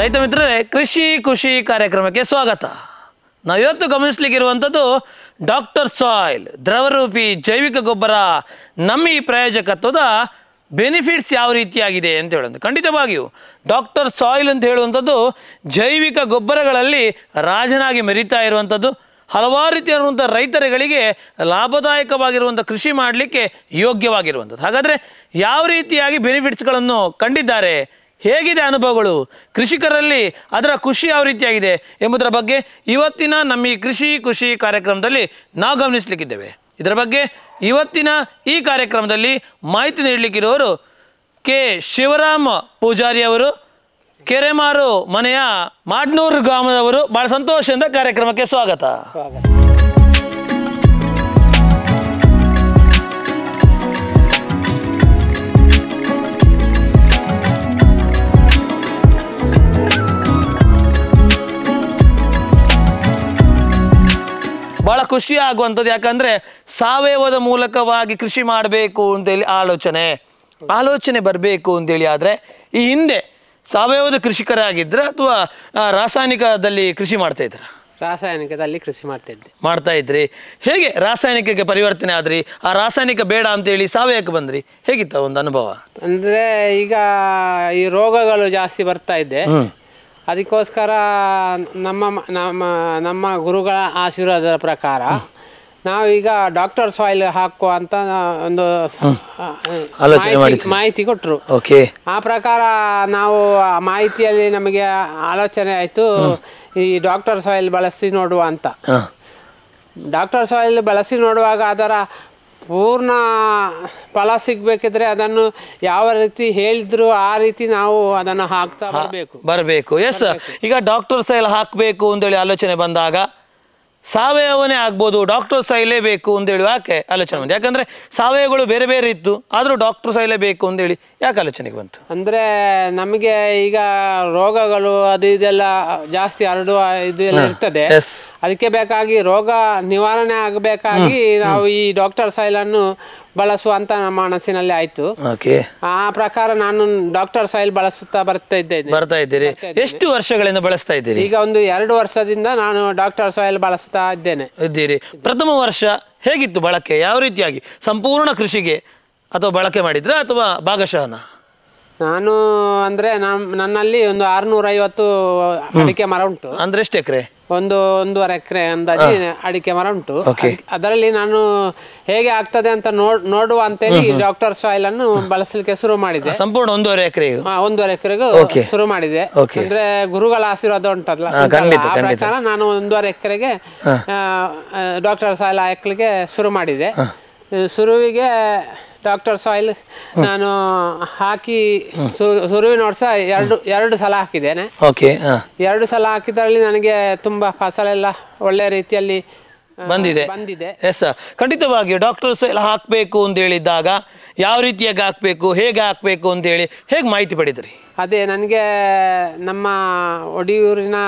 ರೈತ ಮಿತ್ರರೇ ಕೃಷಿ ಖುಷಿ ಕಾರ್ಯಕ್ರಮಕ್ಕೆ ಸ್ವಾಗತ ನಾವಿವತ್ತು ಗಮನಿಸ್ಲಿಕ್ಕಿರುವಂಥದ್ದು ಡಾಕ್ಟರ್ ಸಾಯಿಲ್ ದ್ರವರೂಪಿ ಜೈವಿಕ ಗೊಬ್ಬರ ನಮ್ಮ ಈ ಪ್ರಾಯೋಜಕತ್ವದ ಬೆನಿಫಿಟ್ಸ್ ಯಾವ ರೀತಿಯಾಗಿದೆ ಅಂತ ಹೇಳೋದು ಖಂಡಿತವಾಗಿಯೂ ಡಾಕ್ಟರ್ ಸಾಯಿಲ್ ಅಂತ ಹೇಳುವಂಥದ್ದು ಜೈವಿಕ ಗೊಬ್ಬರಗಳಲ್ಲಿ ರಾಜನಾಗಿ ಮೆರೀತಾ ಇರುವಂಥದ್ದು ಹಲವಾರು ರೀತಿಯಾದಂಥ ರೈತರುಗಳಿಗೆ ಲಾಭದಾಯಕವಾಗಿರುವಂಥ ಕೃಷಿ ಮಾಡಲಿಕ್ಕೆ ಯೋಗ್ಯವಾಗಿರುವಂಥದ್ದು ಹಾಗಾದರೆ ಯಾವ ರೀತಿಯಾಗಿ ಬೆನಿಫಿಟ್ಸ್ಗಳನ್ನು ಕಂಡಿದ್ದಾರೆ ಹೇಗಿದೆ ಅನುಭವಗಳು ಕೃಷಿಕರಲ್ಲಿ ಅದರ ಖುಷಿ ಯಾವ ರೀತಿಯಾಗಿದೆ ಎಂಬುದರ ಬಗ್ಗೆ ಇವತ್ತಿನ ನಮ್ಮ ಈ ಕೃಷಿ ಖುಷಿ ಕಾರ್ಯಕ್ರಮದಲ್ಲಿ ನಾವು ಗಮನಿಸಲಿಕ್ಕಿದ್ದೇವೆ ಇದರ ಬಗ್ಗೆ ಇವತ್ತಿನ ಈ ಕಾರ್ಯಕ್ರಮದಲ್ಲಿ ಮಾಹಿತಿ ನೀಡಲಿಕ್ಕಿರುವವರು ಕೆ ಶಿವರಾಮ ಪೂಜಾರಿ ಅವರು ಕೆರೆಮಾರು ಮನೆಯ ಮಾಡ್ನೂರು ಗ್ರಾಮದವರು ಬಹಳ ಸಂತೋಷದಿಂದ ಕಾರ್ಯಕ್ರಮಕ್ಕೆ ಸ್ವಾಗತ ಬಹಳ ಖುಷಿ ಆಗುವಂಥದ್ದು ಯಾಕಂದ್ರೆ ಸಾವಯವದ ಮೂಲಕವಾಗಿ ಕೃಷಿ ಮಾಡಬೇಕು ಅಂತೇಳಿ ಆಲೋಚನೆ ಆಲೋಚನೆ ಬರಬೇಕು ಅಂತೇಳಿ ಆದರೆ ಈ ಹಿಂದೆ ಸಾವಯವದ ಕೃಷಿಕರಾಗಿದ್ರೆ ಅಥವಾ ಆ, ರಾಸಾಯನಿಕದಲ್ಲಿ ಕೃಷಿ ಮಾಡ್ತಾ ಇದ್ರ ರಾಸಾಯನಿಕದಲ್ಲಿ ಕೃಷಿ ಮಾಡ್ತಿದ್ದೆ ಮಾಡ್ತಾ ಇದ್ರಿ ಹೇಗೆ ರಾಸಾಯನಿಕಕ್ಕೆ ಪರಿವರ್ತನೆ ಆದ್ರಿ ಆ ರಾಸಾಯನಿಕ ಬೇಡ ಅಂತೇಳಿ ಸಾವಯವಕ್ಕೆ ಬಂದ್ರಿ ಹೇಗಿತ್ತ ಒಂದು ಅನುಭವ ಅಂದ್ರೆ ಈಗ ಈ ರೋಗಗಳು ಜಾಸ್ತಿ ಬರ್ತಾ ಇದೆ ಅದಕ್ಕೋಸ್ಕರ ನಮ್ಮ ಮ- ನಮ್ಮ ನಮ್ಮ ಗುರುಗಳ ಆಶೀರ್ವಾದದ ಪ್ರಕಾರ ನಾವೀಗ ಡಾಕ್ಟರ್ ಸಾಯಿಲ್ ಹಾಕುವ ಅಂತ ಒಂದು ಆ, ಆಲೋಚನೆ ಮಾಹಿತಿ- ಮಾಹಿತಿ ಕೊಟ್ಟರು ಓಕೆ ಆ ಪ್ರಕಾರ ನಾವು ಆ ಮಾಹಿತಿಯಲ್ಲಿ ನಮಗೆ ಆಲೋಚನೆ ಆಯಿತು ಈ ಡಾಕ್ಟರ್ ಸಾಯಿಲ್ ಬಳಸಿ ನೋಡುವ ಅಂತ ಹಾಂ ಡಾಕ್ಟರ್ ಸಾಯಿಲ್ ಬಳಸಿ ನೋಡುವಾಗ ಅದರ ಪೂರ್ಣ ಫಲ ಸಿಗಬೇಕಿದ್ರೆ ಅದನ್ನು ಯಾವ ರೀತಿ ಹೇಳಿದ್ರು ಆ ರೀತಿ ನಾವು ಅದನ್ನು ಹಾಕ್ತಾ ಬರಬೇಕು ಬರಬೇಕು ಎಸ್ ಈಗ ಡಾಕ್ಟರ್ ಸೈಲ್ ಹಾಕಬೇಕು ಅಂತೇಳಿ ಆಲೋಚನೆ ಬಂದಾಗ ಸಾವಯವನೇ ಆಗ್ಬೋದು ಡಾಕ್ಟರ್ ಸೈಲೇ ಬೇಕು ಅಂತೇಳಿ ಯಾಕೆ ಆಲೋಚನೆ ಬಂತು ಯಾಕಂದ್ರೆ ಸಾವಯವಗಳು ಬೇರೆ ಬೇರೆ ಇತ್ತು ಆದರೂ ಡಾಕ್ಟರ್ ಸೈಲೇ ಬೇಕು ಅಂತೇಳಿ ಯಾಕೆ ಆಲೋಚನೆಗೆ ಬಂತು ಅಂದ್ರೆ ನಮಗೆ ಈಗ ರೋಗಗಳು ಅದು ಇದೆಲ್ಲ ಜಾಸ್ತಿ ಹರಡುವ ಇದು ಎಲ್ಲ ಇರ್ತದೆ ಎಸ್ ಅದಕ್ಕೆ ಬೇಕಾಗಿ ರೋಗ ನಿವಾರಣೆ ಆಗಬೇಕಾಗಿ ನಾವು ಈ ಡಾಕ್ಟರ್ ಸಾಯಿಲ್ ಅನ್ನು ಬಳಸುವಂತ ನಮ್ಮ ಮನಸ್ಸಿನಲ್ಲಿ ಆಯ್ತು ಓಕೆ ಆ ಪ್ರಕಾರ ನಾನು ಡಾಕ್ಟರ್ ಸಾಯಿಲ್ ಬಳಸುತ್ತಾ ಬರ್ತಾ ಇದ್ದೇನೆ ಬರ್ತಾ ಇದ್ದೀರಿ ಎಷ್ಟು ವರ್ಷಗಳಿಂದ ಬಳಸ್ತಾ ಇದ್ದೀರಿ ಈಗ ಒಂದು ಎರಡು ವರ್ಷದಿಂದ ನಾನು ಡಾಕ್ಟರ್ ಸಾಯಿಲ್ ಬಳಸ್ತಾ ಇದ್ದೇನೆ ಇದ್ದೀರಿ ಪ್ರಥಮ ವರ್ಷ ಹೇಗಿತ್ತು ಬಳಕೆ ಯಾವ ರೀತಿಯಾಗಿ ಸಂಪೂರ್ಣ ಕೃಷಿಗೆ ಅಥವಾ ಬಳಕೆ ಮಾಡಿದ್ರ ಅಥವಾ ಭಾಗಶಃನ ನಾನು ಅಂದ್ರೆ ನಮ್ ನನ್ನಲ್ಲಿ ಒಂದು ಆರ್ನೂರ ಐವತ್ತು ಅಡಿಕೆ ಮರ ಉಂಟು ಅಂದ್ರೆ ಎಷ್ಟು ಎಕರೆ ಒಂದು ಒಂದೂವರೆ ಎಕರೆ ಅಂದಾಜಿ ಅಡಿಕೆ ಮರ ಉಂಟು ಅದ್- ಅದರಲ್ಲಿ ನಾನು ಹೇಗೆ ಆಗ್ತದೆ ಅಂತ ನೋಡ್ ನೋಡುವ ಅಂತೇಳಿ ಡಾಕ್ಟರ್ ಸಾಯಿಲ್ ಅನ್ನು ಬಳಸಲಿಕ್ಕೆ ಶುರು ಮಾಡಿದೆ ಸಂಪೂರ್ಣ ಒಂದೂವರೆ ಎಕರೆ ಆ, ಒಂದೂವರೆ ಎಕರೆಗೂ ಶುರು ಮಾಡಿದೆ Okay. ಅಂದ್ರೆ ಗುರುಗಳ ಆಶೀರ್ವಾದ ಉಂಟಲ್ಲ ಉಂಟಲ್ಲ, ಆ ಪ್ರಕಾರ ನಾನು ಒಂದೂವರೆ ಎಕರೆಗೆ ಡಾಕ್ಟರ್ ಸಾಯಿಲ್ ಹಾಕ್ಲಿಕ್ಕೆ ಶುರು ಮಾಡಿದೆ ಶುರುವಿಗೆ ಡಾಕ್ಟರ್ ಸಾಯಿಲ್ ನಾನು ಹಾಕಿ ಶು- ಶುರುವಿನ ವರ್ಷ ಎರಡು ಎರಡು ಸಲ ಹಾಕಿದ್ದೇನೆ ಓಕೆ ಹಾಂ ಎರಡು ಸಲ ಹಾಕಿದ್ರಲ್ಲಿ ನನಗೆ ತುಂಬಾ ಫಸಲೆಲ್ಲ ಒಳ್ಳೆ ರೀತಿಯಲ್ಲಿ ಆ, ಬಂದಿದೆ. ಬಂದಿದೆ ಎಸ್ ಖಂಡಿತವಾಗಿಯೂ ಡಾಕ್ಟರ್ಸ್ ಎಲ್ಲ ಹಾಕಬೇಕು ಅಂತ ಹೇಳಿದ್ದಾಗ ಯಾವ ರೀತಿಯಾಗಿ ಹಾಕಬೇಕು ಹೇಗೆ ಹಾಕಬೇಕು ಅಂತೇಳಿ ಹೇಗೆ ಮಾಹಿತಿ ಪಡೆದ್ರಿ ಅದೇ ನನಗೆ ನಮ್ಮ ಒಡಿಯೂರಿನ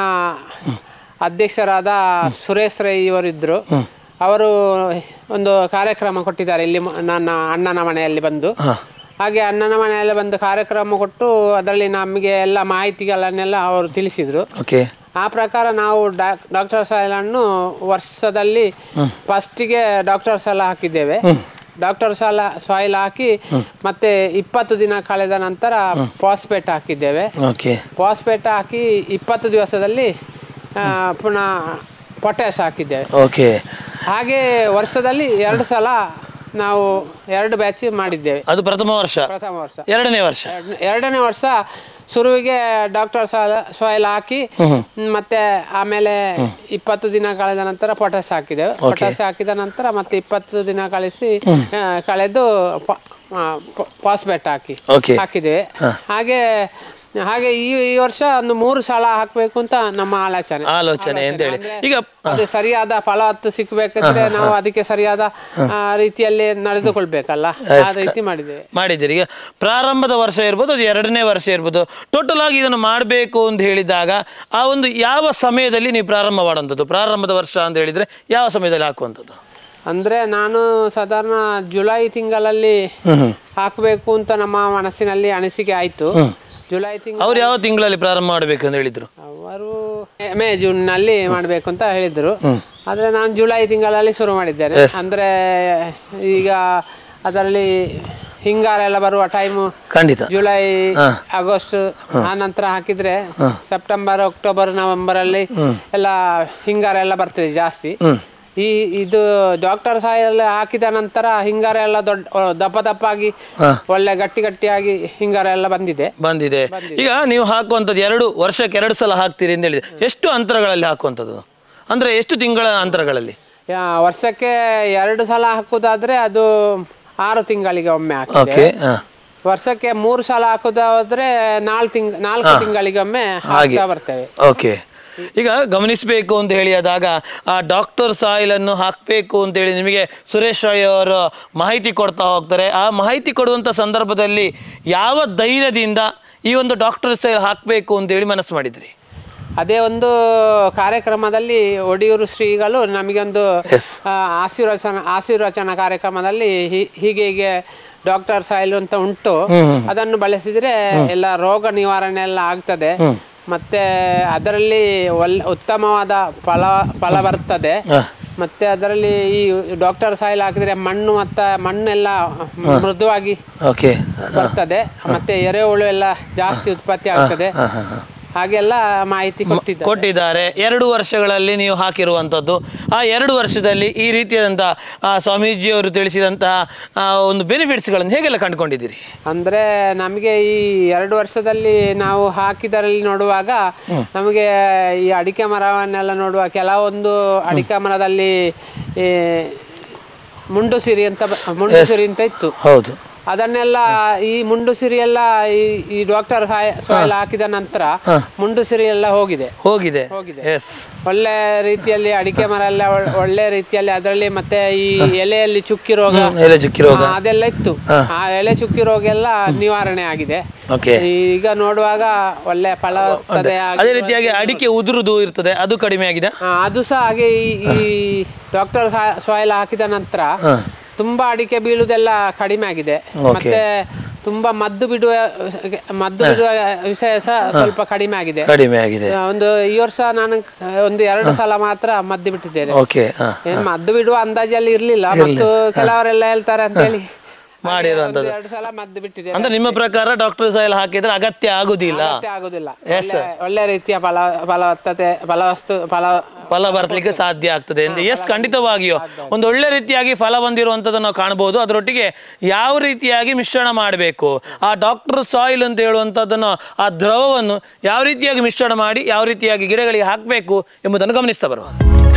ಅಧ್ಯಕ್ಷರಾದ ಸುರೇಶ್ ರೈ ಇವರಿದ್ದರು ಅವರು ಒಂದು ಕಾರ್ಯಕ್ರಮ ಕೊಟ್ಟಿದ್ದಾರೆ ಇಲ್ಲಿ ಮ- ನನ್ನ ಅಣ್ಣನ ಮನೆಯಲ್ಲಿ ಬಂದು ಹಾಗೆ ಅಣ್ಣನ ಮನೆಯಲ್ಲಿ ಬಂದು ಕಾರ್ಯಕ್ರಮ ಕೊಟ್ಟು ಅದರಲ್ಲಿ ನಮಗೆ ಎಲ್ಲ ಮಾಹಿತಿಗಳನ್ನೆಲ್ಲ ಅವರು ತಿಳಿಸಿದರು ಓಕೆ ಆ ಪ್ರಕಾರ ನಾವು ಡಾಕ್ ಡಾಕ್ಟರ್ ಸಾಯಿಲನ್ನು ವರ್ಷದಲ್ಲಿ ಫಸ್ಟಿಗೆ ಡಾಕ್ಟರ್ ಸಾಲ ಹಾಕಿದ್ದೇವೆ ಡಾಕ್ಟರ್ ಸಾಲ ಸಾಯಿಲ್ ಹಾಕಿ ಮತ್ತೆ ಇಪ್ಪತ್ತು ದಿನ ಕಳೆದ ನಂತರ ಪಾಸ್ಪೇಟ್ ಹಾಕಿದ್ದೇವೆ ಓಕೆ ಪಾಸ್ಪೇಟ್ ಹಾಕಿ ಇಪ್ಪತ್ತು ದಿವಸದಲ್ಲಿ ಆ, ಪುನಃ ಪೊಟ್ಯಾಶ್ ಹಾಕಿದ್ದೇವೆ ಓಕೆ ಹಾಗೆ ವರ್ಷದಲ್ಲಿ ಎರಡು ಸಲ ನಾವು ಎರಡು ಬ್ಯಾಚ್ ಮಾಡಿದ್ದೇವೆ ಅದು ಪ್ರಥಮ ವರ್ಷ ಪ್ರಥಮ ವರ್ಷ ಎರಡನೇ ವರ್ಷ ಎರಡ್ನೇ- ಎರಡನೇ ವರ್ಷ ಶುರುವಿಗೆ ಡಾಕ್ಟರ್ ಸಾಯಿಲ್ ಹಾಕಿ ಮತ್ತೆ ಆಮೇಲೆ ಇಪ್ಪತ್ತು ದಿನ ಕಳೆದ ನಂತರ ಪೊಟ್ಯಾಸ್ ಹಾಕಿದೆವು ಪೊಟ್ಯಾಸ್ ಹಾಕಿದ ನಂತರ ಮತ್ತೆ ಇಪ್ಪತ್ತು ದಿನ ಕಳಿಸಿ ಆ, ಕಳೆದು ಪಾಸ್ಬೆಟ್ ಹಾಕಿ ಓಕೆ ಹಾಕಿದ್ದೇವೆ ಹಾಗೆ ಹಾಗೆ ಈ ಈ ವರ್ಷ ಒಂದು ಮೂರು ಸಲ ಹಾಕ್ಬೇಕು ಅಂತ ನಮ್ಮ ಆಲೋಚನೆ ಆಲೋಚನೆ ಅಂತೇಳಿ ಈಗ ಅದು ಸರಿಯಾದ ಫಲವತ್ತು ಸಿಕ್ಬೇಕಂದ್ರೆ ನಾವು ಅದಕ್ಕೆ ಸರಿಯಾದ ಆ, ರೀತಿಯಲ್ಲಿ ನಡೆದುಕೊಳ್ಬೇಕಲ್ಲ ಆ ರೀತಿ ಮಾಡಿದ್ದೇವೆ ಮಾಡಿದ್ದೀರಿ ಈಗ ಪ್ರಾರಂಭದ ವರ್ಷ ಇರ್ಬೋದು ಅದು ಎರಡನೇ ವರ್ಷ ಇರ್ಬೋದು ಟೋಟಲ್ ಆಗಿ ಇದನ್ನು ಮಾಡಬೇಕು ಅಂತ ಹೇಳಿದಾಗ ಆ ಒಂದು ಯಾವ ಸಮಯದಲ್ಲಿ ನೀವು ಪ್ರಾರಂಭ ಮಾಡುವಂಥದ್ದು ಪ್ರಾರಂಭದ ವರ್ಷ ಅಂತ ಹೇಳಿದ್ರೆ ಯಾವ ಸಮಯದಲ್ಲಿ ಹಾಕುವಂಥದ್ದು ಅಂದ್ರೆ ನಾನು ಸಾಧಾರಣ ಜುಲೈ ತಿಂಗಳಲ್ಲಿ ಹಾಕಬೇಕು ಅಂತ ನಮ್ಮ ಮನಸ್ಸಿನಲ್ಲಿ ಅನಿಸಿಕೆ ಆಯ್ತು ಜುಲೈ ತಿಂಗಳು ಅವ್ರು ಯಾವ ತಿಂಗಳಲ್ಲಿ ಪ್ರಾರಂಭ ಮಾಡಬೇಕು ಅಂತ ಹೇಳಿದ್ರು ಅವರು ಮೇ ಜೂನ್ ನಲ್ಲಿ ಮಾಡಬೇಕು ಅಂತ ಹೇಳಿದ್ರು ಆದ್ರೆ ನಾನು ಜುಲೈ ತಿಂಗಳಲ್ಲಿ ಶುರು ಮಾಡಿದ್ದೇನೆ ಅಂದ್ರೆ ಈಗ ಅದರಲ್ಲಿ ಹಿಂಗಾರ ಎಲ್ಲ ಬರುವ ಟೈಮು ಖಂಡಿತ ಜುಲೈ ಆಗಸ್ಟ್ ಆ ನಂತರ ಹಾಕಿದ್ರೆ ಸೆಪ್ಟೆಂಬರ್ ಅಕ್ಟೋಬರ್ ನವೆಂಬರ್ ಅಲ್ಲಿ ಎಲ್ಲ ಹಿಂಗಾರ ಎಲ್ಲ ಬರ್ತದೆ ಜಾಸ್ತಿ ಈ ಇದು ಡಾಕ್ಟರ್ ಸಾಯಲ್ಲಿ ಹಾಕಿದ ನಂತರ ಹಿಂಗಾರ ಎಲ್ಲ ದೊಡ್ಡ ದಪ್ಪ ದಪ್ಪಾಗಿ ಒಳ್ಳೆ ಗಟ್ಟಿ ಗಟ್ಟಿಯಾಗಿ ಹಿಂಗಾರ ಎಲ್ಲ ಬಂದಿದೆ ಬಂದಿದೆ ಈಗ ನೀವು ಹಾಕುವಂಥದ್ದು ಎರಡು ವರ್ಷಕ್ಕೆ ಎರಡು ಸಲ ಹಾಕ್ತೀರಿ ಅಂತ ಹೇಳಿದೆ ಎಷ್ಟು ಅಂತರಗಳಲ್ಲಿ ಹಾಕುವಂಥದ್ದು ಅಂದ್ರೆ ಎಷ್ಟು ತಿಂಗಳ ಅಂತರಗಳಲ್ಲಿ ಯಾ, ವರ್ಷಕ್ಕೆ ಎರಡು ಸಲ ಹಾಕುದಾದ್ರೆ ಅದು ಆರು ತಿಂಗಳಿಗೆ ಒಮ್ಮೆ ಹಾಕಿ ಓಕೆ ವರ್ಷಕ್ಕೆ ಮೂರು ಸಲ ಹಾಕುದಾದ್ರೆ ನಾಲ್ಕು ತಿಂಗ್ ನಾಲ್ಕು ತಿಂಗಳಿಗೆ ಒಮ್ಮೆ ಹಾಕ್ತಾ ಬರ್ತೇವೆ ಓಕೆ ಈಗ ಗಮನಿಸಬೇಕು ಅಂತ ಹೇಳಿ ಆದಾಗ ಆ ಡಾಕ್ಟರ್ ಸಾಯಿಲ್ ಅನ್ನು ಹಾಕಬೇಕು ಅಂತ ಹೇಳಿ ನಿಮಗೆ ಸುರೇಶ್ ರಾಯ್ ಅವರು ಮಾಹಿತಿ ಕೊಡ್ತಾ ಹೋಗ್ತಾರೆ ಆ ಮಾಹಿತಿ ಕೊಡುವಂಥ ಸಂದರ್ಭದಲ್ಲಿ ಯಾವ ಧೈರ್ಯದಿಂದ ಈ ಒಂದು ಡಾಕ್ಟರ್ ಸಾಯಿಲ್ ಹಾಕಬೇಕು ಅಂತ ಹೇಳಿ ಮನಸ್ಸು ಮಾಡಿದ್ರಿ ಅದೇ ಒಂದು ಕಾರ್ಯಕ್ರಮದಲ್ಲಿ ಒಡಿಯೂರು ಶ್ರೀಗಳು ನಮಗೆ ಒಂದು ಎಸ್ ಆ, ಆಶೀರ್ವಚನ ಆಶೀರ್ವಚನ ಕಾರ್ಯಕ್ರಮದಲ್ಲಿ ಹೀ- ಹೀಗೆ ಹೀಗೆ ಡಾಕ್ಟರ್ ಸಾಯಿಲ್ ಅಂತ ಉಂಟು ಅದನ್ನು ಬಳಸಿದ್ರೆ ಎಲ್ಲ ರೋಗ ನಿವಾರಣೆ ಎಲ್ಲ ಆಗ್ತದೆ ಮತ್ತೆ ಅದರಲ್ಲಿ ಒಳ್ಳೆ ಉತ್ತಮವಾದ ಫಲ ಫಲ ಬರ್ತದೆ ಮತ್ತೆ ಅದರಲ್ಲಿ ಈ ಡಾಕ್ಟರ್ ಸಾಯಿಲ್ ಹಾಕಿದ್ರೆ ಮಣ್ಣು ಮತ್ತೆ ಮಣ್ಣೆಲ್ಲ ಮೃದುವಾಗಿ ಓಕೆ ಬರ್ತದೆ ಮತ್ತೆ ಎರೆಹುಳು ಎಲ್ಲ ಜಾಸ್ತಿ ಉತ್ಪತ್ತಿ ಆಗ್ತದೆ ಹಾಗೆಲ್ಲ ಮಾಹಿತಿ ಕೊಟ್ಟಿದ್ದಾರೆ ಕೊಟ್ಟಿದ್ದಾರೆ ಎರಡು ವರ್ಷಗಳಲ್ಲಿ ನೀವು ಹಾಕಿರುವಂಥದ್ದು ಆ ಎರಡು ವರ್ಷದಲ್ಲಿ ಈ ರೀತಿಯಾದಂಥ ಆ ಸ್ವಾಮೀಜಿಯವರು ತಿಳಿಸಿದಂತಹ ಆ ಒಂದು ಬೆನಿಫಿಟ್ಸ್ಗಳನ್ನು ಹೇಗೆಲ್ಲ ಕಂಡುಕೊಂಡಿದ್ದೀರಿ ಅಂದ್ರೆ ನಮಗೆ ಈ ಎರಡು ವರ್ಷದಲ್ಲಿ ನಾವು ಹಾಕಿದರಲ್ಲಿ ನೋಡುವಾಗ ನಮಗೆ ಈ ಅಡಿಕೆ ಮರವನ್ನೆಲ್ಲ ನೋಡುವ ಕೆಲವೊಂದು ಅಡಿಕೆ ಮರದಲ್ಲಿ ಈ ಮುಂಡು ಸಿರಿ ಅಂತ ಬ- ಮುಂಡು ಸಿರಿ ಅಂತ ಇತ್ತು ಹೌದು ಅದನ್ನೆಲ್ಲ ಈ ಮುಂಡು ಸಿರಿ ಎಲ್ಲ ಈ ಈ ಡಾಕ್ಟರ್ ಸಾಯಿಲ್ ಹಾಕಿದ ನಂತರ ಮುಂಡು ಸಿರಿ ಎಲ್ಲ ಹೋಗಿದೆ ಹೋಗಿದೆ ಹೋಗಿದೆ. ಎಸ್ ಒಳ್ಳೆ ರೀತಿಯಲ್ಲಿ ಅಡಿಕೆ ಮರ ಎಲ್ಲ ಒಳ್- ಒಳ್ಳೆ ರೀತಿಯಲ್ಲಿ ಅದರಲ್ಲಿ ಮತ್ತೆ ಈ ಎಲೆಯಲ್ಲಿ ಚುಕ್ಕಿ ರೋಗ ಎಲೆ ಚುಕ್ಕಿ ರೋಗ ಆ, ಅದೆಲ್ಲ ಇತ್ತು ಆ ಎಲೆ ಚುಕ್ಕಿ ರೋಗ ಎಲ್ಲ ನಿವಾರಣೆ ಆಗಿದೆ ಓಕೆ ಈಗ ನೋಡುವಾಗ ಒಳ್ಳೆ ಫಲ ಬರ್ತದೆ ಹಾಗೆ- ಅದೇ ರೀತಿಯಾಗಿ ಅಡಿಕೆ ಉದುರುದು ಇರ್ತದೆ ಅದು ಕಡಿಮೆ ಆಗಿದೆ ಆ, ಅದು ಸಹ ಹಾಗೆ ಈ ಈ ಡಾಕ್ಟರ್ ಸಾಯಿಲ್ ಹಾಕಿದ ನಂತರ ತುಂಬಾ ಅಡಿಕೆ ಬೀಳುದೆಲ್ಲ ಕಡಿಮೆ ಆಗಿದೆ ಮತ್ತೆ ತುಂಬಾ ಮದ್ದು ಬಿಡುವ ಮದ್ದು ಬಿಡುವ ವಿಷಯ ಸಹ ಸ್ವಲ್ಪ ಕಡಿಮೆ ಆಗಿದೆ ಕಡಿಮೆ ಆಗಿದೆ ಆ, ಒಂದು ಈ ವರ್ಷ ನಾನು ಒಂದು ಎರಡು ಸಲ ಮಾತ್ರ ಮದ್ದು ಬಿಟ್ಟಿದ್ದೇನೆ ಓಕೆ ಹಾ ಏನ್ ಮದ್ದು ಬಿಡುವ ಅಂದಾಜಲ್ಲಿ ಇರ್ಲಿಲ್ಲ ಮತ್ತು ಕೆಲವರೆಲ್ಲ ಹೇಳ್ತಾರೆ ಅಂತ ಹೇಳಿ ಮಾಡಿರುವಂಥದ್ದು ಎರಡು ಸಲ ಮದ್ದು ಬಿಟ್ಟಿದೆ ಅಂದ್ರೆ ನಿಮ್ಮ ಪ್ರಕಾರ ಡಾಕ್ಟರ್ ಸಾಯಿಲ್ ಹಾಕಿದ್ರೆ ಅಗತ್ಯ ಆಗುದಿಲ್ಲ ಅಗತ್ಯ ಆಗುದಿಲ್ಲ ಒಳ್ಳೆ ಒಳ್ಳೆ ರೀತಿಯ ಫಲ ಫಲವತ್ತತೆ ಫಲವಸ್ತು ಫಲ ಫಲ ಬರ್ತಲಿಕ್ಕೆ ಸಾಧ್ಯ ಆಗ್ತದೆ ಅಂತ ಎಸ್ ಖಂಡಿತವಾಗಿಯೂ ಒಂದು ಒಳ್ಳೆ ರೀತಿಯಾಗಿ ಫಲ ಬಂದಿರುವಂಥದ್ದು ನಾವು ಕಾಣಬಹುದು ಅದರೊಟ್ಟಿಗೆ ಯಾವ ರೀತಿಯಾಗಿ ಮಿಶ್ರಣ ಮಾಡಬೇಕು ಆ ಡಾಕ್ಟರ್ ಸಾಯಿಲ್ ಅಂತ ಹೇಳುವಂಥದ್ದನ್ನು ಆ ದ್ರವವನ್ನು ಯಾವ ರೀತಿಯಾಗಿ ಮಿಶ್ರಣ ಮಾಡಿ ಯಾವ ರೀತಿಯಾಗಿ ಗಿಡಗಳಿಗೆ ಹಾಕಬೇಕು ಎಂಬುದನ್ನು ಗಮನಿಸ್ತಾ ಬರುವ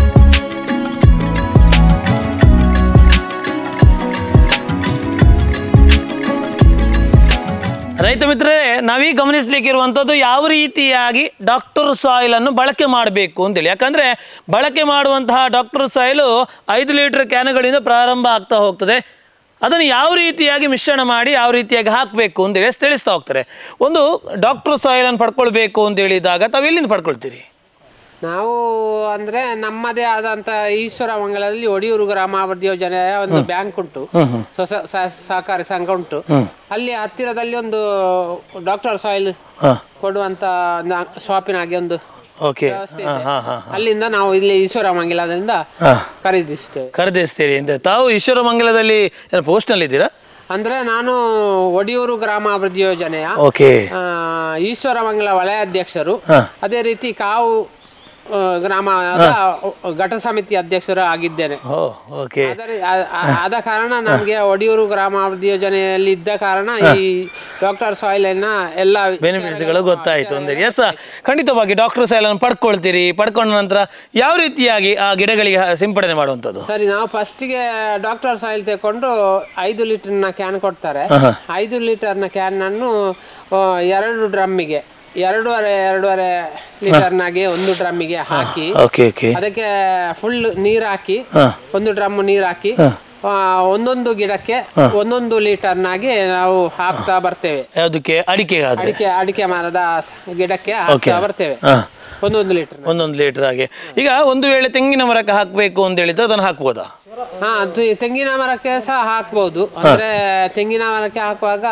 ರೈತ ಮಿತ್ರರೇ ನಾವೀಗ ಗಮನಿಸ್ಲಿಕ್ಕಿರುವಂಥದ್ದು ಯಾವ ರೀತಿಯಾಗಿ ಡಾಕ್ಟರ್ ಸಾಯಿಲ್ ಅನ್ನು ಬಳಕೆ ಮಾಡಬೇಕು ಅಂತೇಳಿ ಯಾಕಂದ್ರೆ ಬಳಕೆ ಮಾಡುವಂತಹ ಡಾಕ್ಟರ್ ಸಾಯಿಲು ಐದು ಲೀಟರ್ ಕ್ಯಾನ್ಗಳಿಂದ ಪ್ರಾರಂಭ ಆಗ್ತಾ ಹೋಗ್ತದೆ ಅದನ್ನು ಯಾವ ರೀತಿಯಾಗಿ ಮಿಶ್ರಣ ಮಾಡಿ ಯಾವ ರೀತಿಯಾಗಿ ಹಾಕಬೇಕು ಅಂತೇಳಿ ತಿಳಿಸ್ತಾ ಹೋಗ್ತಾರೆ ಒಂದು ಡಾಕ್ಟರ್ ಸಾಯಿಲ್ ಅನ್ನು ಪಡ್ಕೊಳ್ಬೇಕು ಅಂತ ಹೇಳಿದಾಗ ತಾವು ಎಲ್ಲಿಂದ ಪಡ್ಕೊಳ್ತೀರಿ ನಾವು ಅಂದ್ರೆ ನಮ್ಮದೇ ಆದಂತ ಈಶ್ವರ ಮಂಗಲದಲ್ಲಿ ಒಡಿಯೂರು ಗ್ರಾಮಾಭಿವೃದ್ಧಿ ಯೋಜನೆಯ ಒಂದು ಬ್ಯಾಂಕ್ ಉಂಟು ಸ್ವಸ ಸ- ಸಹಕಾರಿ ಸಂಘ ಉಂಟು ಅಲ್ಲಿ ಹತ್ತಿರದಲ್ಲಿ ಒಂದು ಡಾಕ್ಟರ್ ಸಾಯಿಲ್ ಹಾಂ ಕೊಡುವಂತ ನ- ಶಾಪಿನಾಗೆ ಒಂದು ಓಕೆ ವ್ಯವಸ್ಥೆ ಹಾಂ ಇದೆ. ಹಾಂ ಹಾಂ ಅಲ್ಲಿಂದ ನಾವು ಇಲ್ಲಿ ಈಶ್ವರ ಮಂಗಲದಿಂದ ಹಾಂ ಖರೀದಿಸ್ತೇವೆ ಖರೀದಿಸ್ತೀರಿ ಅಂತ ತಾವು ಈಶ್ವರಮಂಗಲದಲ್ಲಿ ಪೋಸ್ಟ್ನಲ್ಲಿ ಇದ್ದೀರಾ ಅಂದ್ರೆ ನಾನು ಒಡಿಯೂರು ಗ್ರಾಮಾಭಿವೃದ್ಧಿ ಯೋಜನೆಯ ಓಕೆ ಆ, ಈಶ್ವರಮಂಗಲ ವಲಯ ಅಧ್ಯಕ್ಷರು ಹಾಂ ಅದೇ ರೀತಿ ಕಾವು ಆ, ಗ್ರಾಮದ ಘಟ ಸಮಿತಿ ಅಧ್ಯಕ್ಷರು ಆಗಿದ್ದೇನೆ ಓ ಓಕೆ ಆದರೆ ಆ- ಆ- ಆದ ಕಾರಣ ನಮಗೆ ಒಡಿಯೂರು ಗ್ರಾಮಾಭಿವೃದ್ಧಿ ಯೋಜನೆಯಲ್ಲಿ ಇದ್ದ ಕಾರಣ ಈ ಡಾಕ್ಟರ್ ಸಾಯಿಲ್ ಅನ್ನ ಎಲ್ಲ ಬೆನಿಫಿಟ್ಸ್ಗಳು ಗೊತ್ತಾಯಿತು ಅಂದರೆ ಎಸ್ ಖಂಡಿತವಾಗಿ ಡಾಕ್ಟರ್ ಸೈಲನ್ನು ಪಡ್ಕೊಳ್ತೀರಿ ಪಡ್ಕೊಂಡ ನಂತರ ಯಾವ ರೀತಿಯಾಗಿ ಆ ಗಿಡಗಳಿಗೆ ಹ- ಸಿಂಪಡಣೆ ಮಾಡುವಂಥದ್ದು ಸರಿ ನಾವು ಫಸ್ಟಿಗೆ ಡಾಕ್ಟರ್ ಸಾಯಿಲ್ ತಗೊಂಡು ಐದು ಲೀಟರ್ನ ಕ್ಯಾನ್ ಕೊಡ್ತಾರೆ ಐದು ಲೀಟರ್ನ ಕ್ಯಾನ್ ಅನ್ನು ಆ, ಎರಡು ಡ್ರಮ್ಮಿಗೆ ಎರಡೂವರೆ ಎರಡೂವರೆ ಲೀಟರ್ನಾಗೆ ಒಂದು ಡ್ರಮ್ಮಿಗೆ ಹಾಕಿ ಓಕೆ ಓಕೆ ಅದಕ್ಕೆ ಫುಲ್ ನೀರ್ ಹಾಕಿ ಒಂದು ಡ್ರಮ್ ನೀರ್ ಹಾಕಿ ಆ, ಒಂದೊಂದು ಗಿಡಕ್ಕೆ ಒಂದೊಂದು ಲೀಟರ್ನಾಗಿ ನಾವು ಹಾಕ್ತಾ ಬರ್ತೇವೆ ಯಾವುದಕ್ಕೆ ಅಡಿಕೆಗೆ ಆದರೆ ಅಡಿಕೆ ಅಡಿಕೆ ಮರದ ಗಿಡಕ್ಕೆ ಹಾಕ್ತಾ ಬರ್ತೇವೆ ಹಾಂ ಒಂದೊಂದು ಲೀಟರ್ ಒಂದೊಂದು ಲೀಟರ್ ಹಾಗೆ ಈಗ ಒಂದು ವೇಳೆ ತೆಂಗಿನ ಮರಕ್ಕೆ ಹಾಕಬೇಕು ಅಂತ ಹೇಳಿದ್ರೆ ಅದನ್ನು ಹಾಕ್ಬೋದಾ ಹಾ ಅದು ತೆಂಗಿನ ಮರಕ್ಕೆ ಸಹ ಹಾಕ್ಬಹುದು ಅಂದ್ರೆ ತೆಂಗಿನ ಮರಕ್ಕೆ ಹಾಕುವಾಗ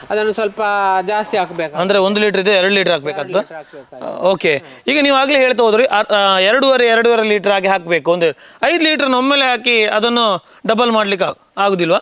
ಅದನ್ನು ಸ್ವಲ್ಪ ಜಾಸ್ತಿ ಹಾಕಬೇಕು ಅಂದ್ರೆ ಒಂದು ಲೀಟರ್ ಇದೆ ಎರಡು ಲೀಟರ್ ಹಾಕ್ಬೇಕಾಗ್ತದ ಹಾಕ್ಬೇಕಾಗ್ತದೆ. ಓಕೆ ಈಗ ನೀವು ಆಗ್ಲೇ ಹೇಳ್ತಾ ಹೋದ್ರಿ ಅ- ಆ, ಎರಡೂವರೆ ಎರಡೂವರೆ ಲೀಟರ್ ಆಗಿ ಹಾಕಬೇಕು ಒಂದು ಐದು ಲೀಟರ್ ಒಮ್ಮೆಲೆ ಹಾಕಿ ಅದನ್ನು ಡಬಲ್ ಮಾಡ್ಲಿಕ್ಕೆ ಆಗ್- ಆಗುದಿಲ್ವಾ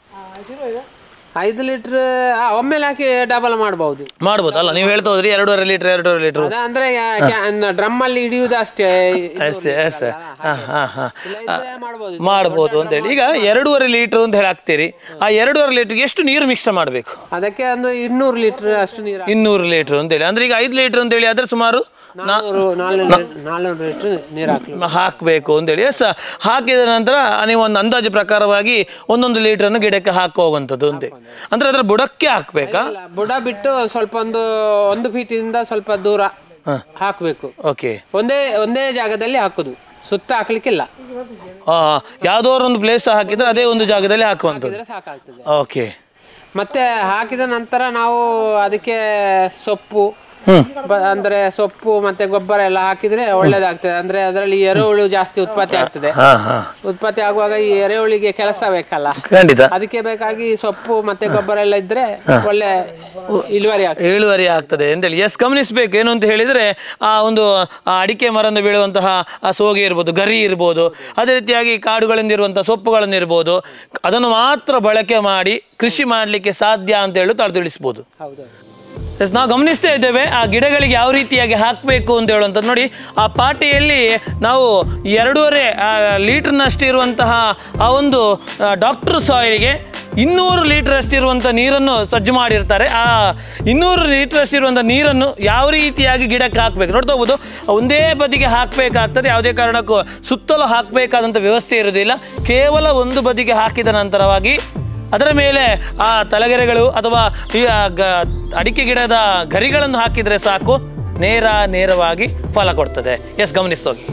ಐದು ಲೀಟರ್ ಒಮ್ಮೆಲೆ ಹಾಕಿ ಡಬಲ್ ಮಾಡಬಹುದು ಮಾಡ್ಬೋದು ಅಲ್ಲ ನೀವು ಹೇಳ್ತಾ ಹೋದ್ರಿ ಎರಡೂವರೆ ಲೀಟರ್ ಎರಡೂವರೆ ಲೀಟರ್ ಅಂದ್ರೆ ಡ್ರಮ್ ಅಲ್ಲಿ ಹಿಡಿಯುವುದು ಅಷ್ಟೇ ಎಸ್ ಎಸ್ ಹಾಂ ಹಾಂ ಹಾಂ ಮಾಡಬಹುದು ಮಾಡ್ಬೋದು ಅಂತೇಳಿ ಈಗ ಎರಡೂವರೆ ಲೀಟರ್ ಅಂತ ಹೇಳಿ ಹಾಕ್ತೀರಿ ಆ ಎರಡೂವರೆ ಲೀಟರ್ಗೆ ಎಷ್ಟು ನೀರು ಮಿಕ್ಸ್ ಮಾಡಬೇಕು ಅದಕ್ಕೆ ಒಂದು ಇನ್ನೂರು ಲೀಟರ್ ಅಷ್ಟು ನೀರು ಇನ್ನೂರು ಲೀಟರ್ ಅಂತೇಳಿ ಅಂದ್ರೆ ಈಗ ಐದು ಲೀಟರ್ ಅಂತೇಳಿ ಆದ್ರೆ ಸುಮಾರು ನಾನ್ನೂರು ನಾಲ್ನೂರು ನಾಲ್ನೂರು ಲೀಟರ್ ನೀರು ಹಾಕಿ ಹಾಕಬೇಕು ಅಂತೇಳಿ ಎಸ್ ಹಾಕಿದ ನಂತರ ನೀವು ಒಂದು ಅಂದಾಜು ಪ್ರಕಾರವಾಗಿ ಒಂದೊಂದು ಲೀಟರ್ನು ಗಿಡಕ್ಕೆ ಹಾಕುವಂಥದ್ದು ಅಂತೇಳಿ ಅಂದ್ರೆ ಅದರ ಬುಡಕ್ಕೆ ಹಾಕ್ಬೇಕಾ ಇಲ್ಲ, ಬುಡ ಬಿಟ್ಟು ಸ್ವಲ್ಪ ಒಂದು ಒಂದು ಫೀಟಿಂದ ಸ್ವಲ್ಪ ದೂರ ಹಾಕಬೇಕು ಓಕೆ ಒಂದೇ ಒಂದೇ ಜಾಗದಲ್ಲಿ ಹಾಕುದು ಸುತ್ತ ಹಾಕ್ಲಿಕ್ಕಿಲ್ಲ ಯಾವುದೋ ಒಂದು ಪ್ಲೇಸ್ ಹಾಕಿದ್ರೆ ಅದೇ ಒಂದು ಜಾಗದಲ್ಲಿ ಹಾಕುವಂಥದ್ದು ಇದ್ರೆ ಸಾಕಾಗ್ತದೆ ಓಕೆ ಮತ್ತೆ ಹಾಕಿದ ನಂತರ ನಾವು ಅದಕ್ಕೆ ಸೊಪ್ಪು ಹ್ಮ್. ಬ- ಅಂದ್ರೆ ಸೊಪ್ಪು ಮತ್ತೆ ಗೊಬ್ಬರ ಎಲ್ಲ ಹಾಕಿದ್ರೆ ಒಳ್ಳೇದಾಗ್ತದೆ ಅಂದ್ರೆ ಅದರಲ್ಲಿ ಎರೆಹುಳು ಜಾಸ್ತಿ ಉತ್ಪತ್ತಿ ಆಗ್ತದೆ ಹಾ ಹಾ ಉತ್ಪತ್ತಿ ಆಗುವಾಗ ಈ ಎರೆಹುಳಿಗೆ ಕೆಲಸ ಬೇಕಲ್ಲ ಖಂಡಿತ ಅದಕ್ಕೆ ಬೇಕಾಗಿ ಸೊಪ್ಪು ಮತ್ತೆ ಗೊಬ್ಬರ ಎಲ್ಲ ಇದ್ರೆ ಒಳ್ಳೆ ಇಳುವರಿ ಆಗ್ತದೆ ಇಳುವರಿ ಆಗ್ತದೆ ಅಂತೇಳಿ ಎಸ್ ಗಮನಿಸಬೇಕು ಏನು ಅಂತ ಹೇಳಿದರೆ ಆ ಒಂದು ಆ ಅಡಿಕೆ ಮರದಿಂದ ಬೀಳುವಂತಹ ಆ ಸೋಗೆ ಇರ್ಬೋದು ಗರಿ ಇರ್ಬೋದು ಅದೇ ರೀತಿಯಾಗಿ ಕಾಡುಗಳಿಂದ ಇರುವಂತಹ ಸೊಪ್ಪುಗಳನ್ನು ಇರ್ಬೋದು ಅದನ್ನು ಮಾತ್ರ ಬಳಕೆ ಮಾಡಿ ಕೃಷಿ ಮಾಡಲಿಕ್ಕೆ ಸಾಧ್ಯ ಅಂತ ಹೇಳಿ ತಾಳು ತಿಳಿಸ್ಬೋದು ಹೌದು ಎಸ್ ನಾವು ಗಮನಿಸ್ತಾ ಇದ್ದೇವೆ ಆ ಗಿಡಗಳಿಗೆ ಯಾವ ರೀತಿಯಾಗಿ ಹಾಕಬೇಕು ಅಂತ ಹೇಳುವಂಥದ್ದು ನೋಡಿ ಆ ಪಾಟಿಯಲ್ಲಿ ನಾವು ಎರಡೂವರೆ ಲೀಟರ್ನಷ್ಟು ಇರುವಂತಹ ಆ ಒಂದು ಡಾಕ್ಟರ್ ಸಾಯಿಲ್ಗೆ ಇನ್ನೂರು ಲೀಟರ್ ಅಷ್ಟಿರುವಂಥ ನೀರನ್ನು ಸಜ್ಜು ಮಾಡಿರ್ತಾರೆ ಆ ಇನ್ನೂರು ಲೀಟರ್ ಅಷ್ಟಿರುವಂಥ ನೀರನ್ನು ಯಾವ ರೀತಿಯಾಗಿ ಗಿಡಕ್ಕೆ ಹಾಕಬೇಕು ನೋಡ್ತಾ ಹೋಗ್ಬೋದು ಒಂದೇ ಬದಿಗೆ ಹಾಕಬೇಕಾಗ್ತದೆ ಯಾವುದೇ ಕಾರಣಕ್ಕೂ ಸುತ್ತಲೂ ಹಾಕಬೇಕಾದಂಥ ವ್ಯವಸ್ಥೆ ಇರೋದಿಲ್ಲ ಕೇವಲ ಒಂದು ಬದಿಗೆ ಹಾಕಿದ ನಂತರವಾಗಿ ಅದರ ಮೇಲೆ ಆ ತಲಗೆರೆಗಳು ಅಥವಾ ಈ ಆ ಗ- ಅಡಿಕೆ ಗಿಡದ ಗರಿಗಳನ್ನು ಹಾಕಿದರೆ ಸಾಕು ನೇರ ನೇರವಾಗಿ ಫಲ ಕೊಡ್ತದೆ ಎಸ್ ಗಮನಿಸೋಗಿ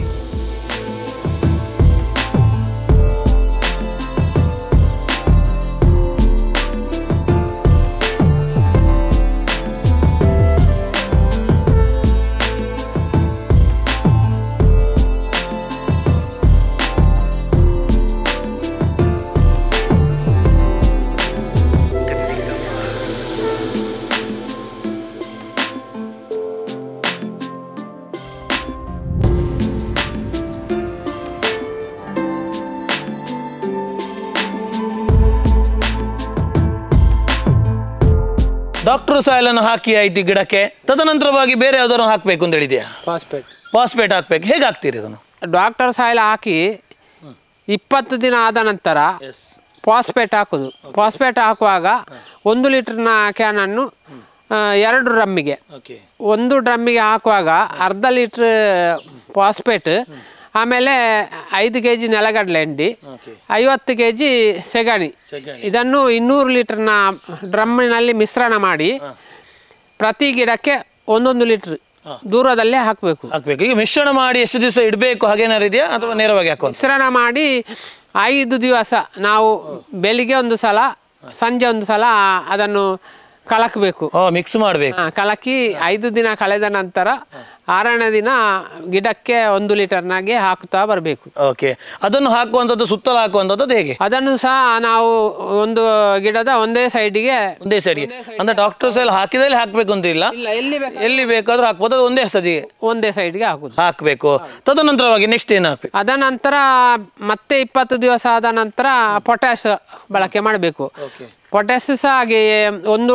ಡಾಕ್ಟರ್ ಸಾಯಿಲನ್ನು ಹಾಕಿ ಆಯ್ತು ಈ ಗಿಡಕ್ಕೆ ತದನಂತರವಾಗಿ ಬೇರೆ ಯಾವ್ದಾದ್ರು ಹಾಕಬೇಕು ಅಂತ ಹೇಳಿದೆಯಾ ಫಾಸ್ಫೇಟ್ ಫಾಸ್ಫೇಟ್ ಹಾಕ್ಬೇಕು ಹೇಗೆ ಹಾಕ್ತೀರಿ ಅದನ್ನು ಡಾಕ್ಟರ್ ಸಾಯಿಲ್ ಹಾಕಿ ಇಪ್ಪತ್ತು ದಿನ ಆದ ನಂತರ ಫಾಸ್ಫೇಟ್ ಹಾಕೋದು ಫಾಸ್ಫೇಟ್ ಹಾಕುವಾಗ ಒಂದು ಲೀಟರ್ನ ಕ್ಯಾನನ್ನು ಆ, ಎರಡು ಡ್ರಮ್ಮಿಗೆ ಓಕೆ ಒಂದು ಡ್ರಮ್ಮಿಗೆ ಹಾಕುವಾಗ ಅರ್ಧ ಲೀಟ್ರ್ ಫಾಸ್ಫೇಟ್ ಆಮೇಲೆ ಐದು ಕೆ ಜಿ ನೆಲಗಡಲೆ ಹಿಂಡಿ ಓಕೆ ಐವತ್ತು ಕೆ ಜಿ ಸೆಗಣಿ ಇದನ್ನು ಇನ್ನೂರು ಲೀಟರ್ನ ಡ್ರಮ್ಮಿನಲ್ಲಿ ಮಿಶ್ರಣ ಮಾಡಿ ಪ್ರತಿ ಗಿಡಕ್ಕೆ ಒಂದೊಂದು ಲೀಟ್ರ್ ದೂರದಲ್ಲೇ ಹಾಕಬೇಕು ಹಾಕ್ಬೇಕು ಈಗ ಮಿಶ್ರಣ ಮಾಡಿ ಎಷ್ಟು ದಿವಸ ಇಡಬೇಕು ಹಾಗೇನಾರು ಇದೆಯಾ ಅಥವಾ ನೇರವಾಗಿ ಹಾಕುವಂತ ಮಿಶ್ರಣ ಮಾಡಿ ಐದು ದಿವಸ ನಾವು ಬೆಳಿಗ್ಗೆ ಒಂದು ಸಲ ಸಂಜೆ ಒಂದು ಸಲ ಅದನ್ನು ಕಲಕಬೇಕು ಓ ಮಿಕ್ಸ್ ಮಾಡಬೇಕು ಹಾ, ಕಲಕಿ ಐದು ದಿನ ಕಳೆದ ನಂತರ ಆರನೇ ದಿನ ಗಿಡಕ್ಕೆ ಒಂದು ಲೀಟರ್ನಾಗೆ ಹಾಕುತ್ತಾ ಬರಬೇಕು ಓಕೆ ಅದನ್ನು ಹಾಕುವಂಥದ್ದು ಸುತ್ತಲೂ ಹಾಕುವಂಥದ್ದು ಹೇಗೆ ಅದನ್ನು ಸಹ ನಾವು ಒಂದು ಗಿಡದ ಒಂದೇ ಸೈಡಿಗೆ ಒಂದೇ ಸೈಡ್ಗೆ ಅಂದ್ರೆ ಡಾಕ್ಟರ್ ಸೈಲ್ ಹಾಕಿದಲ್ಲಿ ಹಾಕ್ಬೇಕು ಅಂತ ಇಲ್ಲ ಇಲ್ಲ ಎಲ್ಲಿ ಬೇಕು ಎಲ್ಲಿ ಬೇಕಾದ್ರೂ ಹಾಕ್ಬೋದು ಅದು ಒಂದೇ ಸದಿಗೆ ಒಂದೇ ಸೈಡ್ಗೆ ಹಾಕುದು ಹಾಕಬೇಕು ತದನಂತರವಾಗಿ ನೆಕ್ಸ್ಟ್ ಏನು ಹಾಕ್ಬೇಕು ಅದ ನಂತರ ಮತ್ತೆ ಇಪ್ಪತ್ತು ದಿವಸ ಆದ ನಂತರ ಪೊಟ್ಯಾಶ್ ಬಳಕೆ ಮಾಡಬೇಕು ಓಕೆ ಪೊಟ್ಯಾಶ್ ಸಹ ಹಾಗೆ ಒಂದು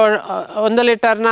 ಒಂದು ಲೀಟರ್ನ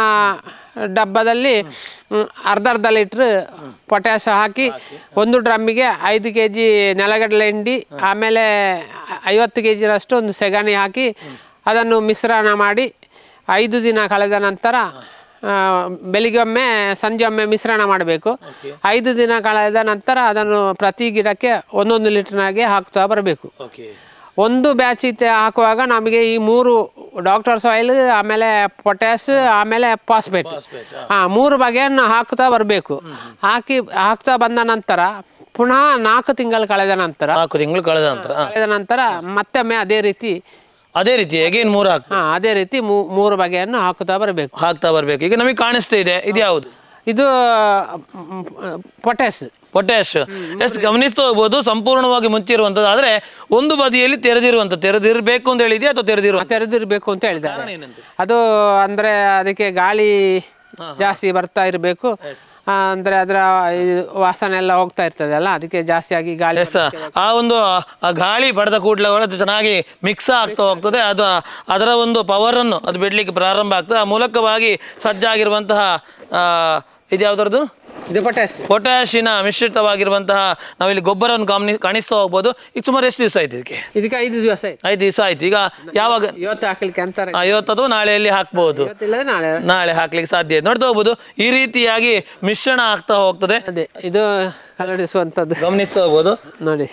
ಡಬ್ಬದಲ್ಲಿ ಮ್, ಅರ್ಧ ಅರ್ಧ ಲೀಟ್ರ್ ಪೊಟ್ಯಾಶ್ ಹಾಕಿ ಒಂದು ಡ್ರಮ್ಮಿಗೆ ಐದು ಕೆ ಜಿ ನೆಲಗಡಲೆ ಹಿಂಡಿ ಆಮೇಲೆ ಐವತ್ತು ಕೆ ಜಿರಷ್ಟು ಒಂದು ಸೆಗಣಿ ಹಾಕಿ ಅದನ್ನು ಮಿಶ್ರಣ ಮಾಡಿ ಐದು ದಿನ ಕಳೆದ ನಂತರ ಆ, ಬೆಳಿಗ್ಗೆ ಒಮ್ಮೆ ಸಂಜೆ ಒಮ್ಮೆ ಮಿಶ್ರಣ ಮಾಡಬೇಕು ಐದು ದಿನ ಕಳೆದ ನಂತರ ಅದನ್ನು ಪ್ರತಿ ಗಿಡಕ್ಕೆ ಒಂದೊಂದು ಲೀಟರ್ನಾಗೆ ಹಾಕ್ತಾ ಬರಬೇಕು ಓಕೆ ಒಂದು ಬ್ಯಾಚ್ ಇತ್ತೆ ಹಾಕುವಾಗ ನಮಗೆ ಈ ಮೂರು ಡಾಕ್ಟರ್ ಸಾಯಿಲ್ ಆಮೇಲೆ ಪೊಟ್ಯಾಶ್ ಆಮೇಲೆ ಫಾಸ್ಫೇಟ್ ಹಾಂ ಮೂರು ಬಗೆಯನ್ನು ಹಾಕ್ತಾ ಬರಬೇಕು ಹಾಕಿ ಹಾಕ್ತಾ ಬಂದ ನಂತರ ಪುನಃ ನಾಲ್ಕು ತಿಂಗಳು ಕಳೆದ ನಂತರ ನಾಲ್ಕು ತಿಂಗಳು ಕಳೆದ ನಂತರ ಹಾ. ಕಳೆದ ನಂತರ ಮತ್ತೊಮ್ಮೆ ಅದೇ ರೀತಿ ಅದೇ ರೀತಿ ಅಗೇನ್ ಮೂರು ಹಾಕ್ ಹಾಂ ಅದೇ ರೀತಿ ಮೂ- ಮೂರು ಬಗೆಯನ್ನು ಹಾಕುತ್ತಾ ಬರಬೇಕು ಹಾಕ್ತಾ ಬರ್ಬೇಕು ಈಗ ನಮಗೆ ಕಾಣಿಸ್ತಾ ಇದೆ ಇದು ಯಾವುದು ಇದು ಪೊಟ್ಯಾಶ್ ಪೊಟ್ಯಾಶ್ ಎಸ್ ಗಮನಿಸ್ತಾ ಹೋಗ್ಬೋದು ಸಂಪೂರ್ಣವಾಗಿ ಮುಚ್ಚಿರುವಂಥದ್ದು ಆದರೆ ಒಂದು ಬದಿಯಲ್ಲಿ ತೆರೆದಿರುವಂಥ ತೆರೆದಿರಬೇಕು ಅಂತ ಹೇಳಿದೆಯಾ ಅಥವಾ ತೆರೆದಿರುವ ತೆರೆದಿರ್ಬೇಕು ಅಂತ ಹೇಳಿದ್ದಾರೆ ಕಾರಣ ಏನಂತ ಅದು ಅಂದ್ರೆ ಅದಕ್ಕೆ ಗಾಳಿ ಜಾಸ್ತಿ ಬರ್ತಾ ಇರಬೇಕು ಅಂದ್ರೆ ಅದರ ಈ ವಾಸನೆ ಎಲ್ಲ ಹೋಗ್ತಾ ಇರ್ತದೆ ಅಲ್ಲ ಅದಕ್ಕೆ ಜಾಸ್ತಿ ಆಗಿ ಗಾಳಿ ಎಸ್ ಆ ಒಂದು ಆ ಗಾಳಿ ಪಡೆದ ಕೂಡಲೇ ಅದು ಚೆನ್ನಾಗಿ ಮಿಕ್ಸ್ ಆಗ್ತಾ ಹೋಗ್ತದೆ ಅದು ಅದರ ಒಂದು ಪವರನ್ನು ಅದು ಬಿಡಲಿಕ್ಕೆ ಪ್ರಾರಂಭ ಆಗ್ತದೆ ಆ ಮೂಲಕವಾಗಿ ಸಜ್ಜಾಗಿರುವಂತಹ ಆ, ಇದು ಯಾವ್ದ್ರದ್ದು ಇದು ಪೊಟ್ಯಾಸ್ ಪೊಟ್ಯಾಶಿನ ಮಿಶ್ರಿತವಾಗಿರುವಂತಹ ನಾವಿಲ್ಲಿ ಗೊಬ್ಬರವನ್ನು ಗಮನಿ ಕಾಣಿಸ್ತಾ ಹೋಗ್ಬೋದು ಇದು ಸುಮಾರು ಎಷ್ಟು ದಿವಸ ಆಯ್ತು ಇದಕ್ಕೆ ಇದಕ್ಕೆ ಐದು ದಿವಸ ಆಯ್ತು ಐದು ದಿವಸ ಆಯ್ತು ಈಗ ಯಾವಾಗ ಇವತ್ತು ಹಾಕ್ಲಿಕ್ಕೆ ಅಂತಾರೆ ಆ, ಇವತ್ತು ಅಥವಾ ನಾಳೆಯಲ್ಲಿ ಹಾಕ್ಬೋದು ಇವತ್ತಿಲ್ಲದೆ ನಾಳೆ ನಾಳೆ ಹಾಕ್ಲಿಕ್ಕೆ ಸಾಧ್ಯ ಇದೆ ನೋಡ್ತಾ ಹೋಗ್ಬೋದು ಈ ರೀತಿಯಾಗಿ ಮಿಶ್ರಣ ಆಗ್ತಾ ಹೋಗ್ತದೆ ಅದೇ ಇದು ಕಲಡಿಸುವಂಥದ್ದು ಗಮನಿಸ್ತಾ ಹೋಗ್ಬೋದು ನೋಡಿ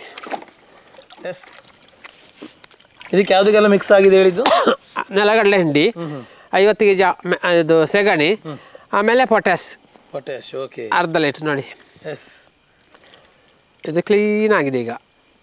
ಇದಕ್ಕೆ ಯಾವುದಕ್ಕೆಲ್ಲ ಮಿಕ್ಸ್ ಆಗಿದೆ ಹೇಳಿದ್ದು ನೆಲಗಡಲೆ ಹಿಂಡಿ ಐವತ್ತಿಗೆ ಜಾ ಮೆ- ಇದು ಸೆಗಣಿ ಆಮೇಲೆ ಪೊಟ್ಯಾಸ್ ಪೊಟ್ಯಾಶ್ ಓಕೆ ಅರ್ಧ ಲೀಟ್ರ್ ನೋಡಿ ಎಸ್ ಇದು ಕ್ಲೀನ್ ಆಗಿದೆ ಈಗ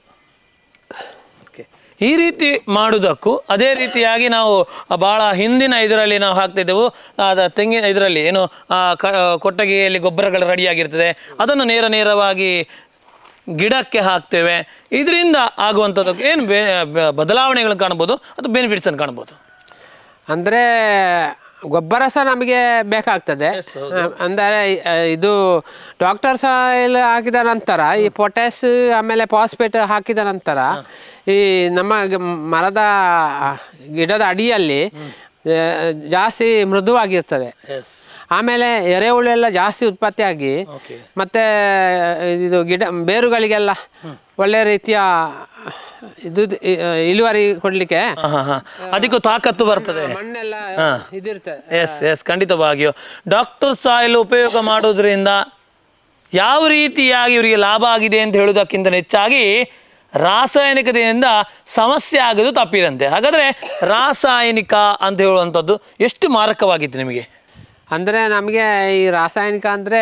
ಓಕೆ ಈ ರೀತಿ ಮಾಡುವುದಕ್ಕೂ ಅದೇ ರೀತಿಯಾಗಿ ನಾವು ಭಾಳ ಹಿಂದಿನ ಇದರಲ್ಲಿ ನಾವು ಹಾಕ್ತಿದ್ದೆವು ಅದ ತೆಂಗಿನ ಇದರಲ್ಲಿ ಏನು ಆ, ಕ- ಕೊಟ್ಟಗೆಯಲ್ಲಿ ಗೊಬ್ಬರಗಳು ರೆಡಿಯಾಗಿರ್ತದೆ ಅದನ್ನು ನೇರ ನೇರವಾಗಿ ಗಿಡಕ್ಕೆ ಹಾಕ್ತೇವೆ ಇದರಿಂದ ಆಗುವಂಥದ್ದಕ್ಕೆ ಏನು ಬೇ ಬ- ಬದಲಾವಣೆಗಳನ್ನು ಕಾಣ್ಬೋದು ಅಥವಾ ಬೆನಿಫಿಟ್ಸನ್ನು ಕಾಣ್ಬೋದು ಅಂದರೆ ಗೊಬ್ಬರ ಸಹ ನಮಗೆ ಬೇಕಾಗ್ತದೆ ಅಂದರೆ ಆ, ಇದು ಡಾಕ್ಟರ್ ಸಾಯಿಲ್ ಹಾಕಿದ ನಂತರ ಈ ಪೊಟ್ಯಾಸ್ ಆಮೇಲೆ ಫಾಸ್ಫೇಟ್ ಹಾಕಿದ ನಂತರ ಈ ನಮ್ಮ ಗ- ಮರದ ಗಿಡದ ಅಡಿಯಲ್ಲಿ ಆ, ಜಾಸ್ತಿ ಮೃದುವಾಗಿರ್ತದೆ ಎಸ್ ಆಮೇಲೆ ಎರೆಹುಳು ಎಲ್ಲ ಜಾಸ್ತಿ ಉತ್ಪತ್ತಿಯಾಗಿ ಓಕೆ ಮತ್ತೆ ಇದು ಗಿಡ ಬೇರುಗಳಿಗೆಲ್ಲ ಒಳ್ಳೆ ರೀತಿಯ ಇದು ಇ- ಇಳುವರಿ ಕೊಡ್ಲಿಕ್ಕೆ ಹಾಂ ಹಾಂ ಹಾಂ ಅದಕ್ಕೂ ತಾಕತ್ತು ಬರ್ತದೆ ಮಣ್ಣೆಲ್ಲ ಇದಿರ್ತದೆ ಎಸ್ ಎಸ್ ಖಂಡಿತವಾಗಿಯೂ ಡಾಕ್ಟರ್ ಸಾಯಿಲ್ ಉಪಯೋಗ ಮಾಡೋದ್ರಿಂದ ಯಾವ ರೀತಿಯಾಗಿ ಇವರಿಗೆ ಲಾಭ ಆಗಿದೆ ಅಂತ ಹೇಳೋದಕ್ಕಿಂತ ಹೆಚ್ಚಾಗಿ ರಾಸಾಯನಿಕತೆಯಿಂದ ಸಮಸ್ಯೆ ಆಗೋದು ತಪ್ಪಿದಂತೆ ಹಾಗಾದರೆ ರಾಸಾಯನಿಕ ಅಂತ ಹೇಳುವಂಥದ್ದು ಎಷ್ಟು ಮಾರಕವಾಗಿತ್ತು ನಿಮಗೆ ಅಂದರೆ ನಮಗೆ ಈ ರಾಸಾಯನಿಕ ಅಂದರೆ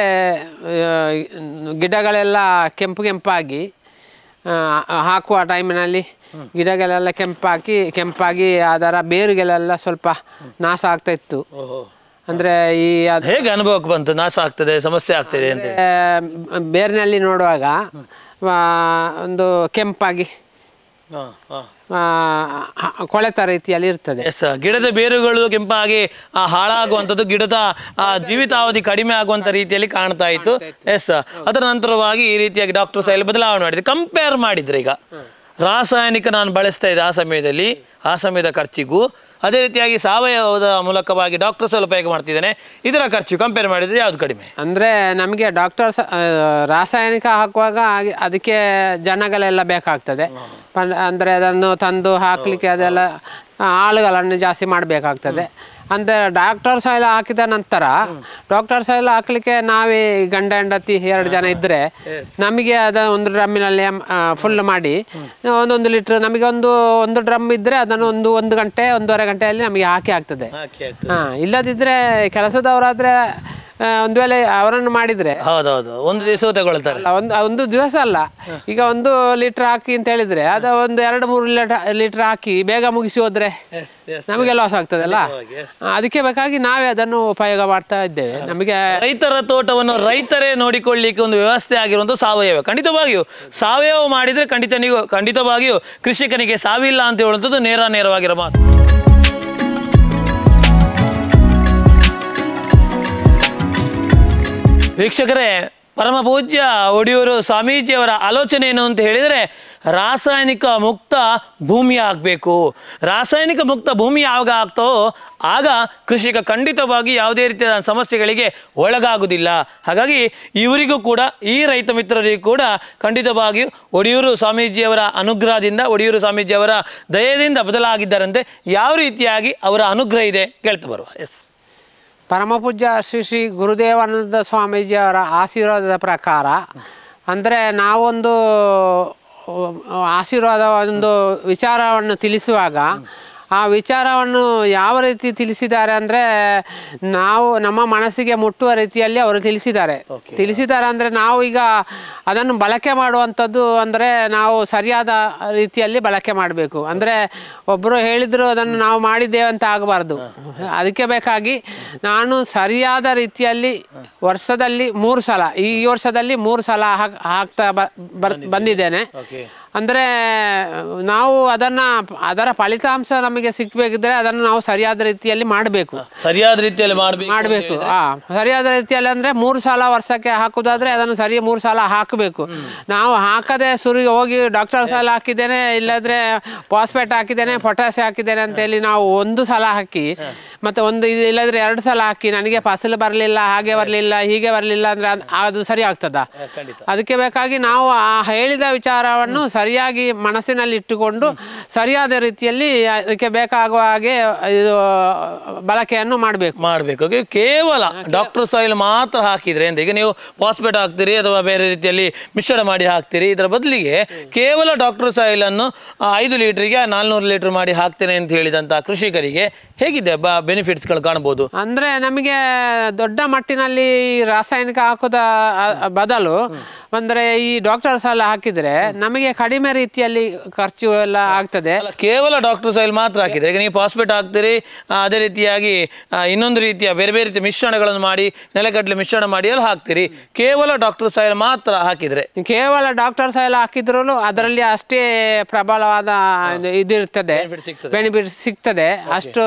ಗಿಡಗಳೆಲ್ಲ ಕೆಂಪು ಕೆಂಪಾಗಿ ಆ, ಹಾಕುವ ಟೈಮಿನಲ್ಲಿ ಗಿಡಗಳೆಲ್ಲ ಕೆಂಪಾಗಿ ಕೆಂಪಾಗಿ ಅದರ ಬೇರುಗಳೆಲ್ಲ ಸ್ವಲ್ಪ ನಾಶ ಆಗ್ತಾ ಇತ್ತು ಅಂದರೆ ಈ ಅದು ಹೇಗೆ ಅನುಭವಕ್ಕೆ ಬಂತು ನಾಶ ಆಗ್ತದೆ ಸಮಸ್ಯೆ ಆಗ್ತದೆ ಅಂತ ಹೇಳಿ ಆ, ಬೇರಿನಲ್ಲಿ ನೋಡುವಾಗ ಆ, ಒಂದು ಕೆಂಪಾಗಿ ಆ, ಹ- ಕೊಳೆತ ರೀತಿಯಲ್ಲಿ ಇರ್ತದೆ ಎಸ್ ಗಿಡದ ಬೇರುಗಳು ಕೆಂಪಾಗಿ ಆ, ಹಾಳಾಗುವಂಥದ್ದು ಗಿಡದ ಆ, ಜೀವಿತಾವಧಿ ಕಡಿಮೆ ಆಗುವಂಥ ರೀತಿಯಲ್ಲಿ ಕಾಣ್ತಾ ಇತ್ತು ಎಸ್ ಅದರ ನಂತರವಾಗಿ ಈ ರೀತಿಯಾಗಿ ಡಾಕ್ಟರ್ ಸಾಯಿಲ್ ಬದಲಾವಣೆ ಮಾಡಿದೆ ಕಂಪೇರ್ ಮಾಡಿದ್ರೆ ಈಗ ರಾಸಾಯನಿಕ ನಾನು ಬಳಸ್ತಾ ಇದ್ದೆ ಆ ಸಮಯದಲ್ಲಿ ಆ ಸಮಯದ ಖರ್ಚಿಗೂ ಅದೇ ರೀತಿಯಾಗಿ ಸಾವಯವದ ಮೂಲಕವಾಗಿ ಡಾಕ್ಟರ್ ಸಾಯಿಲ್ ಉಪಯೋಗ ಮಾಡ್ತಿದ್ದೇನೆ ಇದರ ಖರ್ಚು ಕಂಪೇರ್ ಮಾಡಿದ್ರೆ ಯಾವ್ದು ಕಡಿಮೆ ಅಂದರೆ ನಮಗೆ ಡಾಕ್ಟರ್ಸ್ ರಾಸಾಯನಿಕ ಹಾಕುವಾಗ ಹಾಗೆ ಅದಕ್ಕೆ ಜನಗಳೆಲ್ಲ ಬೇಕಾಗ್ತದೆ ಪನ್- ಅಂದರೆ ಅದನ್ನು ತಂದು ಹಾಕಲಿಕ್ಕೆ ಅದೆಲ್ಲ ಆ, ಆಳುಗಳನ್ನು ಜಾಸ್ತಿ ಮಾಡಬೇಕಾಗ್ತದೆ ಅಂದರೆ ಡಾಕ್ಟರ್ ಸಾಯಿಲ್ ಹಾಕಿದ ನಂತರ ಡಾಕ್ಟರ್ ಸಾಯಿಲ್ ಹಾಕಲಿಕ್ಕೆ ನಾವೇ ಗಂಡ ಹೆಂಡತಿ ಎರಡು ಜನ ಇದ್ದರೆ ನಮಗೆ ಅದ ಒಂದು ಡ್ರಮ್ಮಿನಲ್ಲಿ ಫುಲ್ ಮಾಡಿ ಒಂದೊಂದು ಲೀಟ್ರ್ ನಮಗೆ ಒಂದು ಒಂದು ಡ್ರಮ್ ಇದ್ದರೆ ಅದನ್ನು ಒಂದು ಒಂದು ಗಂಟೆ ಒಂದೂವರೆ ಗಂಟೆಯಲ್ಲಿ ನಮಗೆ ಹಾಕಿ ಆಗ್ತದೆ ಹಾ ಇಲ್ಲದಿದ್ರೆ ಕೆಲಸದವರಾದ್ರೆ ಆ, ಒಂದು ವೇಳೆ ಅವರನ್ನು ಮಾಡಿದ್ರೆ ಹೌದೌದು ಒಂದು ದಿವಸ ತಗೊಳ್ತಾರೆ ಅಲ್ಲ ಒಂದು ಒಂದು ದಿವಸ ಅಲ್ಲ ಈಗ ಒಂದು ಲೀಟರ್ ಹಾಕಿ ಅಂತ ಹೇಳಿದ್ರೆ ಅದ ಒಂದು ಎರಡು ಮೂರು ಲೀಟರ್ ಹಾಕಿ ಬೇಗ ಮುಗಿಸಿ ಹೋದ್ರೆ ನಮಗೆ ಲಾಸ್ ಆಗ್ತದಲ್ಲ ಆ, ಅದಕ್ಕೆ ಬೇಕಾಗಿ ನಾವೇ ಅದನ್ನು ಉಪಯೋಗ ಮಾಡ್ತಾ ಇದ್ದೇವೆ ನಮಗೆ ರೈತರ ತೋಟವನ್ನು ರೈತರೇ ನೋಡಿಕೊಳ್ಳಿಕ್ಕೆ ಒಂದು ವ್ಯವಸ್ಥೆ ಆಗಿರುವಂಥ ಸಾವಯವ ಖಂಡಿತವಾಗಿಯೂ ಸಾವಯವ ಮಾಡಿದರೆ ಖಂಡಿತ ನೀವು ಖಂಡಿತವಾಗಿಯೂ ಕೃಷಿಕನಿಗೆ ಸಾವಿಲ್ಲ ಅಂತ ಹೇಳುವಂಥದ್ದು ನೇರ ನೇರವಾಗಿರೋ ಮಾತು ವೀಕ್ಷಕರೇ ಪರಮ ಪೂಜ್ಯ ಒಡಿಯೂರು ಸ್ವಾಮೀಜಿಯವರ ಆಲೋಚನೆ ಏನು ಅಂತ ಹೇಳಿದರೆ ರಾಸಾಯನಿಕ ಮುಕ್ತ ಭೂಮಿ ಆಗಬೇಕು ರಾಸಾಯನಿಕ ಮುಕ್ತ ಭೂಮಿ ಯಾವಾಗ ಆಗ್ತೋ ಆಗ ಕೃಷಿಕ ಖಂಡಿತವಾಗಿ ಯಾವುದೇ ರೀತಿಯ ಸಮಸ್ಯೆಗಳಿಗೆ ಒಳಗಾಗುವುದಿಲ್ಲ ಹಾಗಾಗಿ ಇವರಿಗೂ ಕೂಡ ಈ ರೈತ ಮಿತ್ರರಿಗೂ ಕೂಡ ಖಂಡಿತವಾಗಿಯೂ ಒಡಿಯೂರು ಸ್ವಾಮೀಜಿಯವರ ಅನುಗ್ರಹದಿಂದ ಒಡಿಯೂರು ಸ್ವಾಮೀಜಿಯವರ ದಯದಿಂದ ಬದಲಾಗಿದ್ದಾರಂತೆ ಯಾವ ರೀತಿಯಾಗಿ ಅವರ ಅನುಗ್ರಹ ಇದೆ ಕೇಳ್ತಾ ಬರುವ ಎಸ್ ಪರಮಪೂಜ್ಯ ಶ್ರೀ ಶ್ರೀ ಗುರುದೇವಾನಂದ ಸ್ವಾಮೀಜಿಯವರ ಆಶೀರ್ವಾದದ ಪ್ರಕಾರ ಅಂದರೆ ನಾವೊಂದು ಆ, ಆಶೀರ್ವಾದ ಒಂದು ವಿಚಾರವನ್ನು ತಿಳಿಸುವಾಗ ಆ ವಿಚಾರವನ್ನು ಯಾವ ರೀತಿ ತಿಳಿಸಿದ್ದಾರೆ ಅಂದರೆ ನಾವು ನಮ್ಮ ಮನಸ್ಸಿಗೆ ಮುಟ್ಟುವ ರೀತಿಯಲ್ಲಿ ಅವರು ತಿಳಿಸಿದ್ದಾರೆ ತಿಳಿಸಿದ್ದಾರೆ ಅಂದರೆ ನಾವು ಈಗ ಅದನ್ನು ಬಳಕೆ ಮಾಡುವಂಥದ್ದು ಅಂದರೆ ನಾವು ಸರಿಯಾದ ರೀತಿಯಲ್ಲಿ ಬಳಕೆ ಮಾಡಬೇಕು ಅಂದರೆ ಒಬ್ಬರು ಹೇಳಿದ್ರು ಅದನ್ನು ನಾವು ಮಾಡಿದ್ದೇವೆ ಅಂತ ಆಗಬಾರ್ದು ಅದಕ್ಕೆ ಬೇಕಾಗಿ ನಾನು ಸರಿಯಾದ ರೀತಿಯಲ್ಲಿ ವರ್ಷದಲ್ಲಿ ಮೂರು ಸಲ ಈ ವರ್ಷದಲ್ಲಿ ಮೂರು ಸಲ ಹಾಕ್ ಹಾಕ್ತಾ ಬ- ಬರ್ ಬಂದಿದ್ದೇನೆ ಅಂದರೆ ನಾವು ಅದನ್ನು ಅದರ ಫಲಿತಾಂಶ ನಮಗೆ ಸಿಕ್ಕಬೇಕಿದ್ರೆ ಅದನ್ನು ನಾವು ಸರಿಯಾದ ರೀತಿಯಲ್ಲಿ ಮಾಡಬೇಕು ಸರಿಯಾದ ರೀತಿಯಲ್ಲಿ ಮಾಡಬೇಕು ಮಾಡಬೇಕು ಆ ಸರಿಯಾದ ರೀತಿಯಲ್ಲಿ ಅಂದರೆ ಮೂರು ಸಲ ವರ್ಷಕ್ಕೆ ಹಾಕುದಾದ್ರೆ ಅದನ್ನು ಸರಿ ಮೂರು ಸಲ ಹಾಕಬೇಕು ನಾವು ಹಾಕದೆ ಸುರಿ ಹೋಗಿ ಡಾಕ್ಟರ್ ಸಲ ಹಾಕಿದ್ದೇನೆ ಇಲ್ಲದ್ರೆ ಫಾಸ್ಫೇಟ್ ಹಾಕಿದ್ದೇನೆ ಪೊಟ್ಯಾಸಿ ಹಾಕಿದ್ದೇನೆ ಅಂತೇಳಿ ನಾವು ಒಂದು ಸಲ ಹಾಕಿ ಮತ್ತೆ ಒಂದು ಇದು ಇಲ್ಲದ್ರೆ ಎರಡು ಸಲ ಹಾಕಿ ನನಗೆ ಫಸಲು ಬರಲಿಲ್ಲ ಹಾಗೆ ಬರಲಿಲ್ಲ ಹೀಗೆ ಬರಲಿಲ್ಲ ಅಂದರೆ ಅದು ಸರಿ ಆಗ್ತದಾ ಖಂಡಿತ ಅದಕ್ಕೆ ಬೇಕಾಗಿ ನಾವು ಆ ಹೇಳಿದ ವಿಚಾರವನ್ನು ಸರಿಯಾಗಿ ಮನಸ್ಸಿನಲ್ಲಿ ಇಟ್ಟುಕೊಂಡು ಸರಿಯಾದ ರೀತಿಯಲ್ಲಿ ಅದಕ್ಕೆ ಬೇಕಾಗುವ ಹಾಗೆ ಇದು ಬಳಕೆಯನ್ನು ಮಾಡಬೇಕು ಮಾಡಬೇಕು ಕೇವಲ ಡಾಕ್ಟರ್ ಸಾಯಿಲ್ ಮಾತ್ರ ಹಾಕಿದ್ರೆ ಅಂತ ಈಗ ನೀವು ಫಾಸ್ಫೇಟ್ ಹಾಕ್ತೀರಿ ಅಥವಾ ಬೇರೆ ರೀತಿಯಲ್ಲಿ ಮಿಶ್ರಣ ಮಾಡಿ ಹಾಕ್ತೀರಿ ಇದರ ಬದಲಿಗೆ ಕೇವಲ ಡಾಕ್ಟರ್ ಸಾಯಿಲ್ ಅನ್ನು ಆ, ಐದು ಲೀಟರ್ಗೆ ನಾಲ್ನೂರು ಲೀಟರ್ ಮಾಡಿ ಹಾಕ್ತೇನೆ ಅಂತ ಹೇಳಿದಂತ ಕೃಷಿಕರಿಗೆ ಹೇಗಿದೆ ಬ ಬೆನಿಫಿಟ್ಸ್ಗಳು ಕಾಣ್ಬೋದು ಅಂದ್ರೆ ನಮಗೆ ದೊಡ್ಡ ಮಟ್ಟಿನಲ್ಲಿ ರಾಸಾಯನಿಕ ಹಾಕೋದ ಆ, ಬದಲು ಅಂದ್ರೆ ಈ ಡಾಕ್ಟರ್ ಸಾಲ ಹಾಕಿದ್ರೆ ನಮಗೆ ಕಡಿಮೆ ರೀತಿಯಲ್ಲಿ ಖರ್ಚು ಎಲ್ಲ ಆಗ್ತದೆ ಅಲ್ಲ ಕೇವಲ ಡಾಕ್ಟರ್ ಸಾಯಿಲ್ ಮಾತ್ರ ಹಾಕಿದ್ರೆ ಈಗ ನೀವು ಫಾಸ್ಫೇಟ್ ಹಾಕ್ತೀರಿ ಆ, ಅದೇ ರೀತಿಯಾಗಿ ಆ, ಇನ್ನೊಂದು ರೀತಿಯ ಬೇರೆ ಬೇರೆ ರೀತಿಯ ಮಿಶ್ರಣಗಳನ್ನು ಮಾಡಿ ನೆಲಗಡಲೆ ಮಿಶ್ರಣ ಮಾಡಿ ಎಲ್ಲ ಹಾಕ್ತೀರಿ ಕೇವಲ ಡಾಕ್ಟರ್ ಸಾಯಿಲ್ ಮಾತ್ರ ಹಾಕಿದ್ರೆ ಕೇವಲ ಡಾಕ್ಟರ್ ಸಾಲ ಹಾಕಿದ್ರು ಅದರಲ್ಲಿ ಅಷ್ಟೇ ಪ್ರಬಲವಾದ ಇದು- ಇದಿರ್ತದೆ ಸಿಗ್ತದೆ. ಬೆನಿಫಿಟ್ ಸಿಗ್ತದೆ ಅಷ್ಟು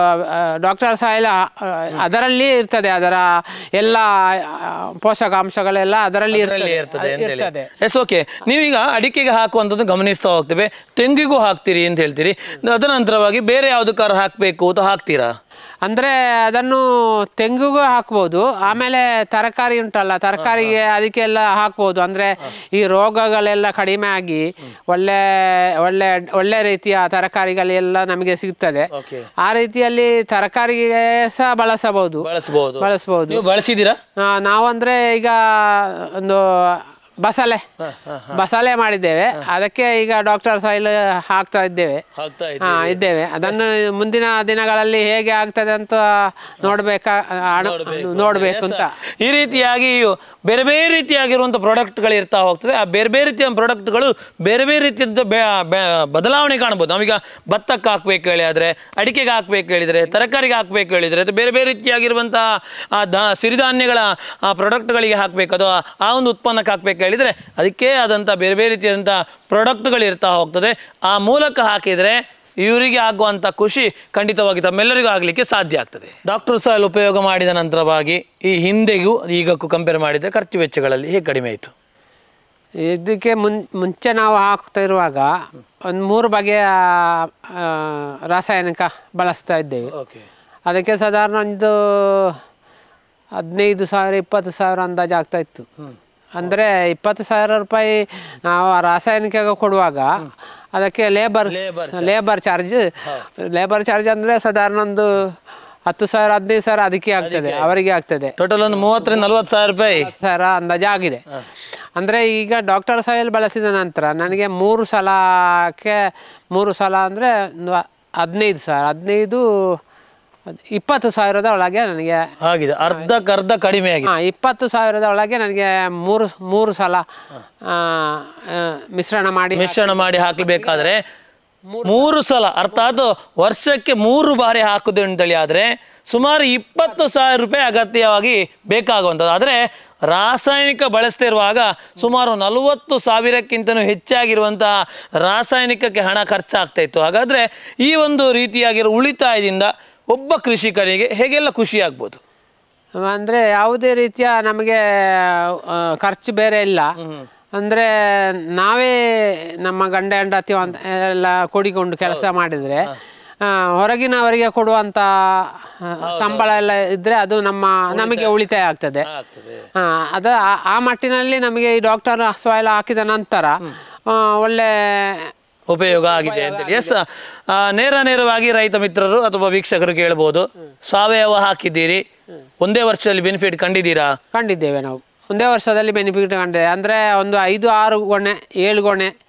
ಡಾಕ್ಟರ್ ಸಾಯಿಲ್ ಅದರಲ್ಲಿ ಇರ್ತದೆ ಅದರ ಎಲ್ಲ ಆ, ಪೋಷಕಾಂಶಗಳೆಲ್ಲ ಅದರಲ್ಲಿ ಅದರಲ್ಲಿ ಇರ್ತದೆ ಇರ್ತದೆ ಅಂತ ಇರ್ತದೆ ಹೇಳಿ ಎಸ್ ಓಕೆ ನೀವೀಗ ಅಡಿಕೆಗೆ ಹಾಕುವಂಥದ್ದು ಗಮನಿಸ್ತಾ ಹೋಗ್ತೇವೆ ತೆಂಗಿಗೂ ಹಾಕ್ತೀರಿ ಅಂತ ಹೇಳ್ತೀರಿ ಅದನಂತರವಾಗಿ ಬೇರೆ ಯಾವುದಕ್ಕಾರ ಹಾಕಬೇಕು ಅಂತ ಹಾಕ್ತೀರಾ ಅಂದರೆ ಅದನ್ನು ತೆಂಗಿಗೂ ಹಾಕ್ಬೋದು ಆಮೇಲೆ ತರಕಾರಿ ಉಂಟಲ್ಲ ತರಕಾರಿಗೆ ಅದಕ್ಕೆಲ್ಲ ಹಾಕ್ಬೋದು ಅಂದರೆ ಈ ರೋಗಗಳೆಲ್ಲ ಕಡಿಮೆ ಆಗಿ ಒಳ್ಳೆ ಒಳ್ಳೆ ಒಳ್ಳೆ ರೀತಿಯ ತರಕಾರಿಗಳೆಲ್ಲ ನಮಗೆ ಸಿಗ್ತದೆ ಓಕೆ ಆ ರೀತಿಯಲ್ಲಿ ತರಕಾರಿಗೆ ಸಹ ಬಳಸಬಹುದು ಬಳಸಬಹುದು ಬಳಸ್ಬೋದು ನೀವು ಬಳಸಿದ್ದೀರಾ ಆ, ನಾವಂದ್ರೆ ಈಗ ಒಂದು ಬಸಳೆ ಬಸಳೆ ಮಾಡಿದ್ದೇವೆ ಅದಕ್ಕೆ ಈಗ ಡಾಕ್ಟರ್ ಸಾಯಿಲ್ ಹಾಕ್ತಾ ಇದ್ದೇವೆ ಹಾಕ್ತಾ ಹಾ ಇದ್ದೇವೆ ಅದನ್ನು ಮುಂದಿನ ದಿನಗಳಲ್ಲಿ ಹೇಗೆ ಆಗ್ತದೆ ಅಂತ ನೋಡ್ಬೇಕಾ ಆಣ- ನೋಡ್ಬೇಕು ಅಂತ ಈ ರೀತಿಯಾಗಿ ಬೇರೆ ಬೇರೆ ರೀತಿಯಾಗಿರುವಂಥ ಪ್ರಾಡಕ್ಟ್ಗಳು ಇರ್ತಾ ಹೋಗ್ತದೆ ಆ ಬೇರೆ ಬೇರೆ ರೀತಿಯ ಪ್ರಾಡಕ್ಟ್ಗಳು ಬೇರೆ ಬೇರೆ ರೀತಿಯಂಥ ಬೆ- ಬೆ- ಬದಲಾವಣೆ ಕಾಣ್ಬೋದು ನಾವೀಗ ಭತ್ತಕ್ಕೆ ಹಾಕ್ಬೇಕು ಹೇಳಿದ್ರೆ ಅಡಿಕೆಗೆ ಹಾಕ್ಬೇಕು ಹೇಳಿದ್ರೆ ತರಕಾರಿಗೆ ಹಾಕ್ಬೇಕು ಹೇಳಿದ್ರೆ ಅಥವಾ ಬೇರೆ ಬೇರೆ ರೀತಿಯಾಗಿರುವಂಥ ಆ ದ ಸಿರಿಧಾನ್ಯಗಳ ಆ ಪ್ರಾಡಕ್ಟ್ಗಳಿಗೆ ಹಾಕ್ಬೇಕು ಅಥವಾ ಆ ಒಂದು ಉತ್ಪನ್ನಕ್ಕೆ ಹಾಕ್ಬೇಕು ಹೇಳಿದ್ರೆ ಅದಕ್ಕೆ ಆದಂಥ ಬೇರೆ ಬೇರೆ ರೀತಿಯಾದಂಥ ಪ್ರಾಡಕ್ಟ್ಗಳು ಇರ್ತಾ ಹೋಗ್ತದೆ ಆ ಮೂಲಕ ಹಾಕಿದರೆ ಇವರಿಗೆ ಆಗುವಂಥ ಖುಷಿ ಖಂಡಿತವಾಗಿ ತಮ್ಮೆಲ್ಲರಿಗೂ ಆಗಲಿಕ್ಕೆ ಸಾಧ್ಯ ಆಗ್ತದೆ ಡಾಕ್ಟರ್ ಸಾಯಿಲ್ ಉಪಯೋಗ ಮಾಡಿದ ನಂತರವಾಗಿ ಈ ಹಿಂದೆಗೂ ಈಗಕ್ಕೂ ಕಂಪೇರ್ ಮಾಡಿದರೆ ಖರ್ಚು ವೆಚ್ಚಗಳಲ್ಲಿ ಹೇಗೆ ಕಡಿಮೆ ಆಯಿತು ಇದಕ್ಕೆ ಮುನ್ ಮುಂಚೆ ನಾವು ಹಾಕ್ತಾ ಇರುವಾಗ ಒಂದು ಮೂರು ಬಗೆಯ ಆ, ರಾಸಾಯನಿಕ ಬಳಸ್ತಾ ಇದ್ದೇವೆ ಓಕೆ ಅದಕ್ಕೆ ಸಾಧಾರಣ ಒಂದು ಹದಿನೈದು ಸಾವಿರ ಇಪ್ಪತ್ತು ಸಾವಿರ ಅಂದಾಜು ಆಗ್ತಾ ಇತ್ತು ಅಂದರೆ ಇಪ್ಪತ್ತು ಸಾವಿರ ರೂಪಾಯಿ ನಾವು ಆ ರಾಸಾಯನಿಕ ಕೊಡುವಾಗ ಅದಕ್ಕೆ labour labour charge labour charge ಅಂದರೆ ಸಾಧಾರಣ ಒಂದು ಹತ್ತು ಸಾವಿರ ಹದಿನೈದು ಸಾವಿರ ಅದಕ್ಕೆ ಆಗ್ತದೆ ಅವರಿಗೆ ಆಗ್ತದೆ ಟೋಟಲ್ ಒಂದು ಮೂವತ್ತರಿಂದ ನಲ್ವತ್ತು ಸಾವಿರ ರೂಪಾಯಿ ಸಾವಿರ ಅಂದಾಜು ಆಗಿದೆ ಅಂದರೆ ಈಗ ಡಾಕ್ಟರ್ ಸಾಯಿಲ್ ಬಳಸಿದ ನಂತರ ನನಗೆ ಮೂರು ಸಲಕ್ಕೆ ಮೂರು ಸಲ ಅಂದರೆ ಒಂದು ಹದಿನೈದು ಸಾವಿರ ಹದಿನೈದು ಹದ್- ಇಪ್ಪತ್ತು ಸಾವಿರದ ಒಳಗೆ ನನಗೆ ಆಗಿದೆ ಅರ್ಧಕ್ಕರ್ಧ ಕಡಿಮೆ ಆಗಿದೆ ಹಾಂ ಇಪ್ಪತ್ತು ಸಾವಿರದ ಒಳಗೆ ನನಗೆ ಮೂರು ಮೂರು ಸಲ ಆ, ಆ, ಮಿಶ್ರಣ ಮಾಡಿ ಮಿಶ್ರಣ ಮಾಡಿ ಹಾಕಬೇಕಾದ್ರೆ ಮೂರು ಸಲ ಅರ್ಥಾತ್ ವರ್ಷಕ್ಕೆ ಮೂರು ಬಾರಿ ಹಾಕುದು ಅಂತೇಳಿ ಆದರೆ ಸುಮಾರು ಇಪ್ಪತ್ತು ಸಾವಿರ ರೂಪಾಯಿ ಅಗತ್ಯವಾಗಿ ಬೇಕಾಗುವಂಥದ್ದು ಆದರೆ ರಾಸಾಯನಿಕ ಬಳಸ್ತಾ ಇರುವಾಗ ಸುಮಾರು ನಲವತ್ತು ಸಾವಿರಕ್ಕಿಂತನೂ ಹೆಚ್ಚಾಗಿರುವಂಥ ರಾಸಾಯನಿಕಕ್ಕೆ ಹಣ ಖರ್ಚಾಗ್ತಾ ಇತ್ತು ಹಾಗಾದರೆ ಈ ಒಂದು ರೀತಿಯಾಗಿರೋ ಉಳಿತಾಯದಿಂದ ಒಬ್ಬ ಕೃಷಿಕನಿಗೆ ಹೇಗೆಲ್ಲ ಖುಷಿ ಆಗ್ಬೋದು ಅಂದರೆ ಯಾವುದೇ ರೀತಿಯ ನಮಗೆ ಆ, ಖರ್ಚು ಬೇರೆ ಇಲ್ಲ ಅಂದರೆ ನಾವೇ ನಮ್ಮ ಗಂಡ ಹೆಂಡತಿ ಅಂತ ಎಲ್ಲ ಕೂಡಿಕೊಂಡು ಕೆಲಸ ಮಾಡಿದರೆ ಆ, ಹೊರಗಿನವರಿಗೆ ಕೊಡುವಂಥ ಆ, ಸಂಬಳ ಎಲ್ಲ ಇದ್ದರೆ ಅದು ನಮ್ಮ ನಮಗೆ ಉಳಿತಾಯ ಆಗ್ತದೆ ಆ, ಅದ ಆ- ಆ ಮಟ್ಟಿನಲ್ಲಿ ನಮಗೆ ಈ ಡಾಕ್ಟರ್ ಸಾಯಿಲ್ ಹಾಕಿದ ನಂತರ ಆ, ಒಳ್ಳೆ ಉಪಯೋಗ ಆಗಿದೆ ಅಂತೇಳಿ ಎಸ್ ನೇರ ನೇರವಾಗಿ ರೈತ ಮಿತ್ರರು ಅಥವಾ ವೀಕ್ಷಕರು ಕೇಳ್ಬೋದು ಸಾವಯವ ಹಾಕಿದ್ದೀರಿ ಒಂದೇ ವರ್ಷದಲ್ಲಿ ಬೆನಿಫಿಟ್ ಕಂಡಿದ್ದೀರಾ ಕಂಡಿದ್ದೇವೆ ನಾವು ಒಂದೇ ವರ್ಷದಲ್ಲಿ ಬೆನಿಫಿಟ್ ಕಂಡಿದೆ ಅಂದರೆ ಒಂದು ಐದು ಆರು ಗೊನೆ ಏಳು ಗೊನೆ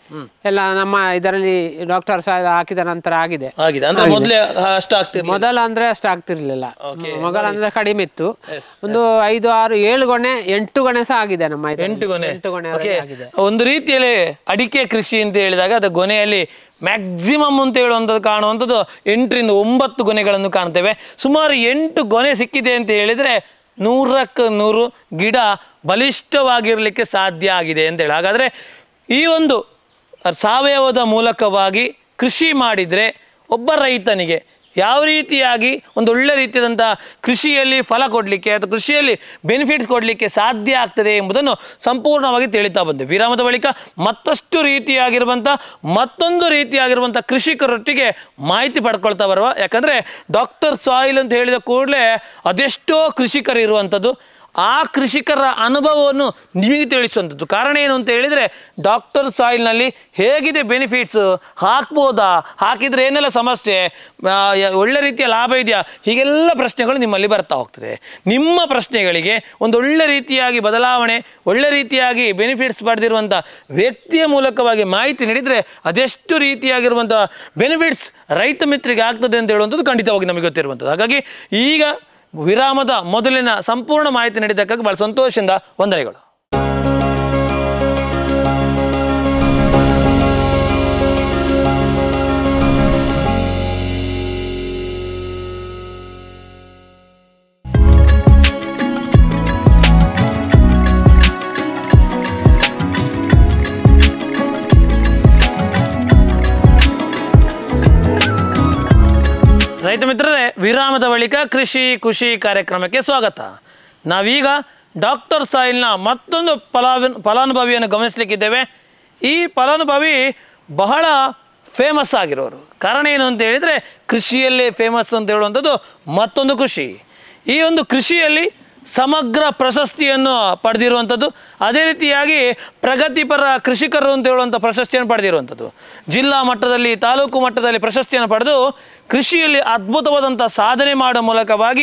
ಎಲ್ಲ ನಮ್ಮ ಇದರಲ್ಲಿ ಡಾಕ್ಟರ್ ಸಹ ಹಾಕಿದ ನಂತರ ಆಗಿದೆ ಆಗಿದೆ ಅಂದ್ರೆ ಮೊದಲೇ ಅಷ್ಟು ಆಗ್ತಿರ್ಲಿಲ್ಲ ಮೊದಲ ಅಂದ್ರೆ ಅಷ್ಟು ಆಗ್ತಿರ್ಲಿಲ್ಲ ಮೊದಲ ಅಂದ್ರೆ ಕಡಿಮೆ ಇತ್ತು ಒಂದು ಐದು ಆರು ಏಳು ಗೊನೆ ಎಂಟು ಗೊನೆ ಸಹ ಆಗಿದೆ ನಮ್ಮ ಇದರಲ್ಲಿ. ಎಂಟು ಗೊನೆ ಎಂಟು ಗೊನೆ ಓಕೆ ಆಗಿದೆ ಒಂದು ರೀತಿಯಲ್ಲಿ ಅಡಿಕೆ ಕೃಷಿ ಅಂತ ಹೇಳಿದಾಗ ಅದು ಗೊನೆಯಲ್ಲಿ ಮ್ಯಾಕ್ಸಿಮಮ್ ಅಂತ ಹೇಳುವಂಥದ್ದು ಕಾಣುವಂಥದ್ದು ಎಂಟರಿಂದ ಒಂಬತ್ತು ಗೊನೆಗಳನ್ನು ಕಾಣ್ತೇವೆ ಸುಮಾರು ಎಂಟು ಗೊನೆ ಸಿಕ್ಕಿದೆ ಅಂತ ಹೇಳಿದರೆ ನೂರಕ್ಕೆ ನೂರು ಗಿಡ ಬಲಿಷ್ಠವಾಗಿರಲಿಕ್ಕೆ ಸಾಧ್ಯ ಆಗಿದೆ ಅಂತೇಳಿ ಹಾಗಾದರೆ ಈ ಒಂದು ಸಾವಯವದ ಮೂಲಕವಾಗಿ ಕೃಷಿ ಮಾಡಿದರೆ ಒಬ್ಬ ರೈತನಿಗೆ ಯಾವ ರೀತಿಯಾಗಿ ಒಂದು ಒಳ್ಳೆ ರೀತಿಯಾದಂಥ ಕೃಷಿಯಲ್ಲಿ ಫಲ ಕೊಡಲಿಕ್ಕೆ ಅಥವಾ ಕೃಷಿಯಲ್ಲಿ ಬೆನಿಫಿಟ್ಸ್ ಕೊಡಲಿಕ್ಕೆ ಸಾಧ್ಯ ಆಗ್ತದೆ ಎಂಬುದನ್ನು ಸಂಪೂರ್ಣವಾಗಿ ತಿಳಿತಾ ಬಂದೆ ವಿರಾಮದ ಬಳಿಕ ಮತ್ತಷ್ಟು ರೀತಿಯಾಗಿರುವಂಥ ಮತ್ತೊಂದು ರೀತಿಯಾಗಿರುವಂಥ ಕೃಷಿಕರೊಟ್ಟಿಗೆ ಮಾಹಿತಿ ಪಡ್ಕೊಳ್ತಾ ಬರುವ ಯಾಕಂದರೆ ಡಾಕ್ಟರ್ ಸಾಯಿಲ್ ಅಂತ ಹೇಳಿದ ಕೂಡಲೇ ಅದೆಷ್ಟೋ ಕೃಷಿಕರು ಇರುವಂಥದ್ದು ಆ ಕೃಷಿಕರ ಅನುಭವವನ್ನು ನಿಮಗೆ ತಿಳಿಸುವಂಥದ್ದು ಕಾರಣ ಏನು ಅಂತ ಹೇಳಿದರೆ ಡಾಕ್ಟರ್ ಸಾಯಿಲ್ನಲ್ಲಿ ಹೇಗಿದೆ ಬೆನಿಫಿಟ್ಸ್ ಹಾಕ್ಬೋದಾ ಹಾಕಿದರೆ ಏನೆಲ್ಲ ಸಮಸ್ಯೆ ಆ, ಯ- ಒಳ್ಳೆ ರೀತಿಯ ಲಾಭ ಇದೆಯಾ ಹೀಗೆಲ್ಲ ಪ್ರಶ್ನೆಗಳು ನಿಮ್ಮಲ್ಲಿ ಬರ್ತಾ ಹೋಗ್ತದೆ ನಿಮ್ಮ ಪ್ರಶ್ನೆಗಳಿಗೆ ಒಂದು ಒಳ್ಳೆ ರೀತಿಯಾಗಿ ಬದಲಾವಣೆ ಒಳ್ಳೆ ರೀತಿಯಾಗಿ ಬೆನಿಫಿಟ್ಸ್ ಪಡೆದಿರುವಂಥ ವ್ಯಕ್ತಿಯ ಮೂಲಕವಾಗಿ ಮಾಹಿತಿ ನೀಡಿದರೆ ಅದೆಷ್ಟು ರೀತಿಯಾಗಿರುವಂಥ ಬೆನಿಫಿಟ್ಸ್ ರೈತ ಮಿತ್ರಿಗೆ ಆಗ್ತದೆ ಅಂತ ಹೇಳುವಂಥದ್ದು ಖಂಡಿತವಾಗಿ ನಮಗೆ ಗೊತ್ತಿರುವಂಥದ್ದು ಹಾಗಾಗಿ ಈಗ ವಿರಾಮದ ಮೊದಲಿನ ಸಂಪೂರ್ಣ ಮಾಹಿತಿ ನೀಡಿದ್ದಕ್ಕಾಗಿ ಬಹಳ ಸಂತೋಷದಿಂದ ವಂದನೆಗಳು ರೈತ ಮಿತ್ರರೇ ವಿರಾಮದ ಬಳಿಕ ಕೃಷಿ ಖುಷಿ ಕಾರ್ಯಕ್ರಮಕ್ಕೆ ಸ್ವಾಗತ ನಾವೀಗ ಡಾಕ್ಟರ್ ಸಾಯಿಲ್ನ ಮತ್ತೊಂದು ಫಲಾವಿ ಫಲಾನುಭವಿಯನ್ನು ಗಮನಿಸಲಿಕ್ಕಿದ್ದೇವೆ ಈ ಫಲಾನುಭವಿ ಬಹಳ ಫೇಮಸ್ ಆಗಿರೋರು ಕಾರಣ ಏನು ಅಂತ ಹೇಳಿದರೆ ಕೃಷಿಯಲ್ಲೇ ಫೇಮಸ್ ಅಂತ ಹೇಳುವಂಥದ್ದು ಮತ್ತೊಂದು ಖುಷಿ ಈ ಒಂದು ಕೃಷಿಯಲ್ಲಿ ಸಮಗ್ರ ಪ್ರಶಸ್ತಿಯನ್ನು ಪಡೆದಿರುವಂಥದ್ದು ಅದೇ ರೀತಿಯಾಗಿ ಪ್ರಗತಿಪರ ಕೃಷಿಕರು ಅಂತ ಹೇಳುವಂಥ ಪ್ರಶಸ್ತಿಯನ್ನು ಪಡೆದಿರುವಂಥದ್ದು ಜಿಲ್ಲಾ ಮಟ್ಟದಲ್ಲಿ ತಾಲೂಕು ಮಟ್ಟದಲ್ಲಿ ಪ್ರಶಸ್ತಿಯನ್ನು ಪಡೆದು ಕೃಷಿಯಲ್ಲಿ ಅದ್ಭುತವಾದಂಥ ಸಾಧನೆ ಮಾಡೋ ಮೂಲಕವಾಗಿ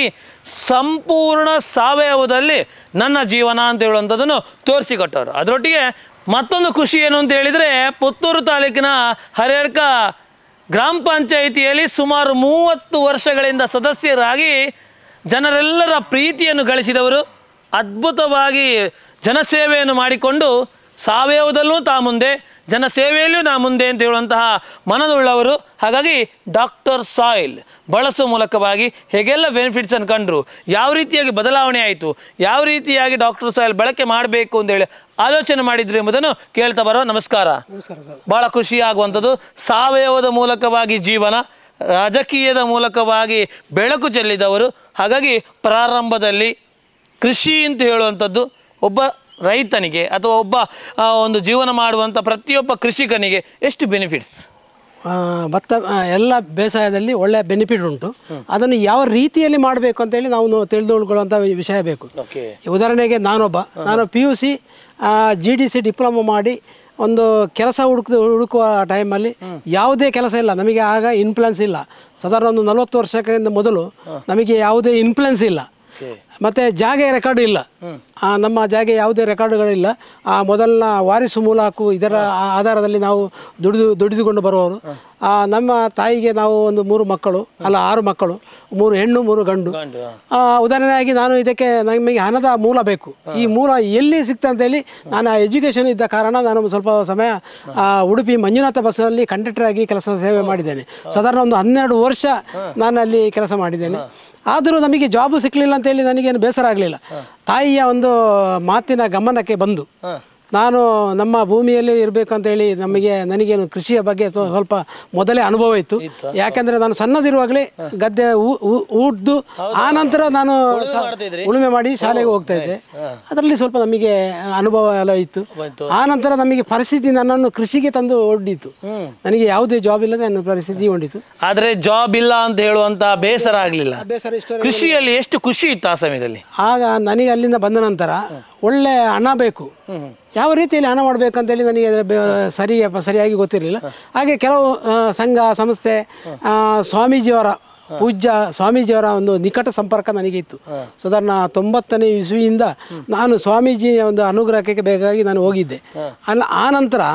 ಸಂಪೂರ್ಣ ಸಾವಯವದಲ್ಲಿ ನನ್ನ ಜೀವನ ಅಂತ ಹೇಳುವಂಥದ್ದನ್ನು ತೋರಿಸಿಕೊಟ್ಟವರು ಅದರೊಟ್ಟಿಗೆ ಮತ್ತೊಂದು ಖುಷಿ ಏನು ಅಂತ ಹೇಳಿದರೆ ಪುತ್ತೂರು ತಾಲೂಕಿನ ಹರೇಡ್ಕ ಗ್ರಾಮ ಪಂಚಾಯಿತಿಯಲ್ಲಿ ಸುಮಾರು ಮೂವತ್ತು ವರ್ಷಗಳಿಂದ ಸದಸ್ಯರಾಗಿ ಜನರೆಲ್ಲರ ಪ್ರೀತಿಯನ್ನು ಗಳಿಸಿದವರು ಅದ್ಭುತವಾಗಿ ಜನಸೇವೆಯನ್ನು ಮಾಡಿಕೊಂಡು ಸಾವಯವದಲ್ಲೂ ತಾ ಮುಂದೆ ಜನಸೇವೆಯಲ್ಲೂ ನಾ ಮುಂದೆ ಅಂತ ಹೇಳುವಂತಹ ಮನದುಳ್ಳವರು ಹಾಗಾಗಿ ಡಾಕ್ಟರ್ ಸಾಯಿಲ್ ಬಳಸುವ ಮೂಲಕವಾಗಿ ಹೇಗೆಲ್ಲ ಬೆನಿಫಿಟ್ಸನ್ನು ಕಂಡ್ರು ಯಾವ ರೀತಿಯಾಗಿ ಬದಲಾವಣೆ ಆಯಿತು ಯಾವ ರೀತಿಯಾಗಿ ಡಾಕ್ಟರ್ ಸಾಯಿಲ್ ಬಳಕೆ ಮಾಡಬೇಕು ಅಂತೇಳಿ ಆಲೋಚನೆ ಮಾಡಿದ್ರು ಎಂಬುದನ್ನು ಕೇಳ್ತಾ ಬರೋ ನಮಸ್ಕಾರ ಭಾಳ ಖುಷಿ ಆಗುವಂಥದ್ದು ಸಾವಯವದ ಮೂಲಕವಾಗಿ ಜೀವನ ರಾಜಕೀಯದ ಮೂಲಕವಾಗಿ ಬೆಳಕು ಚೆಲ್ಲಿದವರು ಹಾಗಾಗಿ ಪ್ರಾರಂಭದಲ್ಲಿ ಕೃಷಿ ಅಂತ ಹೇಳುವಂಥದ್ದು ಒಬ್ಬ ರೈತನಿಗೆ ಅಥವಾ ಒಬ್ಬ ಆ, ಒಂದು ಜೀವನ ಮಾಡುವಂಥ ಪ್ರತಿಯೊಬ್ಬ ಕೃಷಿಕನಿಗೆ ಎಷ್ಟು ಬೆನಿಫಿಟ್ಸ್ ಆ, ಭತ್ತ ಆ, ಎಲ್ಲ ಬೇಸಾಯದಲ್ಲಿ ಒಳ್ಳೆಯ ಬೆನಿಫಿಟ್ ಉಂಟು ಅದನ್ನು ಯಾವ ರೀತಿಯಲ್ಲಿ ಮಾಡಬೇಕು ಅಂತೇಳಿ ನಾವು ನೋ- ತಿಳಿದುಕೊಳ್ಳುವಂಥ ವಿಷಯ ಬೇಕು ಓಕೆ ಉದಾಹರಣೆಗೆ ನಾನೊಬ್ಬ ನಾನು P U C G D C diploma ಮಾಡಿ ಒಂದು ಕೆಲಸ ಹುಡುಕ ಹುಡುಕುವ ಟೈಮಲ್ಲಿ ಯಾವುದೇ ಕೆಲಸ ಇಲ್ಲ ನಮಗೆ ಆಗ ಇನ್ಫ್ಲುಯೆನ್ಸ್ ಇಲ್ಲ ಸಾಧಾರಣ ಒಂದು ನಲವತ್ತು ವರ್ಷಕ್ಕಿಂತ ಮೊದಲು ನಮಗೆ ಯಾವುದೇ ಇನ್ಫ್ಲುಯೆನ್ಸ್ ಇಲ್ಲ ಮತ್ತು ಜಾಗ ರೆಕಾರ್ಡ್ ಇಲ್ಲ ಆ, ನಮ್ಮ ಜಾಗ ಯಾವುದೇ ರೆಕಾರ್ಡ್ಗಳಿಲ್ಲ ಆ ಮೊದಲಿನ ವಾರಿಸು ಮೂಲಕು ಇದರ ಆ- ಆಧಾರದಲ್ಲಿ ನಾವು ದುಡಿದು ದುಡಿದುಕೊಂಡು ಬರುವವರು ಆ, ನಮ್ಮ ತಾಯಿಗೆ ನಾವು ಒಂದು ಮೂರು ಮಕ್ಕಳು ಅಲ್ಲ ಆರು ಮಕ್ಕಳು ಮೂರು ಹೆಣ್ಣು ಮೂರು ಗಂಡು ಆ, ಉದಾಹರಣೆಯಾಗಿ ನಾನು ಇದಕ್ಕೆ ನಮಗೆ ಹಣದ ಮೂಲ ಬೇಕು ಈ ಮೂಲ ಎಲ್ಲಿ ಸಿಗ್ತದೆ ಅಂತೇಳಿ ನಾನು ಎಜುಕೇಷನ್ ಇದ್ದ ಕಾರಣ ನಾನು ಸ್ವಲ್ಪ ಸಮಯ ಆ, ಉಡುಪಿ ಮಂಜುನಾಥ ಬಸ್ನಲ್ಲಿ ಕಂಡಕ್ಟರ್ ಆಗಿ ಕೆಲಸ ಸೇವೆ ಮಾಡಿದ್ದೇನೆ ಸಾಧಾರಣ ಒಂದು ಹನ್ನೆರಡು ವರ್ಷ ನಾನು ಅಲ್ಲಿ ಕೆಲಸ ಮಾಡಿದ್ದೇನೆ ಆದರೂ ನಮಗೆ ಜಾಬ್ ಸಿಕ್ಕಲಿಲ್ಲ ಅಂತೇಳಿ ನನಗೇನು ಬೇಸರ ಆಗಲಿಲ್ಲ ತಾಯಿಯ ಒಂದು ಮಾತಿನ ಗಮನಕ್ಕೆ ಬಂದು ನಾನು ನಮ್ಮ ಭೂಮಿಯಲ್ಲಿ ಇರಬೇಕು ಅಂತೇಳಿ ನಮಗೆ ನನಗೇನು ಕೃಷಿಯ ಬಗ್ಗೆ ಸ್ವ- ಸ್ವಲ್ಪ ಮೊದಲೇ ಅನುಭವ ಇತ್ತು ಯಾಕೆಂದರೆ ನಾನು ಸಣ್ಣದಿರುವಾಗಲೇ ಗದ್ದೆ ಊ- ಊ- ಊಡ್ದು ಆ ನಂತರ ನಾನು ಸ- ಉಳುಮೆ ಮಾಡಿ ಶಾಲೆಗೆ ಹೋಗ್ತಾ ಇದ್ದೆ ಅದರಲ್ಲಿ ಸ್ವಲ್ಪ ನಮಗೆ ಅನುಭವ ಎಲ್ಲ ಇತ್ತು ಆ ನಂತರ ನಮಗೆ ಪರಿಸ್ಥಿತಿ ನನ್ನನ್ನು ಕೃಷಿಗೆ ತಂದು ಒಡ್ಡಿತು ನನಗೆ ಯಾವುದೇ ಜಾಬ್ ಇಲ್ಲದೆ ನನ್ನ ಪರಿಸ್ಥಿತಿ ಹೊಂದಿತು ಆದರೆ ಜಾಬ್ ಇಲ್ಲ ಅಂತ ಹೇಳುವಂಥ ಬೇಸರ ಆಗಲಿಲ್ಲ ಬೇಸರ ಇಷ್ಟ ಕೃಷಿಯಲ್ಲಿ ಎಷ್ಟು ಖುಷಿ ಇತ್ತು ಆ ಸಮಯದಲ್ಲಿ ಆಗ ನನಗೆ ಅಲ್ಲಿಂದ ಬಂದ ನಂತರ ಒಳ್ಳೆ ಹಣ ಬೇಕು ಯಾವ ರೀತಿಯಲ್ಲಿ ಹಣ ಮಾಡಬೇಕು ಅಂತೇಳಿ ನನಗೆ ಅದರ ಬೆ- ಸರಿ ಸರಿಯಾಗಿ ಗೊತ್ತಿರಲಿಲ್ಲ ಹಾಗೆ ಕೆಲವು ಆ, ಸಂಘ ಸಂಸ್ಥೆ ಆ, ಸ್ವಾಮೀಜಿಯವರ ಪೂಜ್ಯ ಸ್ವಾಮೀಜಿಯವರ ಒಂದು ನಿಕಟ ಸಂಪರ್ಕ ನನಗೆ ಇತ್ತು ಸಾಧಾರಣ ತೊಂಬತ್ತನೇ ಇಸುವಿಯಿಂದ ನಾನು ಸ್ವಾಮೀಜಿಯ ಒಂದು ಅನುಗ್ರಹಕ್ಕೆ ಬೇಕಾಗಿ ನಾನು ಹೋಗಿದ್ದೆ ಅಲ್ಲ ಆ ನಂತರ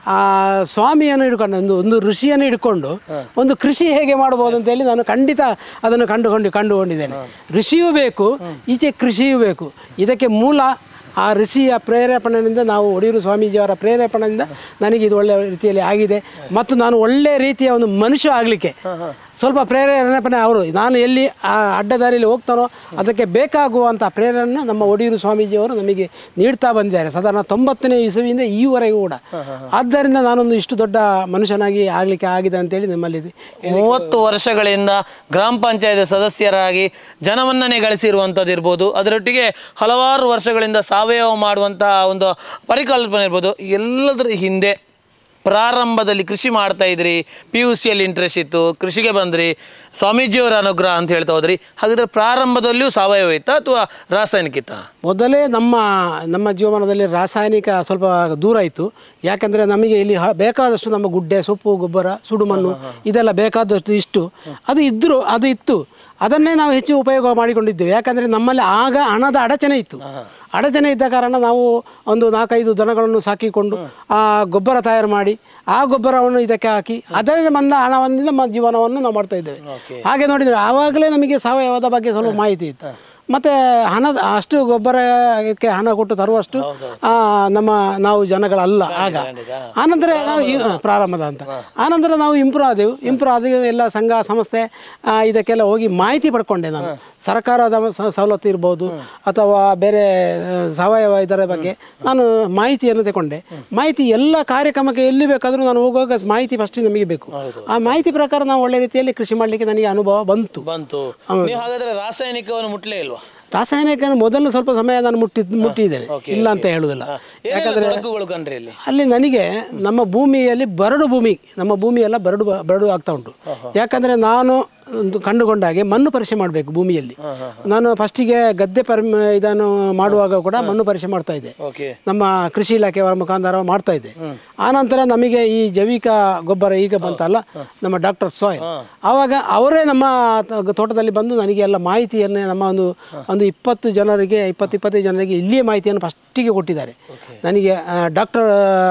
ಆ ಸ್ವಾಮಿಯನ್ನು ಹಿಡ್ಕೊಂಡು ಒಂದು ಒಂದು ಋಷಿಯನ್ನು ಹಿಡ್ಕೊಂಡು ಒಂದು ಕೃಷಿ ಹೇಗೆ ಮಾಡ್ಬೋದು ಅಂತೇಳಿ ನಾನು ಖಂಡಿತ ಅದನ್ನು ಕಂಡುಕೊಂಡು ಕಂಡುಕೊಂಡಿದ್ದೇನೆ ಋಷಿಯೂ ಬೇಕು ಈಚೆ ಕೃಷಿಯೂ ಬೇಕು ಇದಕ್ಕೆ ಮೂಲ ಆ ಋಷಿಯ ಪ್ರೇರೇಪಣೆಯಿಂದ ನಾವು ಒಡಿಯೂರು ಸ್ವಾಮೀಜಿಯವರ ಪ್ರೇರೇಪಣೆಯಿಂದ ನನಗೆ ಇದು ಒಳ್ಳೆಯ ರೀತಿಯಲ್ಲಿ ಆಗಿದೆ ಮತ್ತು ನಾನು ಒಳ್ಳೆಯ ರೀತಿಯ ಒಂದು ಮನುಷ್ಯ ಆಗಲಿಕ್ಕೆ ಸ್ವಲ್ಪ ಪ್ರೇರೇಪಣೆ ಅವರು ನಾನು ಎಲ್ಲಿ ಆ ಅಡ್ಡದಾರಿಯಲ್ಲಿ ಹೋಗ್ತಾನೋ ಅದಕ್ಕೆ ಬೇಕಾಗುವಂಥ ಪ್ರೇರಣೆ ನಮ್ಮ ಒಡಿಯೂರು ಸ್ವಾಮೀಜಿಯವರು ನಮಗೆ ನೀಡ್ತಾ ಬಂದಿದ್ದಾರೆ ಸಾಧಾರಣ ತೊಂಬತ್ತನೇ ಇಸವಿಯಿಂದ ಈವರೆಗೂ ಕೂಡ ಆದ್ದರಿಂದ ನಾನೊಂದು ಇಷ್ಟು ದೊಡ್ಡ ಮನುಷ್ಯನಾಗಿ ಆಗಲಿಕ್ಕೆ ಆಗಿದೆ ಅಂತೇಳಿ ನಿಮ್ಮಲ್ಲಿ ಮೂವತ್ತು ವರ್ಷಗಳಿಂದ ಗ್ರಾಮ ಪಂಚಾಯತ್ ಸದಸ್ಯರಾಗಿ ಜನಮನ್ನಣೆ ಗಳಿಸಿರುವಂಥದ್ದು ಇರ್ಬೋದು ಅದರೊಟ್ಟಿಗೆ ಹಲವಾರು ವರ್ಷಗಳಿಂದ ಸಾವಯವ ಮಾಡುವಂತಹ ಒಂದು ಪರಿಕಲ್ಪನೆ ಇರ್ಬೋದು ಎಲ್ಲದರ ಹಿಂದೆ ಪ್ರಾರಂಭದಲ್ಲಿ ಕೃಷಿ ಮಾಡ್ತಾ ಇದ್ರಿ ಪಿ ಯು ಸಿಯಲ್ಲಿ ಇಂಟ್ರೆಸ್ಟ್ ಇತ್ತು ಕೃಷಿಗೆ ಬಂದ್ರಿ ಸ್ವಾಮೀಜಿಯವರ ಅನುಗ್ರಹ ಅಂತ ಹೇಳ್ತಾ ಹೋದ್ರಿ ಹಾಗಾದ್ರೆ ಪ್ರಾರಂಭದಲ್ಲಿಯೂ ಸಾವಯವ ಇತ್ತಾ ಅಥವಾ ರಾಸಾಯನಿಕ ಇತ್ತಾ ಮೊದಲೇ ನಮ್ಮ ನಮ್ಮ ಜೀವಮಾನದಲ್ಲಿ ರಾಸಾಯನಿಕ ಸ್ವಲ್ಪ ದೂರ ಇತ್ತು ಯಾಕಂದರೆ ನಮಗೆ ಇಲ್ಲಿ ಹ- ಬೇಕಾದಷ್ಟು ನಮ್ಮ ಗುಡ್ಡೆ ಸೊಪ್ಪು ಗೊಬ್ಬರ ಸುಡುಮಣ್ಣು ಇದೆಲ್ಲ ಬೇಕಾದಷ್ಟು ಇಷ್ಟು ಅದು ಇದ್ದರೂ ಅದು ಇತ್ತು ಅದನ್ನೇ ನಾವು ಹೆಚ್ಚು ಉಪಯೋಗ ಮಾಡಿಕೊಂಡಿದ್ದೇವೆ ಯಾಕಂದರೆ ನಮ್ಮಲ್ಲಿ ಆಗ ಹಣದ ಅಡಚಣೆ ಇತ್ತು ಅಡಚಣೆ ಇದ್ದ ಕಾರಣ ನಾವು ಒಂದು ನಾಲ್ಕೈದು ದನಗಳನ್ನು ಸಾಕಿಕೊಂಡು ಆ ಗೊಬ್ಬರ ತಯಾರು ಮಾಡಿ ಆ ಗೊಬ್ಬರವನ್ನು ಇದಕ್ಕೆ ಹಾಕಿ ಅದರಿಂದ ಬಂದ ಹಣವನ್ನಿಂದ ನಮ್ಮ ಜೀವನವನ್ನು ನಾವು ಮಾಡ್ತಾ ಇದ್ದೇವೆ ಹಾಗೆ ನೋಡಿದರೆ ಆವಾಗಲೇ ನಮಗೆ ಸಾವಯವದ ಬಗ್ಗೆ ಸ್ವಲ್ಪ ಮಾಹಿತಿ ಇತ್ತು ಮತ್ತು ಹಣದ ಅಷ್ಟು ಗೊಬ್ಬರಕ್ಕೆ ಹಣ ಕೊಟ್ಟು ತರುವಷ್ಟು ಆ, ನಮ್ಮ ನಾವು ಜನಗಳಲ್ಲ ಆಗ ಆನಂತರ ನಾವು ಈ- ಪ್ರಾರಂಭದ ಅಂತ ಆನಂತರ ನಾವು ಇಂಪ್ರೂವ್ ಆದೆವು ಇಂಪ್ರೂವ್ ಆದ ಎಲ್ಲ ಸಂಘ ಸಂಸ್ಥೆ ಆ, ಇದಕ್ಕೆಲ್ಲ ಹೋಗಿ ಮಾಹಿತಿ ಪಡ್ಕೊಂಡೆ ನಾನು ಸರ್ಕಾರದ ಸ- ಸವಲತ್ತು ಇರ್ಬೋದು ಅಥವಾ ಬೇರೆ ಆ, ಸಾವಯವ ಇದರ ಬಗ್ಗೆ ನಾನು ಮಾಹಿತಿಯನ್ನು ತಗೊಂಡೆ ಮಾಹಿತಿ ಎಲ್ಲ ಕಾರ್ಯಕ್ರಮಕ್ಕೆ ಎಲ್ಲಿ ಬೇಕಾದರೂ ನಾನು ಹೋಗುವಾಗ ಮಾಹಿತಿ ಫಸ್ಟ್ ನಮಗೆ ಬೇಕು ಆ ಮಾಹಿತಿ ಪ್ರಕಾರ ನಾವು ಒಳ್ಳೆ ರೀತಿಯಲ್ಲಿ ಕೃಷಿ ಮಾಡಲಿಕ್ಕೆ ನನಗೆ ಅನುಭವ ಬಂತು ಬಂತು ನೀವು ಹಾಗಾದ್ರೆ ರಾಸಾಯನಿಕವನ್ನು ಮುಟ್ಲೇ ಇಲ್ವಾ ರಾಸಾಯನಿಕ ಮೊದಲು ಸ್ವಲ್ಪ ಸಮಯ ನಾನು ಮುಟ್ಟಿ ಮುಟ್ಟಿದ್ದೇನೆ ಇಲ್ಲ ಅಂತ ಹೇಳುವುದಿಲ್ಲ ಯಾಕಂದ್ರೆ ತೊಡಕುಗಳು ಕಂಡ್ರಿ ಇಲ್ಲಿ ಅಲ್ಲಿ ನನಗೆ ನಮ್ಮ ಭೂಮಿಯಲ್ಲಿ ಬರಡು ಭೂಮಿ ನಮ್ಮ ಭೂಮಿ ಎಲ್ಲ ಬರಡು ಬ- ಬರಡು ಆಗ್ತಾ ಉಂಟು ಯಾಕಂದರೆ ನಾನು ಒಂದು ಕಂಡುಕೊಂಡ ಹಾಗೆ ಮಣ್ಣು ಪರೀಕ್ಷೆ ಮಾಡಬೇಕು ಭೂಮಿಯಲ್ಲಿ ನಾನು ಫಸ್ಟಿಗೆ ಗದ್ದೆ ಪರಿ ಇದನ್ನು ಮಾಡುವಾಗ ಕೂಡ ಮಣ್ಣು ಪರೀಕ್ಷೆ ಮಾಡ್ತಾ ಇದ್ದೆ ಓಕೆ ನಮ್ಮ ಕೃಷಿ ಇಲಾಖೆಯವರ ಮುಖಾಂತರ ಮಾಡ್ತಾ ಇದ್ದೆ ಆನಂತರ ನಮಗೆ ಈ ಜೈವಿಕ ಗೊಬ್ಬರ ಈಗ ಬಂತಲ್ಲ ನಮ್ಮ ಡಾಕ್ಟರ್ ಸಾಯಿಲ್ ಆವಾಗ ಅವರೇ ನಮ್ಮ ತ- ತೋಟದಲ್ಲಿ ಬಂದು ನನಗೆ ಎಲ್ಲ ಮಾಹಿತಿಯನ್ನು ನಮ್ಮ ಒಂದು ಒಂದು ಇಪ್ಪತ್ತು ಜನರಿಗೆ ಇಪ್ಪತ್ತು ಇಪ್ಪತ್ತೈದು ಜನರಿಗೆ ಇಲ್ಲಿಯೇ ಮಾಹಿತಿಯನ್ನು ಫಸ್ಟಿಗೆ ಕೊಟ್ಟಿದ್ದಾರೆ ನನಗೆ ಡಾಕ್ಟರ್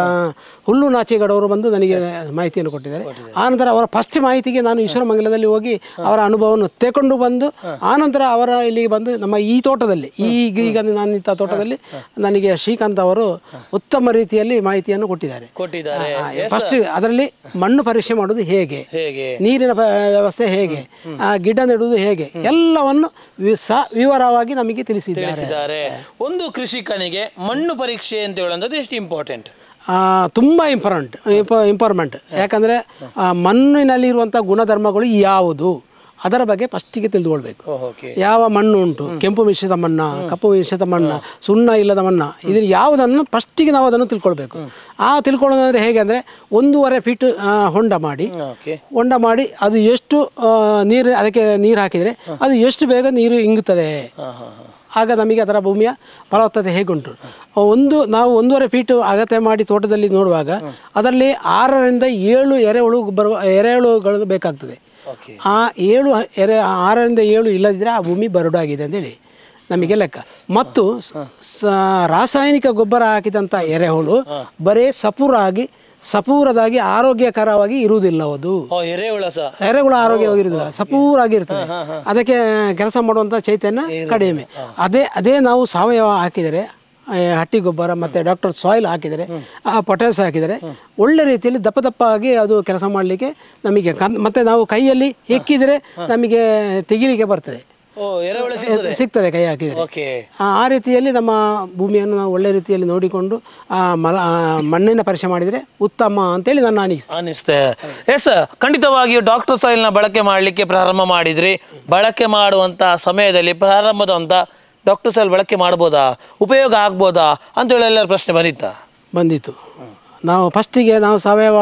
ಹುಲ್ಲು ನಾಚೇಗೌಡವರು ಬಂದು ನನಗೆ ಮಾಹಿತಿಯನ್ನು ಕೊಟ್ಟಿದ್ದಾರೆ ಆನಂತರ ಅವರ ಫಸ್ಟ್ ಮಾಹಿತಿಗೆ ನಾನು ಈಶ್ವರಮಂಗಲದಲ್ಲಿ ಹೋಗಿ ಅವರ ಅನುಭವವನ್ನು ತೆಕೊಂಡು ಬಂದು ಆನಂತರ ಅವರ ಇಲ್ಲಿಗೆ ಬಂದು ನಮ್ಮ ಈ ತೋಟದಲ್ಲಿ ಈಗ ಈಗ ನಾನು ನಿಂತ ತೋಟದಲ್ಲಿ ನನಗೆ ಶ್ರೀಕಾಂತ್ ಅವರು ಉತ್ತಮ ರೀತಿಯಲ್ಲಿ ಮಾಹಿತಿಯನ್ನು ಕೊಟ್ಟಿದ್ದಾರೆ ಕೊಟ್ಟಿದ್ದಾರೆ ಫಸ್ಟ್ ಅದರಲ್ಲಿ ಮಣ್ಣು ಪರೀಕ್ಷೆ ಮಾಡೋದು ಹೇಗೆ ಹೇಗೆ ನೀರಿನ ಪ- ವ್ಯವಸ್ಥೆ ಹೇಗೆ ಆ, ಗಿಡ ನೆಡುವುದು ಹೇಗೆ ಎಲ್ಲವನ್ನು ವಿ- ಸ ವಿವರವಾಗಿ ನಮಗೆ ತಿಳಿಸಿದ್ದಾರೆ ತಿಳಿಸಿದ್ದಾರೆ ಒಂದು ಕೃಷಿಕನಿಗೆ ಮಣ್ಣು ಪರೀಕ್ಷೆ ಅಂತ ಹೇಳುವಂಥದ್ದು ಎಷ್ಟು ಇಂಪಾರ್ಟೆಂಟ್ ಆ, ತುಂಬ ಇಂಪಾರ್ಟೆಂಟ್ ಇಂಪಾರ್ಟೆಂಟ್ ಯಾಕಂದರೆ ಮಣ್ಣಿನಲ್ಲಿರುವಂಥ ಗುಣಧರ್ಮಗಳು ಯಾವುದು ಅದರ ಬಗ್ಗೆ ಫಸ್ಟಿಗೆ ತಿಳಿದುಕೊಳ್ಬೇಕು ಓಕೆ ಯಾವ ಮಣ್ಣು ಉಂಟು ಕೆಂಪು ಮಿಶ್ರಿತ ಮಣ್ಣ ಕಪ್ಪು ಮಿಶ್ರಿತ ಮಣ್ಣ ಸುಣ್ಣ ಇಲ್ಲದ ಮಣ್ಣ ಇದನ್ನು ಯಾವುದನ್ನು ಫಸ್ಟಿಗೆ ನಾವು ಅದನ್ನು ತಿಳ್ಕೊಳ್ಬೇಕು ಆ ತಿಳ್ಕೊಳ್ಳೋದಂದ್ರೆ ಹೇಗೆ ಅಂದರೆ ಒಂದೂವರೆ ಫೀಟ್ ಆ, ಹೊಂಡ ಮಾಡಿ ಓಕೆ ಹೊಂಡ ಮಾಡಿ ಅದು ಎಷ್ಟು ಆ, ನೀರು ಅದಕ್ಕೆ ನೀರು ಹಾಕಿದರೆ ಅದು ಎಷ್ಟು ಬೇಗ ನೀರು ಇಂಗುತ್ತದೆ ಹಾಂ ಹಾಂ ಹಾಂ ಆಗ ನಮಗೆ ಅದರ ಭೂಮಿಯ ಫಲವತ್ತತೆ ಹೇಗುಂಟು ಒಂದು ನಾವು ಒಂದೂವರೆ ಫೀಟು ಅಗತ್ಯ ಮಾಡಿ ತೋಟದಲ್ಲಿ ನೋಡುವಾಗ ಅದರಲ್ಲಿ ಆರರಿಂದ ಏಳು ಎರೆಹುಳು ಬರುವ ಎರೆಹುಳುಗಳು ಬೇಕಾಗ್ತದೆ ಓಕೆ ಆ ಏಳು ಎರೆ ಆರರಿಂದ ಏಳು ಇಲ್ಲದಿದ್ದರೆ ಆ ಭೂಮಿ ಬರಡಾಗಿದೆ ಅಂತೇಳಿ ನಮಗೆ ಲೆಕ್ಕ ಮತ್ತು ಸ- ರಾಸಾಯನಿಕ ಗೊಬ್ಬರ ಹಾಕಿದಂಥ ಎರೆಹುಳು ಬರೇ ಸಪೂರಾಗಿ ಸಪೂರದಾಗಿ ಆರೋಗ್ಯಕರವಾಗಿ ಇರುವುದಿಲ್ಲ ಅದು ಓ ಎರೆಹುಳ ಸಹ ಎರೆಹುಳ ಆರೋಗ್ಯವಾಗಿರುವುದಿಲ್ಲ ಸಪೂರಾಗಿರ್ತದೆ ಅದಕ್ಕೆ ಕೆಲಸ ಮಾಡುವಂಥ ಚೈತನ್ಯ ಕಡಿಮೆ ಅದೇ ಅದೇ ನಾವು ಸಾವಯವ ಹಾಕಿದರೆ ಆ, ಹಟ್ಟಿ ಗೊಬ್ಬರ ಮತ್ತು ಡಾಕ್ಟರ್ ಸಾಯಿಲ್ ಹಾಕಿದರೆ ಆ ಪೊಟ್ಯಾಸ್ ಹಾಕಿದರೆ ಒಳ್ಳೆ ರೀತಿಯಲ್ಲಿ ದಪ್ಪ ದಪ್ಪಾಗಿ ಅದು ಕೆಲಸ ಮಾಡಲಿಕ್ಕೆ ನಮಗೆ ಕನ್ ಮತ್ತು ನಾವು ಕೈಯಲ್ಲಿ ಹೆಕ್ಕಿದರೆ ನಮಗೆ ತೆಗಿಲಿಕ್ಕೆ ಬರ್ತದೆ ಓ ಎರೆಹುಳ ಸಿಗ್ತದೆ ಸಿಗ್ತದೆ ಕೈ ಹಾಕಿದರೆ ಓಕೆ ಆ ಆ ರೀತಿಯಲ್ಲಿ ನಮ್ಮ ಭೂಮಿಯನ್ನು ನಾವು ಒಳ್ಳೆ ರೀತಿಯಲ್ಲಿ ನೋಡಿಕೊಂಡು ಆ ಮಲ ಆ ಮಣ್ಣಿನ ಪರೀಕ್ಷೆ ಮಾಡಿದರೆ ಉತ್ತಮ ಅಂತೇಳಿ ನನ್ನ ಅನಿಸಿಕೆ ಅನಿಸ್ತೆ ಎಸ್ ಖಂಡಿತವಾಗಿಯೂ ಡಾಕ್ಟರ್ ಸಾಯಿಲ್ನ ಬಳಕೆ ಮಾಡಲಿಕ್ಕೆ ಪ್ರಾರಂಭ ಮಾಡಿದ್ರಿ ಬಳಕೆ ಮಾಡುವಂಥ ಸಮಯದಲ್ಲಿ ಪ್ರಾರಂಭದ ಅಂತ ಡಾಕ್ಟರ್ ಸಾಯಿಲ್ ಬಳಕೆ ಮಾಡ್ಬೋದಾ ಉಪಯೋಗ ಆಗ್ಬೋದಾ ಅಂತ ಹೇಳಿ ಎಲ್ಲರ ಪ್ರಶ್ನೆ ಬಂದಿತ್ತ ಬಂದಿತ್ತು ನಾವು ಫಸ್ಟಿಗೆ ನಾವು ಸಾವಯವ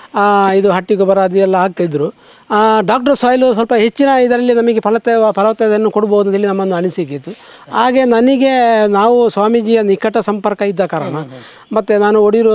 ಆ, ಇದು ಹಟ್ಟಿ ಗೊಬ್ಬರ ಅದೆಲ್ಲ ಹಾಕ್ತಿದ್ರು ಡಾಕ್ಟರ್ ಸಾಯಿಲು ಸ್ವಲ್ಪ ಹೆಚ್ಚಿನ ಇದರಲ್ಲಿ ನಮಗೆ ಫಲತೆ ಫಲವತ್ತತೆಯನ್ನು ಕೊಡ್ಬೋದು ಅಂತೇಳಿ ನಮ್ಮನ್ನು ಅನಿಸಿಕೆ ಇತ್ತು ಹಾಗೆ ನನಗೆ ನಾವು ಸ್ವಾಮೀಜಿಯ ನಿಕಟ ಸಂಪರ್ಕ ಇದ್ದ ಕಾರಣ ಮತ್ತು ನಾನು ಒಡಿಯೂರು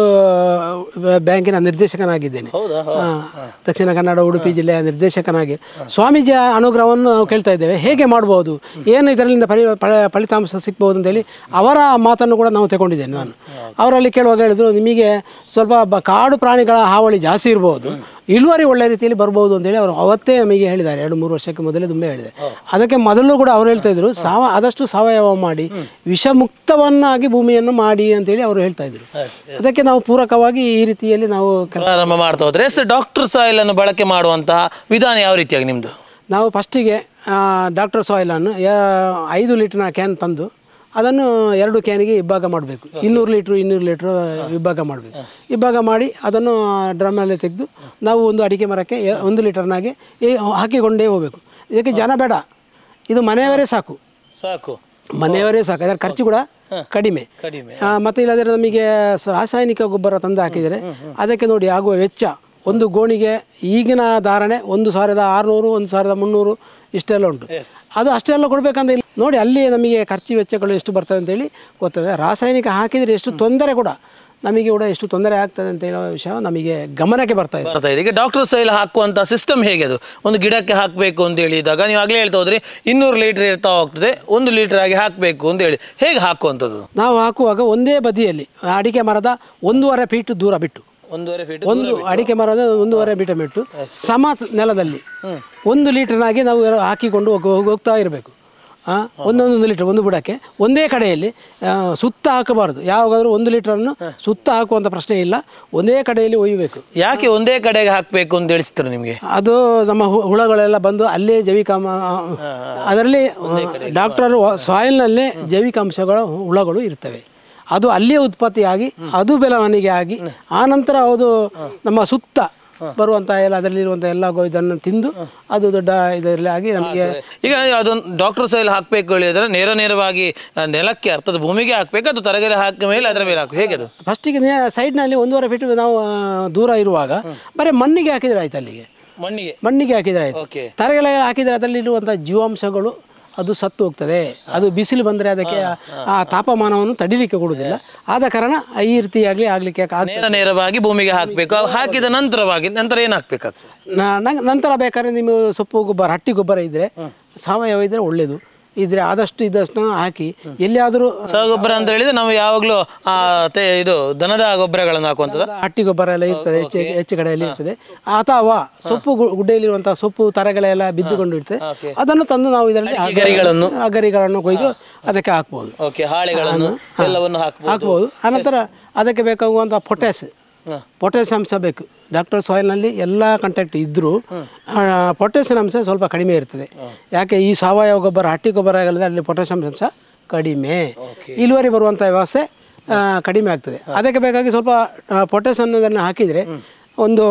ಬ್ಯಾಂಕಿನ ನಿರ್ದೇಶಕನಾಗಿದ್ದೇನೆ ಹೌದಾ ಆ, ದಕ್ಷಿಣ ಕನ್ನಡ ಉಡುಪಿ ಜಿಲ್ಲೆಯ ನಿರ್ದೇಶಕನಾಗಿ ಸ್ವಾಮೀಜಿಯ ಅನುಗ್ರಹವನ್ನು ನಾವು ಕೇಳ್ತಾ ಇದ್ದೇವೆ ಹೇಗೆ ಮಾಡ್ಬೋದು ಏನು ಇದರಿಂದ ಫಲಿ ಫಲ- ಫಲಿತಾಂಶ ಸಿಗ್ಬೋದು ಅಂತೇಳಿ ಅವರ ಮಾತನ್ನು ಕೂಡ ನಾವು ತಗೊಂಡಿದ್ದೇನೆ ನಾನು ಅವರಲ್ಲಿ ಕೇಳುವಾಗ ಹೇಳಿದ್ರು ನಿಮಗೆ ಸ್ವಲ್ಪ ಬ ಕಾಡು ಪ್ರಾಣಿಗಳ ಹಾವಳಿ ಜಾಸ್ತಿ ಇರ್ಬೋದು ಇಳುವರಿ ಒಳ್ಳೆ ರೀತಿಯಲ್ಲಿ ಬರ್ಬೋದು ಅಂತೇಳಿ ಅವರು ಅವತ್ತೇ ನಮಗೆ ಹೇಳಿದ್ದಾರೆ ಎರಡು ಮೂರು ವರ್ಷಕ್ಕೆ ಮೊದಲೇ ತುಂಬ ಹೇಳಿದೆ ಅದಕ್ಕೆ ಮೊದಲು ಕೂಡ ಅವ್ರು ಹೇಳ್ತಾ ಇದ್ರು ಸಾವ ಆದಷ್ಟು ಸಾವಯವ ಮಾಡಿ ವಿಷಮುಕ್ತವನ್ನಾಗಿ ಭೂಮಿಯನ್ನು ಮಾಡಿ ಅಂತೇಳಿ ಅವರು ಹೇಳ್ತಾ ಇದ್ರು ಅದಕ್ಕೆ ನಾವು ಪೂರಕವಾಗಿ ಈ ರೀತಿಯಲ್ಲಿ ನಾವು ಕೆಲ- ಪ್ರಾರಂಭ ಮಾಡ್ತಾ ಹೋದ್ರೆ ಎಸ್ ಡಾಕ್ಟರ್ ಸಾಯಿಲ್ ಅನ್ನು ಬಳಕೆ ಮಾಡುವಂತಹ ವಿಧಾನ ಯಾವ ರೀತಿಯಾಗಿ ನಿಮ್ದು ನಾವು ಫಸ್ಟಿಗೆ ಡಾಕ್ಟರ್ ಸಾಯಿಲನ್ನು ಐದು ಲೀಟ್ರ್ನ ಕ್ಯಾನ್ ತಂದು ಅದನ್ನು ಎರಡು ಕ್ಯಾನಿಗೆ ಇಬ್ಬಾಗ ಮಾಡಬೇಕು ಇನ್ನೂರು ಲೀಟ್ರು ಇನ್ನೂರು ಲೀಟ್ರ್ ಇಬ್ಬಾಗ ಮಾಡಬೇಕು ಇಬ್ಬಾಗ ಮಾಡಿ ಅದನ್ನು ಡ್ರಮ್ಮಲ್ಲಿ ತೆಗೆದು ನಾವು ಒಂದು ಅಡಿಕೆ ಮರಕ್ಕೆ ಎ- ಒಂದು ಲೀಟರ್ನಾಗೆ ಏ- ಹಾಕಿಕೊಂಡೇ ಹೋಗಬೇಕು ಇದಕ್ಕೆ ಜನ ಬೇಡ ಇದು ಮನೆಯವರೇ ಸಾಕು ಸಾಕು ಮನೆಯವರೇ ಸಾಕು ಅದರ ಖರ್ಚು ಕೂಡ ಕಡಿಮೆ ಕಡಿಮೆ ಆ, ಮತ್ತೆ ಇಲ್ಲದ್ರೆ ನಮಗೆ ಸ- ರಾಸಾಯನಿಕ ಗೊಬ್ಬರ ತಂದು ಹಾಕಿದರೆ ಅದಕ್ಕೆ ನೋಡಿ ಆಗುವ ವೆಚ್ಚ ಒಂದು ಗೋಣಿಗೆ ಈಗಿನ ಧಾರಣೆ ಒಂದು ಸಾವಿರದ ಆರುನೂರು ಒಂದು ಸಾವಿರದ ಮುನ್ನೂರು ಇಷ್ಟೆಲ್ಲ ಉಂಟು ಅದು ಅಷ್ಟೆಲ್ಲ ಕೊಡಬೇಕಂತ ಇಲ್ಲ ನೋಡಿ ಅಲ್ಲಿ ನಮಗೆ ಖರ್ಚು ವೆಚ್ಚಗಳು ಎಷ್ಟು ಬರ್ತವೆ ಅಂತೇಳಿ ಗೊತ್ತದೆ ರಾಸಾಯನಿಕ ಹಾಕಿದರೆ ಎಷ್ಟು ತೊಂದರೆ ಕೂಡ ನಮಗೆ ಕೂಡ ಎಷ್ಟು ತೊಂದರೆ ಆಗ್ತದೆ ಅಂತ ಹೇಳೋ ವಿಷಯ ನಮಗೆ ಗಮನಕ್ಕೆ ಬರ್ತಾ ಇದೆ ಬರ್ತಾ ಇದೆ ಈಗ ಡಾಕ್ಟರ್ ಸೈಲ್ ಹಾಕುವಂತ ಸಿಸ್ಟಮ್ ಹೇಗೆ ಅದು ಒಂದು ಗಿಡಕ್ಕೆ ಹಾಕಬೇಕು ಅಂತ ಹೇಳಿದಾಗ ನೀವು ಆಗಲೇ ಹೇಳ್ತಾ ಹೋದ್ರಿ ಇನ್ನೂರು ಲೀಟರ್ ಇರ್ತಾ ಹೋಗ್ತದೆ ಒಂದು ಲೀಟರ್ ಆಗಿ ಹಾಕಬೇಕು ಅಂತ ಹೇಳಿ ಹೇಗೆ ಹಾಕುವಂಥದ್ದು ನಾವು ಹಾಕುವಾಗ ಒಂದೇ ಬದಿಯಲ್ಲಿ ಅಡಿಕೆ ಮರದ ಒಂದೂವರೆ ಫೀಟ್ ದೂರ ಬಿಟ್ಟು ಒಂದೂವರೆ ಫೀಟ್ ಒಂದು ಅಡಿಕೆ ಮರದ ಒಂದೂವರೆ ಬೀಟ ಮೆಟ್ಟು ಸಮ ನೆಲದಲ್ಲಿ ಒಂದು ಲೀಟರ್ನಾಗಿ ನಾವು ಎಲ್ಲ ಹಾಕಿಕೊಂಡು ಹೋಗ್- ಹೋಗ್- ಹೋಗ್ತಾ ಇರಬೇಕು ಒಂದೊಂದೊಂದು ಲೀಟರ್ ಒಂದು ಬುಡಕ್ಕೆ ಒಂದೇ ಕಡೆಯಲ್ಲಿ ಆ, ಸುತ್ತ ಹಾಕಬಾರ್ದು ಯಾವಾಗಾದರೂ ಒಂದು ಲೀಟರನ್ನು ಸುತ್ತ ಹಾಕುವಂಥ ಪ್ರಶ್ನೆ ಇಲ್ಲ ಒಂದೇ ಕಡೆಯಲ್ಲಿ ಒಯ್ಯಬೇಕು ಯಾಕೆ ಒಂದೇ ಕಡೆಗೆ ಹಾಕಬೇಕು ಅಂತ ತಿಳಿಸ್ತಾರೆ ನಿಮಗೆ ಅದು ನಮ್ಮ ಹು- ಹುಳಗಳೆಲ್ಲ ಬಂದು ಅಲ್ಲೇ ಜೈವಿಕ ಅದರಲ್ಲಿ ಡಾಕ್ಟರ್ ಸಾಯಿಲ್ನಲ್ಲೇ ಜೈವಿಕ ಅಂಶಗಳ ಹುಳಗಳು ಇರ್ತವೆ ಅದು ಅಲ್ಲಿಯೇ ಉತ್ಪತ್ತಿಯಾಗಿ ಅದು ಬೆಳವಣಿಗೆ ಆಗಿ ಆನಂತರ ಅದು ನಮ್ಮ ಸುತ್ತ ಬರುವಂಥ ಎಲ್ಲ ಅದರಲ್ಲಿರುವಂಥ ಎಲ್ಲ ಗೋ- ಇದನ್ನು ತಿಂದು ಅದು ದೊಡ್ಡ ಇದರಲ್ಲಿ ಆಗಿ ನಮಗೆ ಈಗ ಅದೊಂದು ಡಾಕ್ಟರ್ ಸೈಲ್ ಹಾಕಬೇಕು ಹೇಳಿದ್ರೆ ನೇರ ನೇರವಾಗಿ ಆ, ನೆಲಕ್ಕೆ ಅರ್ಥದ ಭೂಮಿಗೆ ಹಾಕಬೇಕು ಅದು ತರಗೆಲೆ ಹಾಕಿದ ಮೇಲೆ ಅದರ ಮೇಲೆ ಹಾಕು ಹೇಗೆ ಅದು ಫಸ್ಟಿಗೆ ಸೈಡ್ನಲ್ಲಿ ಒಂದೂವರೆ ಫೀಟ್ ನಾವು ಆ, ದೂರ ಇರುವಾಗ ಬರೀ ಮಣ್ಣಿಗೆ ಹಾಕಿದರೆ ಆಯ್ತು ಅಲ್ಲಿಗೆ ಮಣ್ಣಿಗೆ ಮಣ್ಣಿಗೆ ಹಾಕಿದರೆ ಆಯ್ತು ಓಕೆ ತರಗೆಲೆ ಹಾಕಿದರೆ ಅದರಲ್ಲಿರುವಂಥ ಜೀವಾಂಶಗಳು ಅದು ಸತ್ತು ಹೋಗ್ತದೆ ಅದು ಬಿಸಿಲು ಬಂದರೆ ಅದಕ್ಕೆ ಆ- ಆ ತಾಪಮಾನವನ್ನು ತಡಿಲಿಕ್ಕೆ ಕೊಡುವುದಿಲ್ಲ ಆದ ಕಾರಣ ಈ ರೀತಿಯಾಗಲಿ ಆಗಲಿಕ್ಕೆ ಆಗ ನೇರ ನೇರವಾಗಿ ಭೂಮಿಗೆ ಹಾಕಬೇಕು ಹಾಕಿದ ನಂತರವಾಗಿ ನಂತರ ಏನು ಹಾಕ್ಬೇಕಾಗ್ತದೆ ನ- ನಂಗ್- ನಂತರ ಬೇಕಾದ್ರೆ ನೀವು ಸೊಪ್ಪು ಗೊಬ್ಬರ ಹಟ್ಟಿ ಗೊಬ್ಬರ ಇದ್ದರೆ ಸಾವಯವ ಇದ್ದರೆ ಒಳ್ಳೆಯದು ಇದ್ರೆ ಆದಷ್ಟು ಇದಷ್ಟು ಹಾಕಿ ಎಲ್ಲಿಯಾದರೂ ಗೊಬ್ಬರ ಅಂತ ಹೇಳಿದ್ರೆ ನಾವು ಯಾವಾಗಲೂ ಆ ತೆ- ಇದು ದನದ ಗೊಬ್ಬರಗಳನ್ನು ಹಾಕುವಂಥದ್ದು ಹಟ್ಟಿ ಗೊಬ್ಬರ ಎಲ್ಲ ಇರ್ತದೆ ಹೆಚ್ಚು ಹೆಚ್ಚು ಕಡೆಯಲ್ಲಿ ಇರ್ತದೆ ಅಥವಾ ಸೊಪ್ಪು ಗು- ಗುಡ್ಡೆಯಲ್ಲಿರುವಂತಹ ಸೊಪ್ಪು ತರಗಳೆಲ್ಲ ಬಿದ್ದುಕೊಂಡು ಇರ್ತದೆ ಅದನ್ನು ತಂದು ನಾವು ಇದರಲ್ಲಿ ಗರಿಗಳನ್ನು? ಅಗರಿಗಳನ್ನು ಕೊಯ್ದು ಅದಕ್ಕೆ ಹಾಕ್ಬೋದು ಓಕೆ ಹಾಳೆಗಳನ್ನು ಎಲ್ಲವನ್ನು ಹಾಕಬಹುದು ಹಾಕ್ಬೋದು ಆನಂತರ ಅದಕ್ಕೆ ಬೇಕಾಗುವಂಥ ಪೊಟ್ಯಾಸ್ ಪೊಟ್ಯಾಸ್ ಅಂಶ ಬೇಕು ಡಾಕ್ಟರ್ ಸಾಯಿಲ್ನಲ್ಲಿ ಎಲ್ಲ ಕಂಟ್ಯಾಕ್ಟ್ ಇದ್ದರೂ ಪೊಟ್ಯಾಸಿಯಂ ಅಂಶ ಸ್ವಲ್ಪ ಕಡಿಮೆ ಇರ್ತದೆ ಯಾಕೆ ಈ ಸಾವಯವ ಗೊಬ್ಬರ ಹಟ್ಟಿ ಗೊಬ್ಬರ ಆಗಲಿದೆ ಅಲ್ಲಿ ಪೊಟ್ಯಾಸಿಯಂ ಅಂಶ ಕಡಿಮೆ ಇಳುವರಿ ಬರುವಂಥ ವ್ಯವಸ್ಥೆ ಆ, ಕಡಿಮೆ ಆಗ್ತದೆ ಅದಕ್ಕೆ ಬೇಕಾಗಿ ಸ್ವಲ್ಪ ಪೊಟ್ಯಾಸ್ ಅನ್ನೋದನ್ನು ಹಾಕಿದರೆ ಒಂದು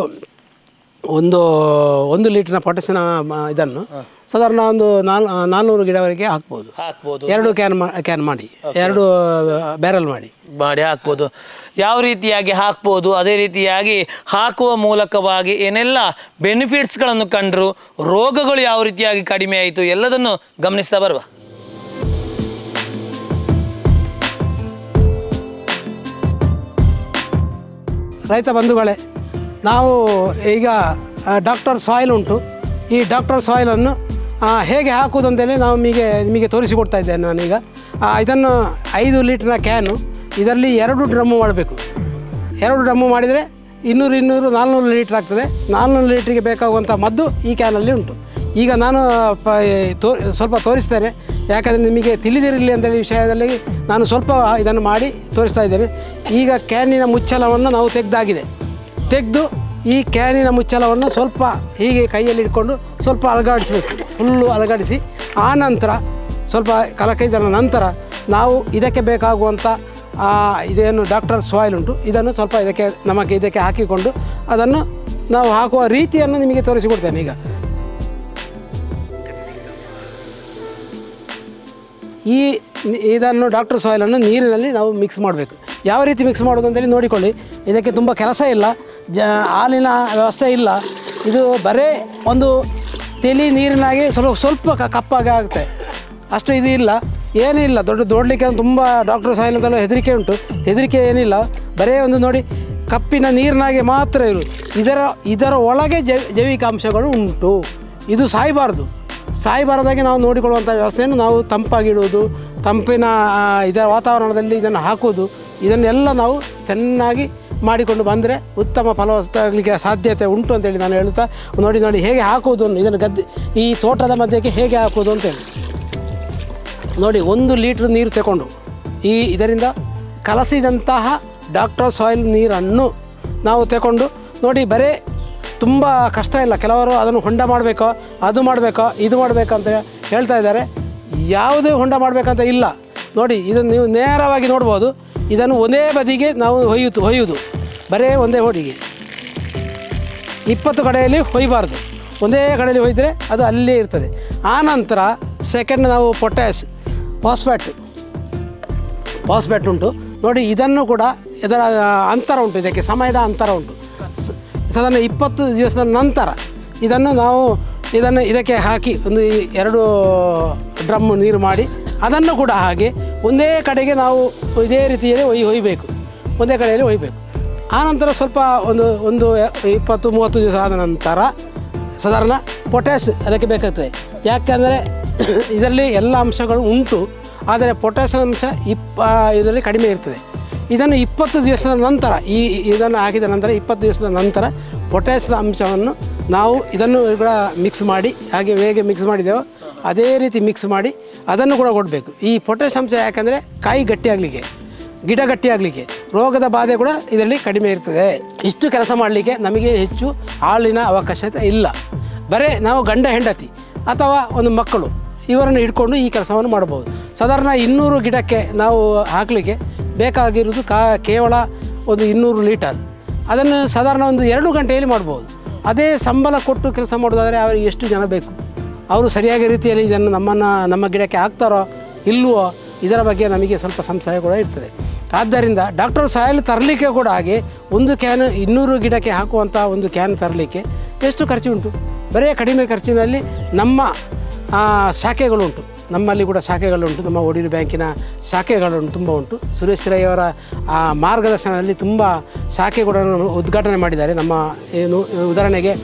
ಒಂದು ಒಂದು ಲೀಟ್ರ್ನ ಪೊಟ್ಯಾಸಿನ ಇದನ್ನು ಸಾಧಾರಣ ಒಂದು ನಾಲ್ ನಾಲ್ನೂರು ಗಿಡವರೆಗೆ ಹಾಕ್ಬೋದು ಹಾಕ್ಬೋದು ಎರಡು ಕ್ಯಾನ್ ಮಾ ಕ್ಯಾನ್ ಮಾಡಿ ಎರಡು ಬ್ಯಾರಲ್ ಮಾಡಿ ಮಾಡಿ ಹಾಕ್ಬೋದು ಯಾವ ರೀತಿಯಾಗಿ ಹಾಕ್ಬೋದು ಅದೇ ರೀತಿಯಾಗಿ ಹಾಕುವ ಮೂಲಕವಾಗಿ ಏನೆಲ್ಲ ಬೆನಿಫಿಟ್ಸ್ಗಳನ್ನು ಕಂಡ್ರು ರೋಗಗಳು ಯಾವ ರೀತಿಯಾಗಿ ಕಡಿಮೆ ಆಯಿತು ಎಲ್ಲದನ್ನು ಗಮನಿಸ್ತಾ ಬರುವ ರೈತ ಬಂಧುಗಳೇ ನಾವು ಈಗ ಡಾಕ್ಟರ್ ಸಾಯಿಲ್ ಉಂಟು ಈ ಡಾಕ್ಟರ್ ಸಾಯಿಲನ್ನು ಆ, ಹೇಗೆ ಹಾಕುವುದು ಅಂತೇಳಿ ನಾವು ನಿಮಗೆ ನಿಮಗೆ ತೋರಿಸಿಕೊಡ್ತಾ ಇದ್ದೇನೆ ನಾನೀಗ ಆ, ಇದನ್ನು ಐದು ಲೀಟ್ರ್ನ ಕ್ಯಾನು ಇದರಲ್ಲಿ ಎರಡು ಡ್ರಮ್ಮು ಮಾಡಬೇಕು ಎರಡು ಡ್ರಮ್ಮು ಮಾಡಿದರೆ ಇನ್ನೂರು ಇನ್ನೂರು ನಾಲ್ನೂರು ಲೀಟ್ರ್ ಆಗ್ತದೆ ನಾಲ್ನೂರು ಲೀಟ್ರಿಗೆ ಬೇಕಾಗುವಂಥ ಮದ್ದು ಈ ಕ್ಯಾನಲ್ಲಿ ಉಂಟು ಈಗ ನಾನು ಪ ತೋ ಸ್ವಲ್ಪ ತೋರಿಸ್ತೇನೆ ಯಾಕಂದರೆ ನಿಮಗೆ ತಿಳಿದಿರಲಿ ಅಂತೇಳಿ ವಿಷಯದಲ್ಲಿ ನಾನು ಸ್ವಲ್ಪ ಇದನ್ನು ಮಾಡಿ ತೋರಿಸ್ತಾ ಇದ್ದೇನೆ ಈಗ ಕ್ಯಾನಿನ ಮುಚ್ಚಳವನ್ನು ನಾವು ತೆಗೆದಾಗಿದೆ ತೆಗೆದು ಈ ಕ್ಯಾನಿನ ಮುಚ್ಚಳವನ್ನು ಸ್ವಲ್ಪ ಹೀಗೆ ಕೈಯಲ್ಲಿ ಇಟ್ಕೊಂಡು ಸ್ವಲ್ಪ ಅಲಗಾಡಿಸಬೇಕು ಫುಲ್ಲು ಅಲಗಾಡಿಸಿ ಆ ನಂತರ ಸ್ವಲ್ಪ ಕಲಕೈದ ನಂತರ ನಾವು ಇದಕ್ಕೆ ಬೇಕಾಗುವಂಥ ಆ, ಇದೇನು ಡಾಕ್ಟರ್ ಸಾಯಿಲ್ ಉಂಟು ಇದನ್ನು ಸ್ವಲ್ಪ ಇದಕ್ಕೆ ನಮಗೆ ಇದಕ್ಕೆ ಹಾಕಿಕೊಂಡು ಅದನ್ನು ನಾವು ಹಾಕುವ ರೀತಿಯನ್ನು ನಿಮಗೆ ತೋರಿಸಿಕೊಡ್ತೇನೆ ಈಗ ಈ ನಿ- ಇದನ್ನು ಡಾಕ್ಟರ್ ಸಾಯಿಲನ್ನು ನೀರಿನಲ್ಲಿ ನಾವು ಮಿಕ್ಸ್ ಮಾಡಬೇಕು ಯಾವ ರೀತಿ ಮಿಕ್ಸ್ ಮಾಡೋದು ಅಂತೇಳಿ ನೋಡಿಕೊಳ್ಳಿ ಇದಕ್ಕೆ ತುಂಬ ಕೆಲಸ ಇಲ್ಲ ಜ ಹಾಲಿನ ವ್ಯವಸ್ಥೆ ಇಲ್ಲ ಇದು ಬರೇ ಒಂದು ತಿಳಿ ನೀರಿನಾಗಿ ಸ್ವಲ್ಪ ಸ್ವಲ್ಪ ಕ- ಕಪ್ಪಾಗಿ ಆಗುತ್ತೆ ಅಷ್ಟು ಇದು ಇಲ್ಲ ಏನಿಲ್ಲ ದೊಡ್ಡ ನೋಡಲಿಕ್ಕೆ ತುಂಬ ಡಾಕ್ಟರ್ ಸಾಯಿಲ್ ಅಂತೆಲ್ಲ ಹೆದರಿಕೆ ಉಂಟು ಹೆದರಿಕೆ ಏನಿಲ್ಲ ಬರೇ ಒಂದು ನೋಡಿ ಕಪ್ಪಿನ ನೀರಿನಾಗೆ ಮಾತ್ರ ಇರು ಇದರ ಇದರ ಒಳಗೆ ಜೈ- ಜೈವಿಕ ಅಂಶಗಳು ಉಂಟು ಇದು ಸಾಯಬಾರ್ದು ಸಾಯಬಾರದಾಗೆ ನಾವು ನೋಡಿಕೊಳ್ಳುವಂಥ ವ್ಯವಸ್ಥೆಯನ್ನು ನಾವು ತಂಪಾಗಿಡುವುದು ತಂಪಿನ ಆ, ಇದರ ವಾತಾವರಣದಲ್ಲಿ ಇದನ್ನು ಹಾಕುವುದು ಇದನ್ನೆಲ್ಲ ನಾವು ಚೆನ್ನಾಗಿ ಮಾಡಿಕೊಂಡು ಬಂದರೆ ಉತ್ತಮ ಫಲವತ್ತಾಗಲಿಕ್ಕೆ ಸಾಧ್ಯತೆ ಉಂಟು ಅಂತೇಳಿ ನಾನು ಹೇಳ್ತಾ ನೋಡಿ ನೋಡಿ ಹೇಗೆ ಹಾಕುವುದು ಇದನ್ನು ಗದ್ದೆ ಈ ತೋಟದ ಮಧ್ಯಕ್ಕೆ ಹೇಗೆ ಹಾಕುವುದು ಅಂತೇಳಿ ನೋಡಿ ಒಂದು ಲೀಟ್ರ್ ನೀರು ತಗೊಂಡು ಈ ಇದರಿಂದ ಕಲಸಿದಂತಹ ಡಾಕ್ಟರ್ ಸಾಯಿಲ್ ನೀರನ್ನು ನಾವು ತಗೊಂಡು ನೋಡಿ ಬರೀ ತುಂಬ ಕಷ್ಟ ಇಲ್ಲ ಕೆಲವರು ಅದನ್ನು ಹೊಂಡ ಮಾಡಬೇಕೋ ಅದು ಮಾಡಬೇಕೋ ಇದು ಮಾಡಬೇಕೋ ಅಂತ ಹೇಳ್ತಾ ಇದ್ದಾರೆ ಯಾವುದೇ ಹೊಂಡ ಮಾಡಬೇಕಂತ ಇಲ್ಲ ನೋಡಿ ಇದನ್ನು ನೀವು ನೇರವಾಗಿ ನೋಡ್ಬೋದು ಇದನ್ನು ಒಂದೇ ಬದಿಗೆ ನಾವು ಹೊಯ್ಯುತ್ತು ಹೊಯ್ಯುವುದು ಬರೇ ಒಂದೇ ಹೋಡಿಗೆ ಇಪ್ಪತ್ತು ಕಡೆಯಲ್ಲಿ ಹೊಯ್ಬಾರ್ದು ಒಂದೇ ಕಡೆಯಲ್ಲಿ ಹೊಯ್ದರೆ ಅದು ಅಲ್ಲೇ ಇರ್ತದೆ ಆನಂತರ ಸೆಕೆಂಡ್ ನಾವು ಪೊಟ್ಯಾಸ್ ಫಾಸ್ಫ್ಯಾಟ್ ಫಾಸ್ಫ್ಯಾಟ್ ಉಂಟು ನೋಡಿ ಇದನ್ನು ಕೂಡ ಇದರ ಅಂತರ ಉಂಟು ಇದಕ್ಕೆ ಸಮಯದ ಅಂತರ ಉಂಟು ಸ- ಸಾಧಾರಣ ಇಪ್ಪತ್ತು ದಿವಸದ ನಂತರ ಇದನ್ನು ನಾವು ಇದನ್ನು ಇದಕ್ಕೆ ಹಾಕಿ ಒಂದು ಎರಡು ಡ್ರಮ್ ನೀರು ಮಾಡಿ ಅದನ್ನು ಕೂಡ ಹಾಗೆ ಒಂದೇ ಕಡೆಗೆ ನಾವು ಇದೇ ರೀತಿಯಲ್ಲಿ ಒಯ್ ಒಯ್ಯಬೇಕು ಒಂದೇ ಕಡೆಯಲ್ಲಿ ಒಯ್ಯಬೇಕು ಆನಂತರ ಸ್ವಲ್ಪ ಒಂದು ಒಂದು ಇಪ್ಪತ್ತು ಮೂವತ್ತು ದಿವಸ ಆದ ನಂತರ ಸಾಧಾರಣ ಪೊಟ್ಯಾಸ್ ಅದಕ್ಕೆ ಬೇಕಾಗ್ತದೆ ಯಾಕೆಂದರೆ ಇದರಲ್ಲಿ ಎಲ್ಲ ಅಂಶಗಳು ಉಂಟು ಆದರೆ ಪೊಟ್ಯಾಸ್ ಅಂಶ ಇಪ್ಪ ಇದರಲ್ಲಿ ಕಡಿಮೆ ಇರ್ತದೆ ಇದನ್ನು ಇಪ್ಪತ್ತು ದಿವಸದ ನಂತರ ಈ ಇದನ್ನು ಹಾಕಿದ ನಂತರ ಇಪ್ಪತ್ತು ದಿವಸದ ನಂತರ ಪೊಟ್ಯಾಸ್ನ ಅಂಶವನ್ನು ನಾವು ಇದನ್ನು ಕೂಡ ಮಿಕ್ಸ್ ಮಾಡಿ ಹಾಗೆ ಹೇಗೆ ಮಿಕ್ಸ್ ಮಾಡಿದೆವೋ ಅದೇ ರೀತಿ ಮಿಕ್ಸ್ ಮಾಡಿ ಅದನ್ನು ಕೂಡ ಕೊಡಬೇಕು ಈ ಪೊಟ್ಯಾಸ್ ಅಂಶ ಯಾಕಂದರೆ ಕಾಯಿ ಗಟ್ಟಿಯಾಗಲಿಕ್ಕೆ ಗಿಡ ಗಟ್ಟಿಯಾಗಲಿಕ್ಕೆ ರೋಗದ ಬಾಧೆ ಕೂಡ ಇದರಲ್ಲಿ ಕಡಿಮೆ ಇರ್ತದೆ ಇಷ್ಟು ಕೆಲಸ ಮಾಡಲಿಕ್ಕೆ ನಮಗೆ ಹೆಚ್ಚು ಆಳಿನ ಅವಕಾಶತೆ ಇಲ್ಲ ಬರೀ ನಾವು ಗಂಡ ಹೆಂಡತಿ ಅಥವಾ ಒಂದು ಮಕ್ಕಳು ಇವರನ್ನು ಹಿಡ್ಕೊಂಡು ಈ ಕೆಲಸವನ್ನು ಮಾಡ್ಬೋದು ಸಾಧಾರಣ ಇನ್ನೂರು ಗಿಡಕ್ಕೆ ನಾವು ಹಾಕಲಿಕ್ಕೆ ಬೇಕಾಗಿರೋದು ಕಾ ಕೇವಲ ಒಂದು ಇನ್ನೂರು ಲೀಟರ್ ಅದನ್ನು ಸಾಧಾರಣ ಒಂದು ಎರಡು ಗಂಟೆಯಲ್ಲಿ ಮಾಡ್ಬೋದು ಅದೇ ಸಂಬಳ ಕೊಟ್ಟು ಕೆಲಸ ಮಾಡೋದಾದರೆ ಅವರಿಗೆ ಎಷ್ಟು ಜನ ಬೇಕು ಅವರು ಸರಿಯಾದ ರೀತಿಯಲ್ಲಿ ಇದನ್ನು ನಮ್ಮನ್ನು ನಮ್ಮ ಗಿಡಕ್ಕೆ ಹಾಕ್ತಾರೋ ಇಲ್ಲವೋ ಇದರ ಬಗ್ಗೆ ನಮಗೆ ಸ್ವಲ್ಪ ಸಂಶಯ ಕೂಡ ಇರ್ತದೆ ಆದ್ದರಿಂದ ಡಾಕ್ಟರ್ ಸಾಯಿಲ್ ತರಲಿಕ್ಕೆ ಕೂಡ ಹಾಗೆ ಒಂದು ಕ್ಯಾನ್ ಇನ್ನೂರು ಗಿಡಕ್ಕೆ ಹಾಕುವಂಥ ಒಂದು ಕ್ಯಾನ್ ತರಲಿಕ್ಕೆ ಎಷ್ಟು ಖರ್ಚು ಉಂಟು ಬರೀ ಕಡಿಮೆ ಖರ್ಚಿನಲ್ಲಿ ನಮ್ಮ ಆ, ಶಾಖೆಗಳುಂಟು ನಮ್ಮಲ್ಲಿ ಕೂಡ ಶಾಖೆಗಳುಂಟು ನಮ್ಮ ಒಡಿರು ಬ್ಯಾಂಕಿನ ಶಾಖೆಗಳು ತುಂಬ ಉಂಟು ಸುರೇಶ್ ರೈ ಅವರ ಆ, ಮಾರ್ಗದರ್ಶನದಲ್ಲಿ ತುಂಬ ಶಾಖೆಗಳನ್ನು ಉದ್ಘಾಟನೆ ಮಾಡಿದ್ದಾರೆ ನಮ್ಮ ಏನು ಉದಾಹರಣೆಗೆ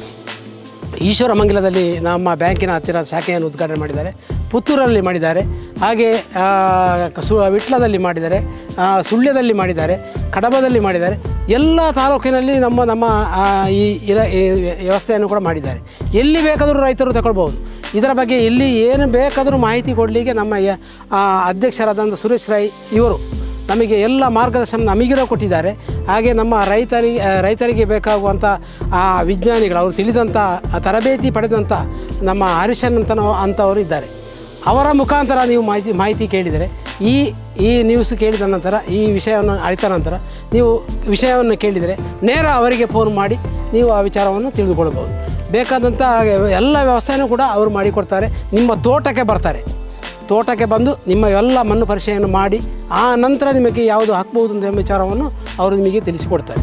ಈಶ್ವರ ಮಂಗಲದಲ್ಲಿ ನಮ್ಮ ಬ್ಯಾಂಕಿನ ಹತ್ತಿರ ಶಾಖೆಯನ್ನು ಉದ್ಘಾಟನೆ ಮಾಡಿದ್ದಾರೆ ಪುತ್ತೂರಲ್ಲಿ ಮಾಡಿದ್ದಾರೆ ಹಾಗೆ ಆ, ಸು ವಿಟ್ಲದಲ್ಲಿ ಮಾಡಿದ್ದಾರೆ ಆ, ಸುಳ್ಯದಲ್ಲಿ ಮಾಡಿದ್ದಾರೆ ಕಡಬದಲ್ಲಿ ಮಾಡಿದ್ದಾರೆ ಎಲ್ಲ ತಾಲೂಕಿನಲ್ಲಿ ನಮ್ಮ ನಮ್ಮ ಆ, ಈ ಇಲ ಈ ವ್ಯವಸ್ಥೆಯನ್ನು ಕೂಡ ಮಾಡಿದ್ದಾರೆ ಎಲ್ಲಿ ಬೇಕಾದರೂ ರೈತರು ತಗೊಳ್ಬೋದು ಇದರ ಬಗ್ಗೆ ಎಲ್ಲಿ ಏನು ಬೇಕಾದರೂ ಮಾಹಿತಿ ಕೊಡಲಿಕ್ಕೆ ನಮ್ಮ ಯ- ಆ, ಅಧ್ಯಕ್ಷರಾದಂಥ ಸುರೇಶ್ ರೈ ಇವರು ನಮಗೆ ಎಲ್ಲ ಮಾರ್ಗದರ್ಶನ ನಮಗಿರೋ ಕೊಟ್ಟಿದ್ದಾರೆ ಹಾಗೆ ನಮ್ಮ ರೈತರಿಗೆ ಆ, ರೈತರಿಗೆ ಬೇಕಾಗುವಂಥ ಆ ವಿಜ್ಞಾನಿಗಳು ಅವರು ತಿಳಿದಂಥ ಆ ತರಬೇತಿ ಪಡೆದಂಥ ನಮ್ಮ ಹರಿಶನ್ ಅಂತ ಅಂಥವರು ಇದ್ದಾರೆ ಅವರ ಮುಖಾಂತರ ನೀವು ಮಾಹಿತಿ ಮಾಹಿತಿ ಕೇಳಿದರೆ ಈ ಈ ನ್ಯೂಸ್ ಕೇಳಿದ ನಂತರ ಈ ವಿಷಯವನ್ನು ಅರಿತ ನಂತರ ನೀವು ವಿಷಯವನ್ನು ಕೇಳಿದರೆ ನೇರ ಅವರಿಗೆ ಫೋನ್ ಮಾಡಿ ನೀವು ಆ ವಿಚಾರವನ್ನು ತಿಳಿದುಕೊಳ್ಬೋದು ಬೇಕಾದಂಥ ಎಲ್ಲ ವ್ಯವಸ್ಥೆಯೂ ಕೂಡ ಅವರು ಮಾಡಿಕೊಡ್ತಾರೆ ನಿಮ್ಮ ತೋಟಕ್ಕೆ ಬರ್ತಾರೆ ತೋಟಕ್ಕೆ ಬಂದು ನಿಮ್ಮ ಎಲ್ಲ ಮಣ್ಣು ಪರಿಚಯವನ್ನು ಮಾಡಿ ಆ ನಂತರ ನಿಮಗೆ ಯಾವುದು ಹಾಕ್ಬೋದು ಅಂತ ಎಂಬ ವಿಚಾರವನ್ನು ಅವರು ನಿಮಗೆ ತಿಳಿಸಿಕೊಡ್ತಾರೆ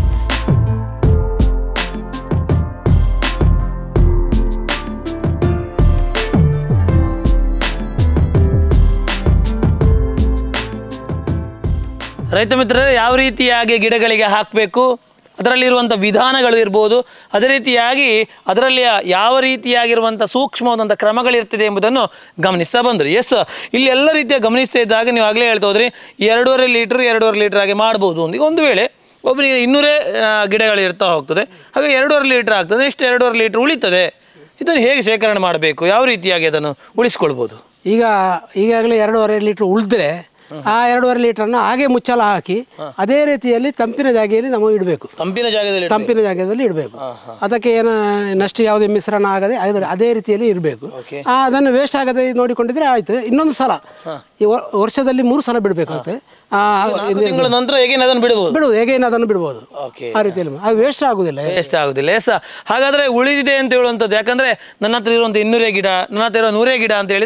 ರೈತ ಮಿತ್ರರೇ ಯಾವ ರೀತಿಯಾಗಿ ಗಿಡಗಳಿಗೆ ಹಾಕಬೇಕು ಅದರಲ್ಲಿರುವಂಥ ವಿಧಾನಗಳು ಇರ್ಬೋದು ಅದೇ ರೀತಿಯಾಗಿ ಅದರಲ್ಲಿ ಯಾವ ರೀತಿಯಾಗಿರುವಂಥ ಸೂಕ್ಷ್ಮವಾದಂಥ ಕ್ರಮಗಳಿರ್ತದೆ ಎಂಬುದನ್ನು ಗಮನಿಸ್ತಾ ಬಂದರು ಎಸ್ ಇಲ್ಲಿ ಎಲ್ಲ ರೀತಿಯ ಗಮನಿಸ್ತಾ ಇದ್ದಾಗ ನೀವು ಆಗಲೇ ಹೇಳ್ತಾ ಹೋದ್ರಿ ಎರಡೂವರೆ ಲೀಟ್ರ್ ಎರಡೂವರೆ ಲೀಟ್ರ್ ಆಗಿ ಮಾಡ್ಬೋದು ಅಂತ ಈಗ ಒಂದು ವೇಳೆ ಒಬ್ಬನಿಗೆ ಇನ್ನೂರೇ ಆ, ಗಿಡಗಳು ಇರ್ತಾ ಹೋಗ್ತದೆ ಹಾಗೆ ಎರಡೂವರೆ ಲೀಟ್ರ್ ಆಗ್ತದೆ ಇಷ್ಟು ಎರಡೂವರೆ ಲೀಟ್ರ್ ಉಳಿತದೆ ಇದನ್ನು ಹೇಗೆ ಶೇಖರಣೆ ಮಾಡಬೇಕು ಯಾವ ರೀತಿಯಾಗಿ ಅದನ್ನು ಉಳಿಸ್ಕೊಳ್ಬೋದು ಈಗ ಈಗಾಗಲೇ ಎರಡೂವರೆ ಲೀಟ್ರ್ ಉಳಿದ್ರೆ ಆ ಎರಡೂವರೆ ಲೀಟ್ರನ್ನು ಹಾಗೆ ಮುಚ್ಚಲ ಹಾಕಿ ಅದೇ ರೀತಿಯಲ್ಲಿ ತಂಪಿನ ಜಾಗೆಯಲ್ಲಿ ನಾವು ಇಡಬೇಕು ತಂಪಿನ ಜಾಗದಲ್ಲಿ ತಂಪಿನ ಜಾಗದಲ್ಲಿ ಇಡಬೇಕು ಅದಕ್ಕೆ ಏನು ನಷ್ಟು ಯಾವುದೇ ಮಿಶ್ರಣ ಆಗದೆ ಅದೇ- ಅದೇ ರೀತಿಯಲ್ಲಿ ಇರಬೇಕು Okay. ಅದನ್ನು ವೇಸ್ಟ್ ಆಗದೆ ನೋಡಿಕೊಂಡಿದ್ರೆ ಆಯ್ತು ಇನ್ನೊಂದು ಸಲ ಈ ವರ್- ವರ್ಷದಲ್ಲಿ ಮೂರು ಸಲ ಬಿಡಬೇಕಾಗುತ್ತೆ ನಾಲ್ಕು ತಿಂಗಳ ನಂತರ ಹೇಗೆ ಅದನ್ನು ಬಿಡಬಹುದು ಬಿಡುವುದು ಹೇಗೆ ಅದನ್ನು ಬಿಡ್ಬೋದು ಓಕೆ ಆ ರೀತಿಯಲ್ಲಿ ಅದು ವೇಸ್ಟ್ ಆಗುದಿಲ್ಲ ವೇಸ್ಟ್ ಆಗುದಿಲ್ಲ ಎಸ್ ಹಾಗಾದ್ರೆ ಉಳಿದಿದೆ ಅಂತ ಹೇಳುವಂಥದ್ದು ಯಾಕಂದ್ರೆ ನನ್ನ ಹತ್ರ ಇರುವಂಥ ಇನ್ನೂರೇ ಗಿಡ ನನ್ನ ಹತ್ರ ಇರೋ ನೂರೇ ಗಿಡ ಅಂತ ಹೇಳಿದ್ರೆ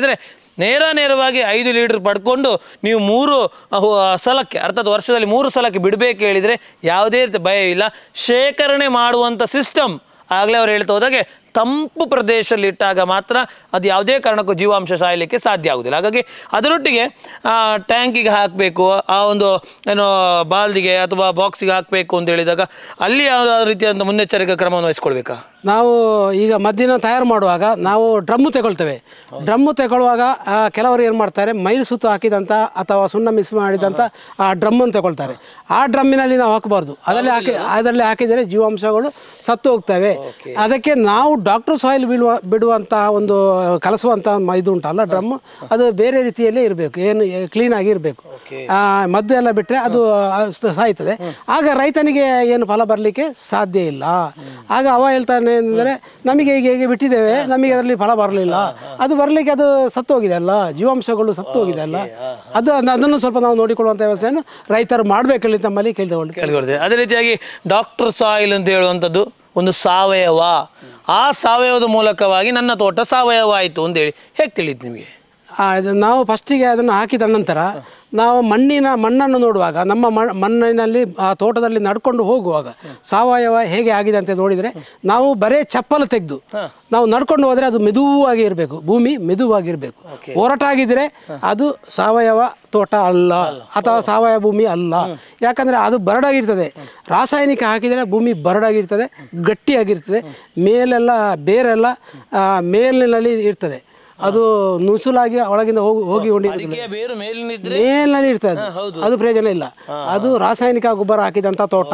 ನೇರ ನೇರವಾಗಿ ಐದು ಲೀಟರ್ ಪಡ್ಕೊಂಡು ನೀವು ಮೂರು ಅಹು- ಸಲಕ್ಕೆ ಅರ್ಥಾತ್ ವರ್ಷದಲ್ಲಿ ಮೂರು ಸಲಕ್ಕೆ ಬಿಡಬೇಕು ಹೇಳಿದರೆ ಯಾವುದೇ ರೀತಿ ಭಯ ಇಲ್ಲ ಶೇಖರಣೆ ಮಾಡುವಂಥ ಸಿಸ್ಟಮ್ ಆಗಲೇ ಅವ್ರು ಹೇಳ್ತಾ ಹೋದಾಗೆ ತಂಪು ಪ್ರದೇಶದಲ್ಲಿ ಇಟ್ಟಾಗ ಮಾತ್ರ ಅದು ಯಾವುದೇ ಕಾರಣಕ್ಕೂ ಜೀವಾಂಶ ಸಾಯಲಿಕ್ಕೆ ಸಾಧ್ಯ ಆಗುದಿಲ್ಲ ಹಾಗಾಗಿ ಅದರೊಟ್ಟಿಗೆ ಟ್ಯಾಂಕಿಗೆ ಹಾಕಬೇಕು ಆ ಒಂದು ಏನೋ ಬಾಲ್ದಿಗೆ ಅಥವಾ ಬಾಕ್ಸಿಗೆ ಹಾಕಬೇಕು ಅಂತ ಹೇಳಿದಾಗ ಅಲ್ಲಿ ಯಾವ ರೀತಿಯಾದ ಮುನ್ನೆಚ್ಚರಿಕಾ ಕ್ರಮವನ್ನು ವಹಿಸ್ಕೊಳ್ಬೇಕಾ ನಾವು ಈಗ ಮದ್ದಿನ ತಯಾರು ಮಾಡುವಾಗ ನಾವು ಡ್ರಮ್ಮು ತಗೊಳ್ತೇವೆ ಡ್ರಮ್ಮು ತಗೊಳ್ಳುವಾಗ ಆ, ಕೆಲವರು ಏನು ಮಾಡ್ತಾರೆ ಮೈಲು ಸುತ್ತು ಹಾಕಿದಂಥ ಅಥವಾ ಸುಣ್ಣ ಮಿಸ್ ಮಾಡಿದಂಥ ಆ ಡ್ರಮ್ಮನ್ನು ತಗೊಳ್ತಾರೆ ಆ ಡ್ರಮ್ಮಿನಲ್ಲಿ ನಾವು ಹಾಕಬಾರ್ದು ಅದರಲ್ಲಿ ಹಾಕಿ ಅದರಲ್ಲಿ ಹಾಕಿದರೆ ಜೀವಾಂಶಗಳು ಸತ್ತು ಹೋಗ್ತವೆ ಅದಕ್ಕೆ ನಾವು ಡಾಕ್ಟರ್ ಸಾಯಿಲ್ ಬೀಳುವ ಬಿಡುವಂಥ ಒಂದು ಕಲಸುವಂಥ ಮ- ಇದು ಉಂಟಲ್ಲ ಡ್ರಮ್ ಅದು ಬೇರೆ ರೀತಿಯಲ್ಲೇ ಇರಬೇಕು ಏನು ಕ್ಲೀನಾಗಿ ಇರಬೇಕು ಮದ್ದು ಎಲ್ಲ ಬಿಟ್ಟರೆ ಅದು ಆ, ಸ- ಸಾಯ್ತದೆ ಆಗ ರೈತನಿಗೆ ಏನು ಫಲ ಬರಲಿಕ್ಕೆ ಸಾಧ್ಯ ಇಲ್ಲ ಆಗ ಅವ ಹೇಳ್ತಾನೆ ಅಂದರೆ ನಮಗೆ ಈಗ ಹೇಗೆ ಬಿಟ್ಟಿದ್ದೇವೆ ನಮಗೆ ಅದರಲ್ಲಿ ಫಲ ಬರಲಿಲ್ಲ ಅದು ಬರಲಿಕ್ಕೆ ಅದು ಸತ್ತು ಹೋಗಿದೆ ಅಲ್ಲ ಜೀವಾಂಶಗಳು ಸತ್ತು ಹೋಗಿದೆ ಅಲ್ಲ ಅದು ಅದ್- ಅದನ್ನು ಸ್ವಲ್ಪ ನಾವು ನೋಡಿಕೊಳ್ಳುವಂಥ ವ್ಯವಸ್ಥೆಯನ್ನು ರೈತರು ಮಾಡಬೇಕಲ್ಲಿ ತಮ್ಮಲ್ಲಿ ಕೇಳಿಕೊಂಡು ಕೇಳಿಕೊಳ್ತೇವೆ ಅದೇ ರೀತಿಯಾಗಿ ಡಾಕ್ಟರ್ ಸಾಯಿಲ್ ಅಂತ ಹೇಳುವಂಥದ್ದು ಒಂದು ಸಾವಯವ ಆ ಸಾವಯವದ ಮೂಲಕವಾಗಿ ನನ್ನ ತೋಟ ಸಾವಯವ ಆಯಿತು ಅಂತೇಳಿ ಹೇಗೆ ತಿಳಿದು ನಿಮಗೆ ಆ, ಇದು ನಾವು ಫಸ್ಟಿಗೆ ಅದನ್ನು ಹಾಕಿದ ನಂತರ ನಾವು ಮಣ್ಣಿನ ಮಣ್ಣನ್ನು ನೋಡುವಾಗ ನಮ್ಮ ಮ- ಮಣ್ಣಿನಲ್ಲಿ ಆ ತೋಟದಲ್ಲಿ ನಡ್ಕೊಂಡು ಹೋಗುವಾಗ ಸಾವಯವ ಹೇಗೆ ಆಗಿದೆ ಅಂತ ನೋಡಿದರೆ ನಾವು ಬರೇ ಚಪ್ಪಲು ತೆಗೆದು ನಾವು ನಡ್ಕೊಂಡು ಹೋದರೆ ಅದು ಮೆದುವಾಗಿ ಇರಬೇಕು ಭೂಮಿ ಮೆದುವಾಗಿರಬೇಕು ಒರಟಾಗಿದ್ದರೆ ಅದು ಸಾವಯವ ತೋಟ ಅಲ್ಲ ಅಥವಾ ಸಾವಯವ ಭೂಮಿ ಅಲ್ಲ ಯಾಕಂದರೆ ಅದು ಬರಡಾಗಿರ್ತದೆ ರಾಸಾಯನಿಕ ಹಾಕಿದರೆ ಭೂಮಿ ಬರಡಾಗಿರ್ತದೆ ಗಟ್ಟಿಯಾಗಿರ್ತದೆ ಮೇಲೆಲ್ಲ ಬೇರೆಲ್ಲ ಆ, ಮೇಲಿನಲ್ಲಿ ಇರ್ತದೆ ಅದು ನುಸುಲಾಗಿ ಒಳಗಿಂದ ಹೋಗಿ ಹೋಗಿ ಹೊಂದಿರ್ತದೆ ಅಡಿಕೆ ಬೇರು ಮೇಲಿನಿದ್ರೆ ಮೇಲಿನಲ್ಲಿ ಇರ್ತದೆ ಅದು. ಅದು ಪ್ರಯೋಜನ ಇಲ್ಲ ಅದು ರಾಸಾಯನಿಕ ಗೊಬ್ಬರ ಹಾಕಿದಂಥ ತೋಟ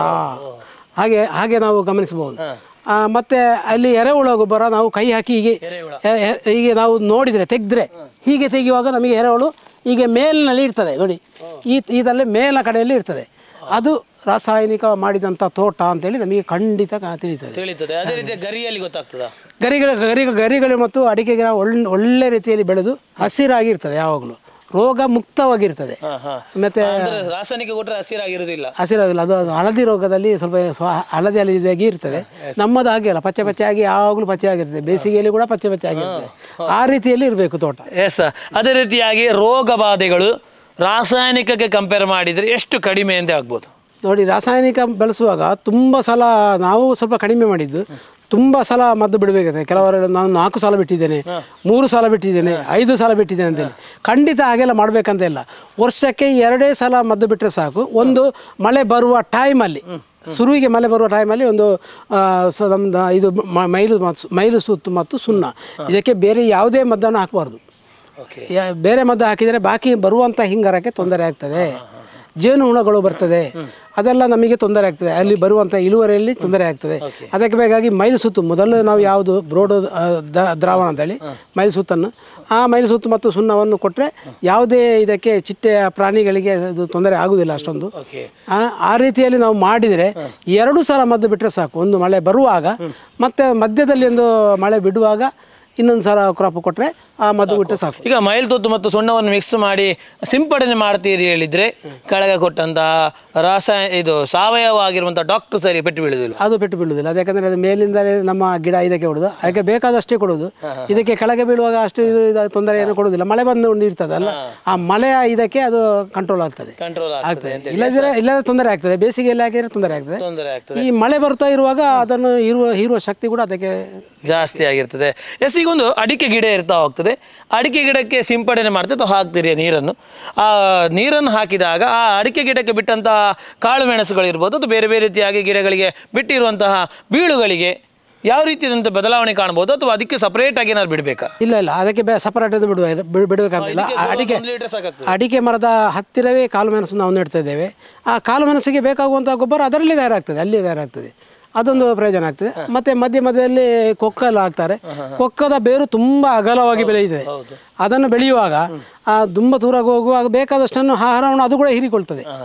ಹಾಗೆ ಹಾಗೆ ನಾವು ಗಮನಿಸಬಹುದು ಆ, ಮತ್ತೆ ಅಲ್ಲಿ ಎರೆಹುಳ ಗೊಬ್ಬರ ನಾವು ಕೈ ಹಾಕಿ ಹೀಗೆ ಎ- ಎ- ಹೀಗೆ ನಾವು ನೋಡಿದರೆ ತೆಗೆದ್ರೆ ಹೀಗೆ ತೆಗೆಯುವಾಗ ನಮಗೆ ಎರೆಹುಳು ಹೀಗೆ ಮೇಲಿನಲ್ಲಿ ಇರ್ತದೆ ನೋಡಿ ಈ ಇದಲ್ಲೇ ಮೇಲ ಕಡೆಯಲ್ಲಿ ಇರ್ತದೆ ಅದು ರಾಸಾಯನಿಕ ಮಾಡಿದಂಥ ತೋಟ ಅಂತೇಳಿ ನಮಗೆ ಖಂಡಿತ ಕಾ- ತಿಳಿತದೆ ತಿಳಿತದೆ ಅದೇ ರೀತಿಯ ಗರಿಯಲ್ಲಿ ಗೊತ್ತಾಗ್ತದಾ ಗರಿಗಳ ಗರಿ ಗರಿಗಳು ಮತ್ತು ಅಡಿಕೆ ಗಿಡ ಒಳ್ಳೆ ಒಳ್ಳೆ ರೀತಿಯಲ್ಲಿ ಬೆಳೆದು ಹಸಿರಾಗಿರ್ತದೆ ಯಾವಾಗಲೂ ರೋಗ ಮುಕ್ತವಾಗಿರ್ತದೆ ಹಾ ಹಾ ಮತ್ತೆ ಅಂದ್ರೆ ರಾಸಾಯನಿಕ ಕೊಟ್ಟರೆ ಹಸಿರಾಗಿರುವುದಿಲ್ಲ ಹಸಿರಾಗಿಲ್ಲ ಅದು ಅದು ಹಳದಿ ರೋಗದಲ್ಲಿ ಸ್ವಲ್ಪ ಸ್ವ ಹಳದಿ ಹಳದಿಯಾಗಿ ಇರ್ತದೆ ನಮ್ಮದು ಹಾಗೆ ಅಲ್ಲ ಪಚ್ಚೆ ಪಚ್ಚೆಯಾಗಿ ಯಾವಾಗಲೂ ಪಚ್ಚೆ ಆಗಿರ್ತದೆ ಬೇಸಿಗೆಯಲ್ಲಿ ಕೂಡ ಪಚ್ಚೆ ಪಚ್ಚೆ ಆಗಿರ್ತದೆ ಆ ರೀತಿಯಲ್ಲಿ ಇರಬೇಕು ತೋಟ ಎಸ್ ಅದೇ ರೀತಿಯಾಗಿ ರೋಗ ಬಾಧೆಗಳು ರಾಸಾಯನಿಕಕ್ಕೆ ಕಂಪೇರ್ ಮಾಡಿದರೆ ಎಷ್ಟು ಕಡಿಮೆ ಅಂತ ಆಗ್ಬೋದು ನೋಡಿ ರಾಸಾಯನಿಕ ಬೆಳೆಸುವಾಗ ತುಂಬ ಸಲ ನಾವು ಸ್ವಲ್ಪ ಕಡಿಮೆ ಮಾಡಿದ್ದು ತುಂಬ ಸಲ ಮದ್ದು ಬಿಡಬೇಕಾಗುತ್ತೆ ಕೆಲವರು ನಾನು ನಾಲ್ಕು ಸಲ ಬಿಟ್ಟಿದ್ದೇನೆ ಮೂರು ಸಲ ಬಿಟ್ಟಿದ್ದೇನೆ ಐದು ಸಲ ಬಿಟ್ಟಿದ್ದೇನೆ ಅಂತೇಳಿ ಖಂಡಿತ ಹಾಗೆಲ್ಲ ಮಾಡಬೇಕಂತ ಇಲ್ಲ ವರ್ಷಕ್ಕೆ ಎರಡೇ ಸಲ ಮದ್ದು ಬಿಟ್ಟರೆ ಸಾಕು ಒಂದು ಮಳೆ ಬರುವ ಟೈಮಲ್ಲಿ ಶುರುವಿಗೆ ಮಳೆ ಬರುವ ಟೈಮಲ್ಲಿ ಒಂದು ಆ, ಸ- ನಮ್ದು ಇದು ಮ- ಮೈಲು ಮತ್ತು ಮೈಲು ಸುತ್ತು ಮತ್ತು ಸುಣ್ಣ ಇದಕ್ಕೆ ಬೇರೆ ಯಾವುದೇ ಮದ್ದನ್ನು ಹಾಕಬಾರ್ದು ಓಕೆ ಯಾ- ಬೇರೆ ಮದ್ದು ಹಾಕಿದರೆ ಬಾಕಿ ಬರುವಂಥ ಹಿಂಗಾರಕ್ಕೆ ತೊಂದರೆ ಆಗ್ತದೆ ಜೇನು ಹುಳಗಳು ಬರ್ತದೆ ಅದೆಲ್ಲ ನಮಗೆ ತೊಂದರೆ ಆಗ್ತದೆ ಅಲ್ಲಿ ಬರುವಂಥ ಇಳುವರಿಯಲ್ಲಿ ತೊಂದರೆ ಆಗ್ತದೆ ಅದಕ್ಕೆ ಬೇಕಾಗಿ ಮೈಲು ಸುತ್ತು ಮೊದಲು ನಾವು ಯಾವುದು ಬ್ರೋಡ್ ಆ, ದ- ದ್ರಾವಣ ಅಂತೇಳಿ ಮೈಲು ಸುತ್ತನ್ನು ಆ ಮೈಲು ಸುತ್ತು ಮತ್ತು ಸುಣ್ಣವನ್ನು ಕೊಟ್ಟರೆ ಯಾವುದೇ ಇದಕ್ಕೆ ಚಿಟ್ಟೆಯ ಪ್ರಾಣಿಗಳಿಗೆ ಅದು ತೊಂದರೆ ಆಗುವುದಿಲ್ಲ ಅಷ್ಟೊಂದು ಓಕೆ ಆ ಆ ರೀತಿಯಲ್ಲಿ ನಾವು ಮಾಡಿದರೆ ಎರಡು ಸಲ ಮದ್ದು ಬಿಟ್ಟರೆ ಸಾಕು ಒಂದು ಮಳೆ ಬರುವಾಗ ಮತ್ತು ಮಧ್ಯದಲ್ಲಿ ಒಂದು ಮಳೆ ಬಿಡುವಾಗ ಇನ್ನೊಂದು ಸಲ ಕ್ರಾಪ್ ಕೊಟ್ಟರೆ ಆ ಮದ್ದು ಬಿಟ್ಟರೆ ಸಾಕು ಈಗ ಮೈಲ್ತುತ್ತು ಮತ್ತು ಸುಣ್ಣವನ್ನು ಮಿಕ್ಸ್ ಮಾಡಿ ಸಿಂಪಡಣೆ ಮಾಡ್ತೀರಿ ಹೇಳಿದ್ರೆ ಕೆಳಗೆ ಕೊಟ್ಟಂತಹ ರಾಸಾಯನ ಇದು ಸಾವಯವ ಆಗಿರುವಂತಹ ಡಾಕ್ಟರ್ ಸರಿ ಪೆಟ್ಟು ಬೀಳುದಿಲ್ಲ ಅದು ಪೆಟ್ಟು ಬೀಳುವುದಿಲ್ಲ ಅದಕ್ಕೆ ಅದು ಮೇಲಿಂದಲೇ ನಮ್ಮ ಗಿಡ ಇದಕ್ಕೆ ಕೊಡೋದು ಅದಕ್ಕೆ ಬೇಕಾದಷ್ಟೇ ಕೊಡೋದು ಇದಕ್ಕೆ ಕೆಳಗೆ ಬೀಳುವಾಗ ಅಷ್ಟು ಇದು ಇದು ತೊಂದರೆ ಏನು ಕೊಡೋದಿಲ್ಲ ಮಳೆ ಬಂದು ಇರ್ತದಲ್ಲ ಆ ಮಳೆಯ ಇದಕ್ಕೆ ಅದು ಕಂಟ್ರೋಲ್ ಆಗ್ತದೆ ಕಂಟ್ರೋಲ್ ಆಗ್ತದೆ ಆಗ್ತದೆ ಇಲ್ಲದಿದ್ರೆ ಇಲ್ಲದ್ರೆ ತೊಂದರೆ ಆಗ್ತದೆ ಬೇಸಿಗೆಯಲ್ಲಿ ಹಾಕಿದ್ರೆ ತೊಂದರೆ ಆಗ್ತದೆ ತೊಂದರೆ ಆಗ್ತದೆ ಈ ಮಳೆ ಬರ್ತಾ ಇರುವಾಗ ಅದನ್ನು ಇರುವ ಹೀರುವ ಶಕ್ತಿ ಕೂಡ ಅದಕ್ಕೆ ಜಾಸ್ತಿ ಆಗಿರ್ತದೆ ಎಸ್ ಈಗ ಒಂದು ಅಡಿಕೆ ಗಿಡ ಇರ್ತಾ ಹೋಗ್ತದೆ ಅಡಿಕೆ ಗಿಡಕ್ಕೆ ಸಿಂಪಡಣೆ ಮಾಡ್ತಾ ಅಥವಾ ಹಾಕ್ತೀರಿ ನೀರನ್ನು ಆ ನೀರನ್ನು ಹಾಕಿದಾಗ ಆ ಅಡಿಕೆ ಗಿಡಕ್ಕೆ ಬಿಟ್ಟಂತಹ ಕಾಳು ಮೆಣಸುಗಳಿರ್ಬೋದು ಅಥವಾ ಬೇರೆ ಬೇರೆ ರೀತಿಯಾಗಿ ಗಿಡಗಳಿಗೆ ಬಿಟ್ಟಿರುವಂತಹ ಬೀಳುಗಳಿಗೆ ಯಾವ ರೀತಿಯಾದಂಥ ಬದಲಾವಣೆ ಕಾಣ್ಬೋದು ಅಥವಾ ಅದಕ್ಕೆ ಸಪರೇಟ್ ಆಗಿ ಏನಾದ್ರು ಬಿಡಬೇಕಾ ಇಲ್ಲ ಇಲ್ಲ ಅದಕ್ಕೆ ಬೇ ಸಪರೇಟ್ ಅದು ಬಿಡುವ ಬಿಡ್- ಬಿಡ್ಬೇಕಂತಿಲ್ಲ ಅಡಿಕೆ ಒಂದು ಲೀಟರ್ ಸಾಕಾಗ್ತದೆ ಅಡಿಕೆ ಮರದ ಹತ್ತಿರವೇ ಕಾಳು ಮೆಣಸು ನಾವು ನೆಡ್ತಾ ಇದ್ದೇವೆ ಆ ಕಾಳು ಮೆಣಸಿಗೆ ಬೇಕಾಗುವಂಥ ಗೊಬ್ಬರ ಅದರಲ್ಲಿ ತಯಾರಾಗ್ತದೆ ಅಲ್ಲಿ ತಯಾರಾಗ್ತದೆ ಅದೊಂದು ಪ್ರಯೋಜನ ಆಗ್ತದೆ ಮತ್ತೆ ಮಧ್ಯ ಮಧ್ಯದಲ್ಲಿ ಕೊಕ್ಕ ಎಲ್ಲ ಹಾಕ್ತಾರೆ ಕೊಕ್ಕದ ಬೇರು ತುಂಬ ಅಗಲವಾಗಿ ಬೆಳೆಯುತ್ತದೆ ಅದನ್ನು ಬೆಳೆಯುವಾಗ ಆ ತುಂಬ ದೂರ ಹೋಗುವಾಗ ಬೇಕಾದಷ್ಟನ್ನು ಆಹಾರವನ್ನು ಅದು ಕೂಡ ಹೀರಿಕೊಳ್ತದೆ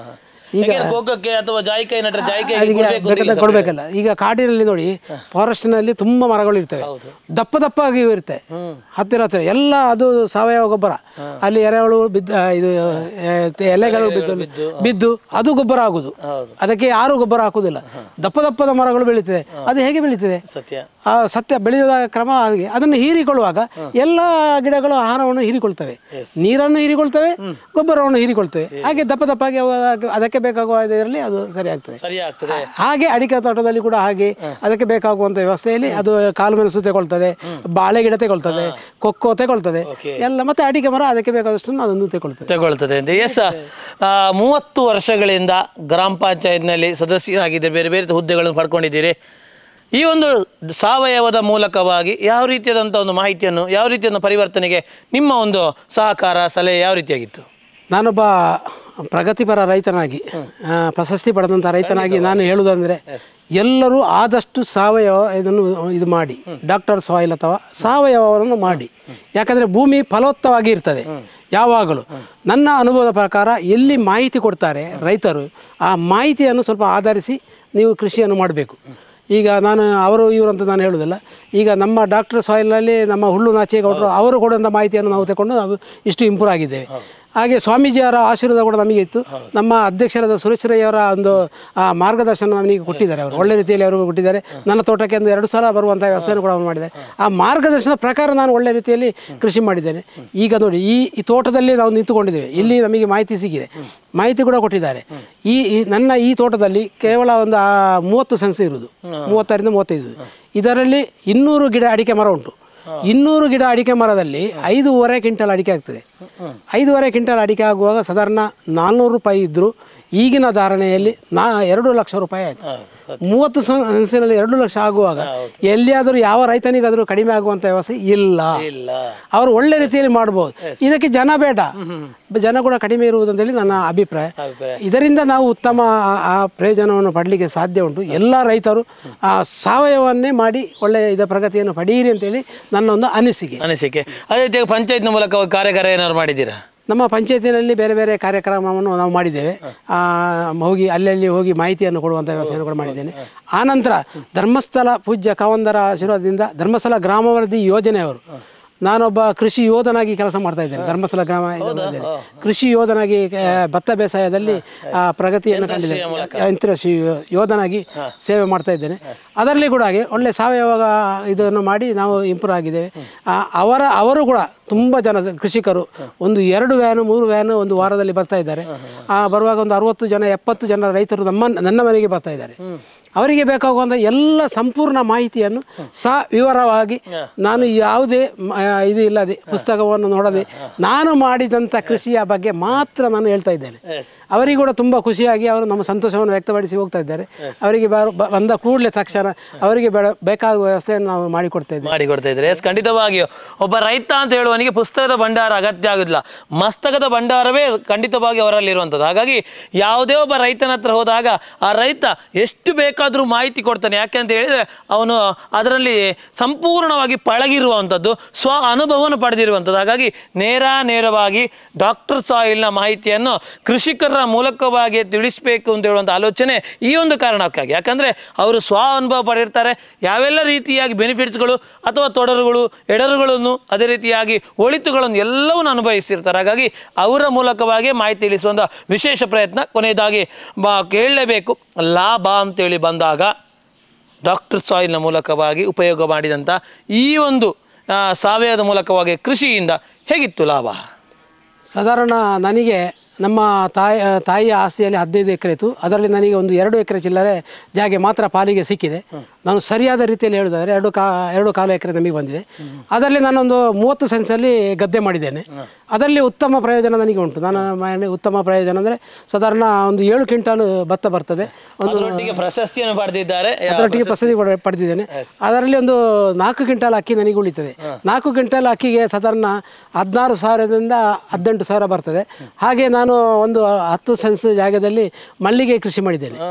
ಈಗ ಗೋಕಕ್ಕೆ ಅಥವಾ ಜಾಯಿಕಾಯಿ ನಟ್ರೆ ಜಾಯಿಕಾಯಿ ಅದಕ್ಕೆ ಬೇಕಾದ ಕೊಡಬೇಕಲ್ಲ ಈಗ ಕಾಡಿನಲ್ಲಿ ನೋಡಿ ಫಾರೆಸ್ಟ್ನಲ್ಲಿ ತುಂಬ ಮರಗಳು ಇರ್ತವೆ ದಪ್ಪ ದಪ್ಪಾಗಿ ಇರುತ್ತೆ ಹತ್ತಿರ ಹತ್ತಿರ ಎಲ್ಲ ಅದು ಸಾವಯವ ಗೊಬ್ಬರ ಅಲ್ಲಿ ಎರೆಹುಳು ಬಿದ್ದು ಆ, ಇದು ಆ, ತೆ- ಎಲೆಗಳು ಬಿದ್ದು ಬಿದ್ದು ಅದು ಗೊಬ್ಬರ ಆಗುದು ಅದಕ್ಕೆ ಯಾರು ಗೊಬ್ಬರ ಹಾಕುದಿಲ್ಲ ದಪ್ಪ ದಪ್ಪದ ಮರಗಳು ಬೆಳೀತದೆ ಅದು ಹೇಗೆ ಬೆಳೀತದೆ ಸತ್ಯ ಆ ಸತ್ಯ ಬೆಳೆಯುವ ಕ್ರಮ ಹಾಗೆ ಅದನ್ನು ಹೀರಿಕೊಳ್ಳುವಾಗ ಎಲ್ಲ ಗಿಡಗಳು ಆಹಾರವನ್ನು ಹೀರಿಕೊಳ್ತವೆ ನೀರನ್ನು ಹೀರಿಕೊಳ್ತವೆ ಗೊಬ್ಬರವನ್ನು ಹೀರಿಕೊಳ್ತವೆ ಹಾಗೆ ದಪ್ಪ ದಪ್ಪಾಗಿ ಅವು ಅದಕ್ಕೆ ಬೇಕಾಗುವ ಇದರಲ್ಲಿ ಅದು ಸರಿ ಆಗ್ತದೆ ಸರಿ ಆಗ್ತದೆ ಹಾಗೆ ಅಡಿಕೆ ತೋಟದಲ್ಲಿ ಕೂಡ ಹಾಗೆ ಅದಕ್ಕೆ ಬೇಕಾಗುವಂತ ವ್ಯವಸ್ಥೆಯಲ್ಲಿ ಅದು ಕಾಲು ಮೆಣಸು ತಗೊಳ್ತದೆ ಬಾಳೆ ಗಿಡ ತಗೊಳ್ತದೆ ಕೊಕ್ಕೋ ತಗೊಳ್ತದೆ ಎಲ್ಲ ಮತ್ತೆ ಅಡಿಕೆ ಮರ ಅದಕ್ಕೆ ಬೇಕಾದಷ್ಟು ಅದನ್ನು ತಗೊಳ್ತದೆ ತಗೊಳ್ತದೆ ಅಂತ ಎಸ್ ಮೂವತ್ತು ವರ್ಷಗಳಿಂದ ಗ್ರಾಮ ಪಂಚಾಯತ್ನಲ್ಲಿ ಸದಸ್ಯರಾಗಿದ್ದರೆ ಬೇರೆ ಬೇರೆ ಹುದ್ದೆಗಳನ್ನು ಪಡ್ಕೊಂಡಿದ್ದೀರಿ ಈ ಒಂದು ಸಾವಯವದ ಮೂಲಕವಾಗಿ ಯಾವ ರೀತಿಯಾದಂಥ ಒಂದು ಮಾಹಿತಿಯನ್ನು ಯಾವ ರೀತಿಯ ಪರಿವರ್ತನೆಗೆ ನಿಮ್ಮ ಒಂದು ಸಹಕಾರ ಸಲಹೆ ಯಾವ ರೀತಿಯಾಗಿತ್ತು ನಾನೊಬ್ಬ ಪ್ರಗತಿಪರ ರೈತನಾಗಿ ಆ, ಪ್ರಶಸ್ತಿ ಪಡೆದಂಥ ರೈತನಾಗಿ ನಾನು ಹೇಳುವುದಂದರೆ ಎಲ್ಲರೂ ಆದಷ್ಟು ಸಾವಯವ ಇದನ್ನು ಇದು ಮಾಡಿ ಡಾಕ್ಟರ್ ಸಾಯಿಲ್ ಅಥವಾ ಸಾವಯವವನ್ನು ಮಾಡಿ ಯಾಕಂದರೆ ಭೂಮಿ ಫಲವತ್ತವಾಗಿ ಇರ್ತದೆ ಯಾವಾಗಲೂ ನನ್ನ ಅನುಭವದ ಪ್ರಕಾರ ಎಲ್ಲಿ ಮಾಹಿತಿ ಕೊಡ್ತಾರೆ ರೈತರು ಆ ಮಾಹಿತಿಯನ್ನು ಸ್ವಲ್ಪ ಆಧರಿಸಿ ನೀವು ಕೃಷಿಯನ್ನು ಮಾಡಬೇಕು ಈಗ ನಾನು ಅವರು ಇವರು ಅಂತ ನಾನು ಹೇಳುವುದಿಲ್ಲ ಈಗ ನಮ್ಮ ಡಾಕ್ಟರ್ ಸಾಯಿಲ್ನಲ್ಲಿ ನಮ್ಮ ಹುಲ್ಲು ನಾಚೇಗೌಡರು ಅವರು ಕೊಡುವಂಥ ಮಾಹಿತಿಯನ್ನು ನಾವು ತಗೊಂಡು ನಾವು ಇಷ್ಟು ಇಂಪ್ರೂವ್ ಆಗಿದ್ದೇವೆ ಹಾಗೆ ಸ್ವಾಮೀಜಿಯವರ ಆಶೀರ್ವಾದ ಕೂಡ ನಮಗೆ ಇತ್ತು ನಮ್ಮ ಅಧ್ಯಕ್ಷರಾದ ಸುರೇಶ್ ರೈ ಅವರ ಒಂದು ಆ, ಮಾರ್ಗದರ್ಶನ ನಮಗೆ ಕೊಟ್ಟಿದ್ದಾರೆ ಅವರು ಒಳ್ಳೆ ರೀತಿಯಲ್ಲಿ ಅವರು ಕೊಟ್ಟಿದ್ದಾರೆ ನನ್ನ ತೋಟಕ್ಕೆ ಒಂದು ಎರಡು ಸಲ ಬರುವಂಥ ವ್ಯವಸ್ಥೆಯನ್ನು ಕೂಡ ಅವರು ಮಾಡಿದ್ದಾರೆ ಆ ಮಾರ್ಗದರ್ಶನದ ಪ್ರಕಾರ ನಾನು ಒಳ್ಳೆ ರೀತಿಯಲ್ಲಿ ಕೃಷಿ ಮಾಡಿದ್ದೇನೆ ಈಗ ನೋಡಿ ಈ ಈ ತೋಟದಲ್ಲಿ ನಾವು ನಿಂತುಕೊಂಡಿದ್ದೇವೆ ಇಲ್ಲಿ ನಮಗೆ ಮಾಹಿತಿ ಸಿಕ್ಕಿದೆ ಮಾಹಿತಿ ಕೂಡ ಕೊಟ್ಟಿದ್ದಾರೆ ಈ ಈ ನನ್ನ ಈ ತೋಟದಲ್ಲಿ ಕೇವಲ ಒಂದು ಆ, ಮೂವತ್ತು ಸೆನ್ಸ್ ಇರುವುದು ಮೂವತ್ತರಿಂದ ಮೂವತ್ತೈದು ಇದರಲ್ಲಿ ಇನ್ನೂರು ಗಿಡ ಅಡಿಕೆ ಮರ ಉಂಟು ಇನ್ನೂರು ಗಿಡ ಅಡಿಕೆ ಮರದಲ್ಲಿ ಐದೂವರೆ ಕ್ವಿಂಟಲ್ ಅಡಿಕೆ ಆಗ್ತದೆ ಐದೂವರೆ ಕ್ವಿಂಟಲ್ ಅಡಿಕೆ ಆಗುವಾಗ ಸಾಧಾರಣ ನಾನ್ನೂರು ರೂಪಾಯಿ ಇದ್ದರೂ ಈಗಿನ ಧಾರಣೆಯಲ್ಲಿ ನಾ ಎರಡು ಲಕ್ಷ ರೂಪಾಯಿ ಆಯಿತು ಮೂವತ್ತು ಸೆನ್ಸಿನಲ್ಲಿ ಎರಡು ಲಕ್ಷ ಆಗುವಾಗ ಎಲ್ಲಿಯಾದರೂ ಯಾವ ರೈತನಿಗಾದರೂ ಕಡಿಮೆ ಆಗುವಂಥ ವ್ಯವಸ್ಥೆ ಇಲ್ಲ ಇಲ್ಲ ಅವರು ಒಳ್ಳೆ ರೀತಿಯಲ್ಲಿ ಮಾಡ್ಬೋದು ಇದಕ್ಕೆ ಜನ ಬೇಡ ಜನ ಕೂಡ ಕಡಿಮೆ ಇರುವುದಂತೇಳಿ ನನ್ನ ಅಭಿಪ್ರಾಯ ಅಭಿಪ್ರಾಯ. ಇದರಿಂದ ನಾವು ಉತ್ತಮ ಆ- ಆ ಪ್ರಯೋಜನವನ್ನು ಪಡಲಿಕ್ಕೆ ಸಾಧ್ಯ ಉಂಟು ಎಲ್ಲ ರೈತರು ಆ ಸಾವಯವನ್ನೇ ಮಾಡಿ ಒಳ್ಳೆಯ ಇದ ಪ್ರಗತಿಯನ್ನು ಪಡೆಯಿರಿ ಅಂತೇಳಿ ನನ್ನ ಒಂದು ಅನಿಸಿಕೆ ಅನಿಸಿಕೆ ಅದೇ ರೀತಿಯಾಗಿ ಪಂಚಾಯತ್ನ ಮೂಲಕ ಕಾರ್ಯಕಾರ ಏನಾದ್ರು ಮಾಡಿದ್ದೀರಾ ನಮ್ಮ ಪಂಚಾಯತಿನಲ್ಲಿ ಬೇರೆ ಬೇರೆ ಕಾರ್ಯಕ್ರಮವನ್ನು ನಾವು ಮಾಡಿದ್ದೇವೆ ಆ, ಹೋಗಿ ಅಲ್ಲಲ್ಲಿ ಹೋಗಿ ಮಾಹಿತಿಯನ್ನು ಕೊಡುವಂಥ ವ್ಯವಸ್ಥೆಯನ್ನು ಕೂಡ ಮಾಡಿದ್ದೇನೆ ಆನಂತರ ಧರ್ಮಸ್ಥಳ ಪೂಜ್ಯ ಕವಂದರ ಆಶೀರ್ವಾದದಿಂದ ಧರ್ಮಸ್ಥಳ ಗ್ರಾಮಾಭಿವೃದ್ಧಿ ಯೋಜನೆಯವರು ನಾನೊಬ್ಬ ಕೃಷಿ ಯೋಧನಾಗಿ ಕೆಲಸ ಮಾಡ್ತಾ ಇದ್ದೇನೆ ಧರ್ಮಸ್ಥಳ ಗ್ರಾಮ ಇದ್ದೇನೆ ಕೃಷಿ ಯೋಧನಾಗಿ ಆ, ಭತ್ತ ಬೇಸಾಯದಲ್ಲಿ ಆ, ಪ್ರಗತಿಯನ್ನು ಕಂಡಿದ್ದೇನೆ ಯಂತ್ರ ಶ್ರೀ ಯೋಧನಾಗಿ ಸೇವೆ ಮಾಡ್ತಾ ಇದ್ದೇನೆ ಅದರಲ್ಲಿ ಕೂಡ ಹಾಗೆ ಒಳ್ಳೆ ಸಾವಯವ ಇದನ್ನು ಮಾಡಿ ನಾವು ಇಂಪ್ರೂವ್ ಆಗಿದ್ದೇವೆ ಆ, ಅವರ ಅವರು ಕೂಡ ತುಂಬ ಜನ ಕೃಷಿಕರು ಒಂದು ಎರಡು ವ್ಯಾನು ಮೂರು ವ್ಯಾನು ಒಂದು ವಾರದಲ್ಲಿ ಬರ್ತಾ ಇದ್ದಾರೆ ಆ, ಬರುವಾಗ ಒಂದು ಅರವತ್ತು ಜನ ಎಪ್ಪತ್ತು ಜನ ರೈತರು ನಮ್ಮ ನನ್ನ ಮನೆಗೆ ಬರ್ತಾ ಇದ್ದಾರೆ ಅವರಿಗೆ ಬೇಕಾಗುವಂಥ ಎಲ್ಲ ಸಂಪೂರ್ಣ ಮಾಹಿತಿಯನ್ನು ಸಹ ವಿವರವಾಗಿ ನಾನು ಯಾವುದೇ ಮ- ಆ, ಇದು ಇಲ್ಲದೆ ಪುಸ್ತಕವನ್ನು ನೋಡದೆ ನಾನು ಮಾಡಿದಂಥ ಕೃಷಿಯ ಬಗ್ಗೆ ಮಾತ್ರ ನಾನು ಹೇಳ್ತಾ ಇದ್ದೇನೆ ಅವರಿಗೆ ಕೂಡ ತುಂಬ ಖುಷಿಯಾಗಿ ಅವರು ನಮ್ಮ ಸಂತೋಷವನ್ನು ವ್ಯಕ್ತಪಡಿಸಿ ಹೋಗ್ತಾ ಇದ್ದಾರೆ ಅವರಿಗೆ ಬರ- ಬ- ಬಂದ ಕೂಡಲೇ ತಕ್ಷಣ ಅವರಿಗೆ ಬೇಡ ಬೇಕಾಗುವ ವ್ಯವಸ್ಥೆಯನ್ನು ನಾವು ಮಾಡಿಕೊಡ್ತಾ ಇದ್ದೇವೆ ಮಾಡಿಕೊಡ್ತಾ ಇದ್ದಾರೆ ಎಸ್ ಖಂಡಿತವಾಗಿಯೂ ಒಬ್ಬ ರೈತ ಅಂತ ಹೇಳುವನಿಗೆ ಪುಸ್ತಕದ ಭಂಡಾರ ಅಗತ್ಯ ಆಗುದಿಲ್ಲ ಮಸ್ತಕದ ಭಂಡಾರವೇ ಖಂಡಿತವಾಗಿ ಅವರಲ್ಲಿ ಇರುವಂಥದ್ದು ಹಾಗಾಗಿ ಯಾವುದೇ ಒಬ್ಬ ರೈತನ ಹತ್ರ ಹೋದಾಗ ಆ ರೈತ ಎಷ್ಟು ಬೇಕಾದರೂ ಮಾಹಿತಿ ಕೊಡ್ತಾನೆ ಯಾಕೆ ಅಂತ ಹೇಳಿದ್ರೆ ಅವನು ಅದರಲ್ಲಿ ಸಂಪೂರ್ಣವಾಗಿ ಪಳಗಿರುವಂಥದ್ದು ಸ್ವ ಅನುಭವವನ್ನು ಪಡೆದಿರುವಂಥದ್ದು ಹಾಗಾಗಿ ನೇರ ನೇರವಾಗಿ ಡಾಕ್ಟರ್ ಸಾಯಿಲ್ನ ಮಾಹಿತಿಯನ್ನು ಕೃಷಿಕರ ಮೂಲಕವಾಗಿ ತಿಳಿಸಬೇಕು ಅಂತ ಹೇಳುವಂಥ ಆಲೋಚನೆ ಈ ಒಂದು ಕಾರಣಕ್ಕಾಗಿ ಯಾಕಂದರೆ ಅವರು ಸ್ವ ಅನುಭವ ಪಡೆದಿರ್ತಾರೆ ಯಾವೆಲ್ಲ ರೀತಿಯಾಗಿ ಬೆನಿಫಿಟ್ಸ್ಗಳು ಅಥವಾ ತೊಡರುಗಳು ಎಡರುಗಳನ್ನು ಅದೇ ರೀತಿಯಾಗಿ ಒಳಿತುಗಳನ್ನು ಎಲ್ಲವನ್ನು ಅನುಭವಿಸಿರ್ತಾರೆ ಹಾಗಾಗಿ ಅವರ ಮೂಲಕವಾಗಿ ಮಾಹಿತಿ ತಿಳಿಸುವಂಥ ವಿಶೇಷ ಪ್ರಯತ್ನ ಕೊನೆಯದಾಗಿ ಬಾ ಕೇಳಲೇಬೇಕು ಲಾಭ ಅಂತೇಳಿ ಬಂದಾಗ ಡಾಕ್ಟರ್ ಸಾಯಿಲ್ನ ಮೂಲಕವಾಗಿ ಉಪಯೋಗ ಮಾಡಿದಂಥ ಈ ಒಂದು ಆ, ಸಾವಯವದ ಮೂಲಕವಾಗಿ ಕೃಷಿಯಿಂದ ಹೇಗಿತ್ತು ಲಾಭ ಸಾಧಾರಣ ನನಗೆ ನಮ್ಮ ತಾಯಿ ತಾಯಿಯ ಆಸ್ತಿಯಲ್ಲಿ ಹದಿನೈದು ಎಕರೆ ಇತ್ತು ಅದರಲ್ಲಿ ನನಗೆ ಒಂದು ಎರಡು ಎಕರೆ ಚಿಲ್ಲರೆ ಜಾಗೆ ಮಾತ್ರ ಪಾಲಿಗೆ ಸಿಕ್ಕಿದೆ ನಾನು ಸರಿಯಾದ ರೀತಿಯಲ್ಲಿ ಹೇಳೋದಾದರೆ ಎರಡು ಕಾ ಎರಡು ಕಾಲು ಎಕರೆ ನಮಗೆ ಬಂದಿದೆ ಅದರಲ್ಲಿ ನಾನೊಂದು ಮೂವತ್ತು ಸೆನ್ಸಲ್ಲಿ ಗದ್ದೆ ಮಾಡಿದ್ದೇನೆ ಅದರಲ್ಲಿ ಉತ್ತಮ ಪ್ರಯೋಜನ ನನಗೆ ಉಂಟು ನಾನು ಮನೆ ಉತ್ತಮ ಪ್ರಯೋಜನ ಅಂದರೆ ಸಾಧಾರಣ ಒಂದು ಏಳು ಕ್ವಿಂಟಾಲ್ ಭತ್ತ ಬರ್ತದೆ ಒಂದು ಅದರೊಟ್ಟಿಗೆ ಪ್ರಶಸ್ತಿಯನ್ನು ಪಡೆದಿದ್ದಾರೆ ಅದರೊಟ್ಟಿಗೆ ಪ್ರಸಿದ್ಧಿ ಪಡೆ- ಪಡೆದಿದ್ದೇನೆ ಅದರಲ್ಲಿ ಒಂದು ನಾಲ್ಕು ಕ್ವಿಂಟಾಲ್ ಅಕ್ಕಿ ನನಗೆ ಉಳಿತದೆ ನಾಲ್ಕು ಕ್ವಿಂಟಾಲ್ ಅಕ್ಕಿಗೆ ಸಾಧಾರಣ ಹದಿನಾರು ಸಾವಿರದಿಂದ ಹದಿನೆಂಟು ಸಾವಿರ ಬರ್ತದೆ ಹಾಗೆ ನಾನು ಒಂದು ಹತ್ತು ಸೆನ್ಸ್ ಜಾಗದಲ್ಲಿ ಮಲ್ಲಿಗೆ ಕೃಷಿ ಮಾಡಿದ್ದೇನೆ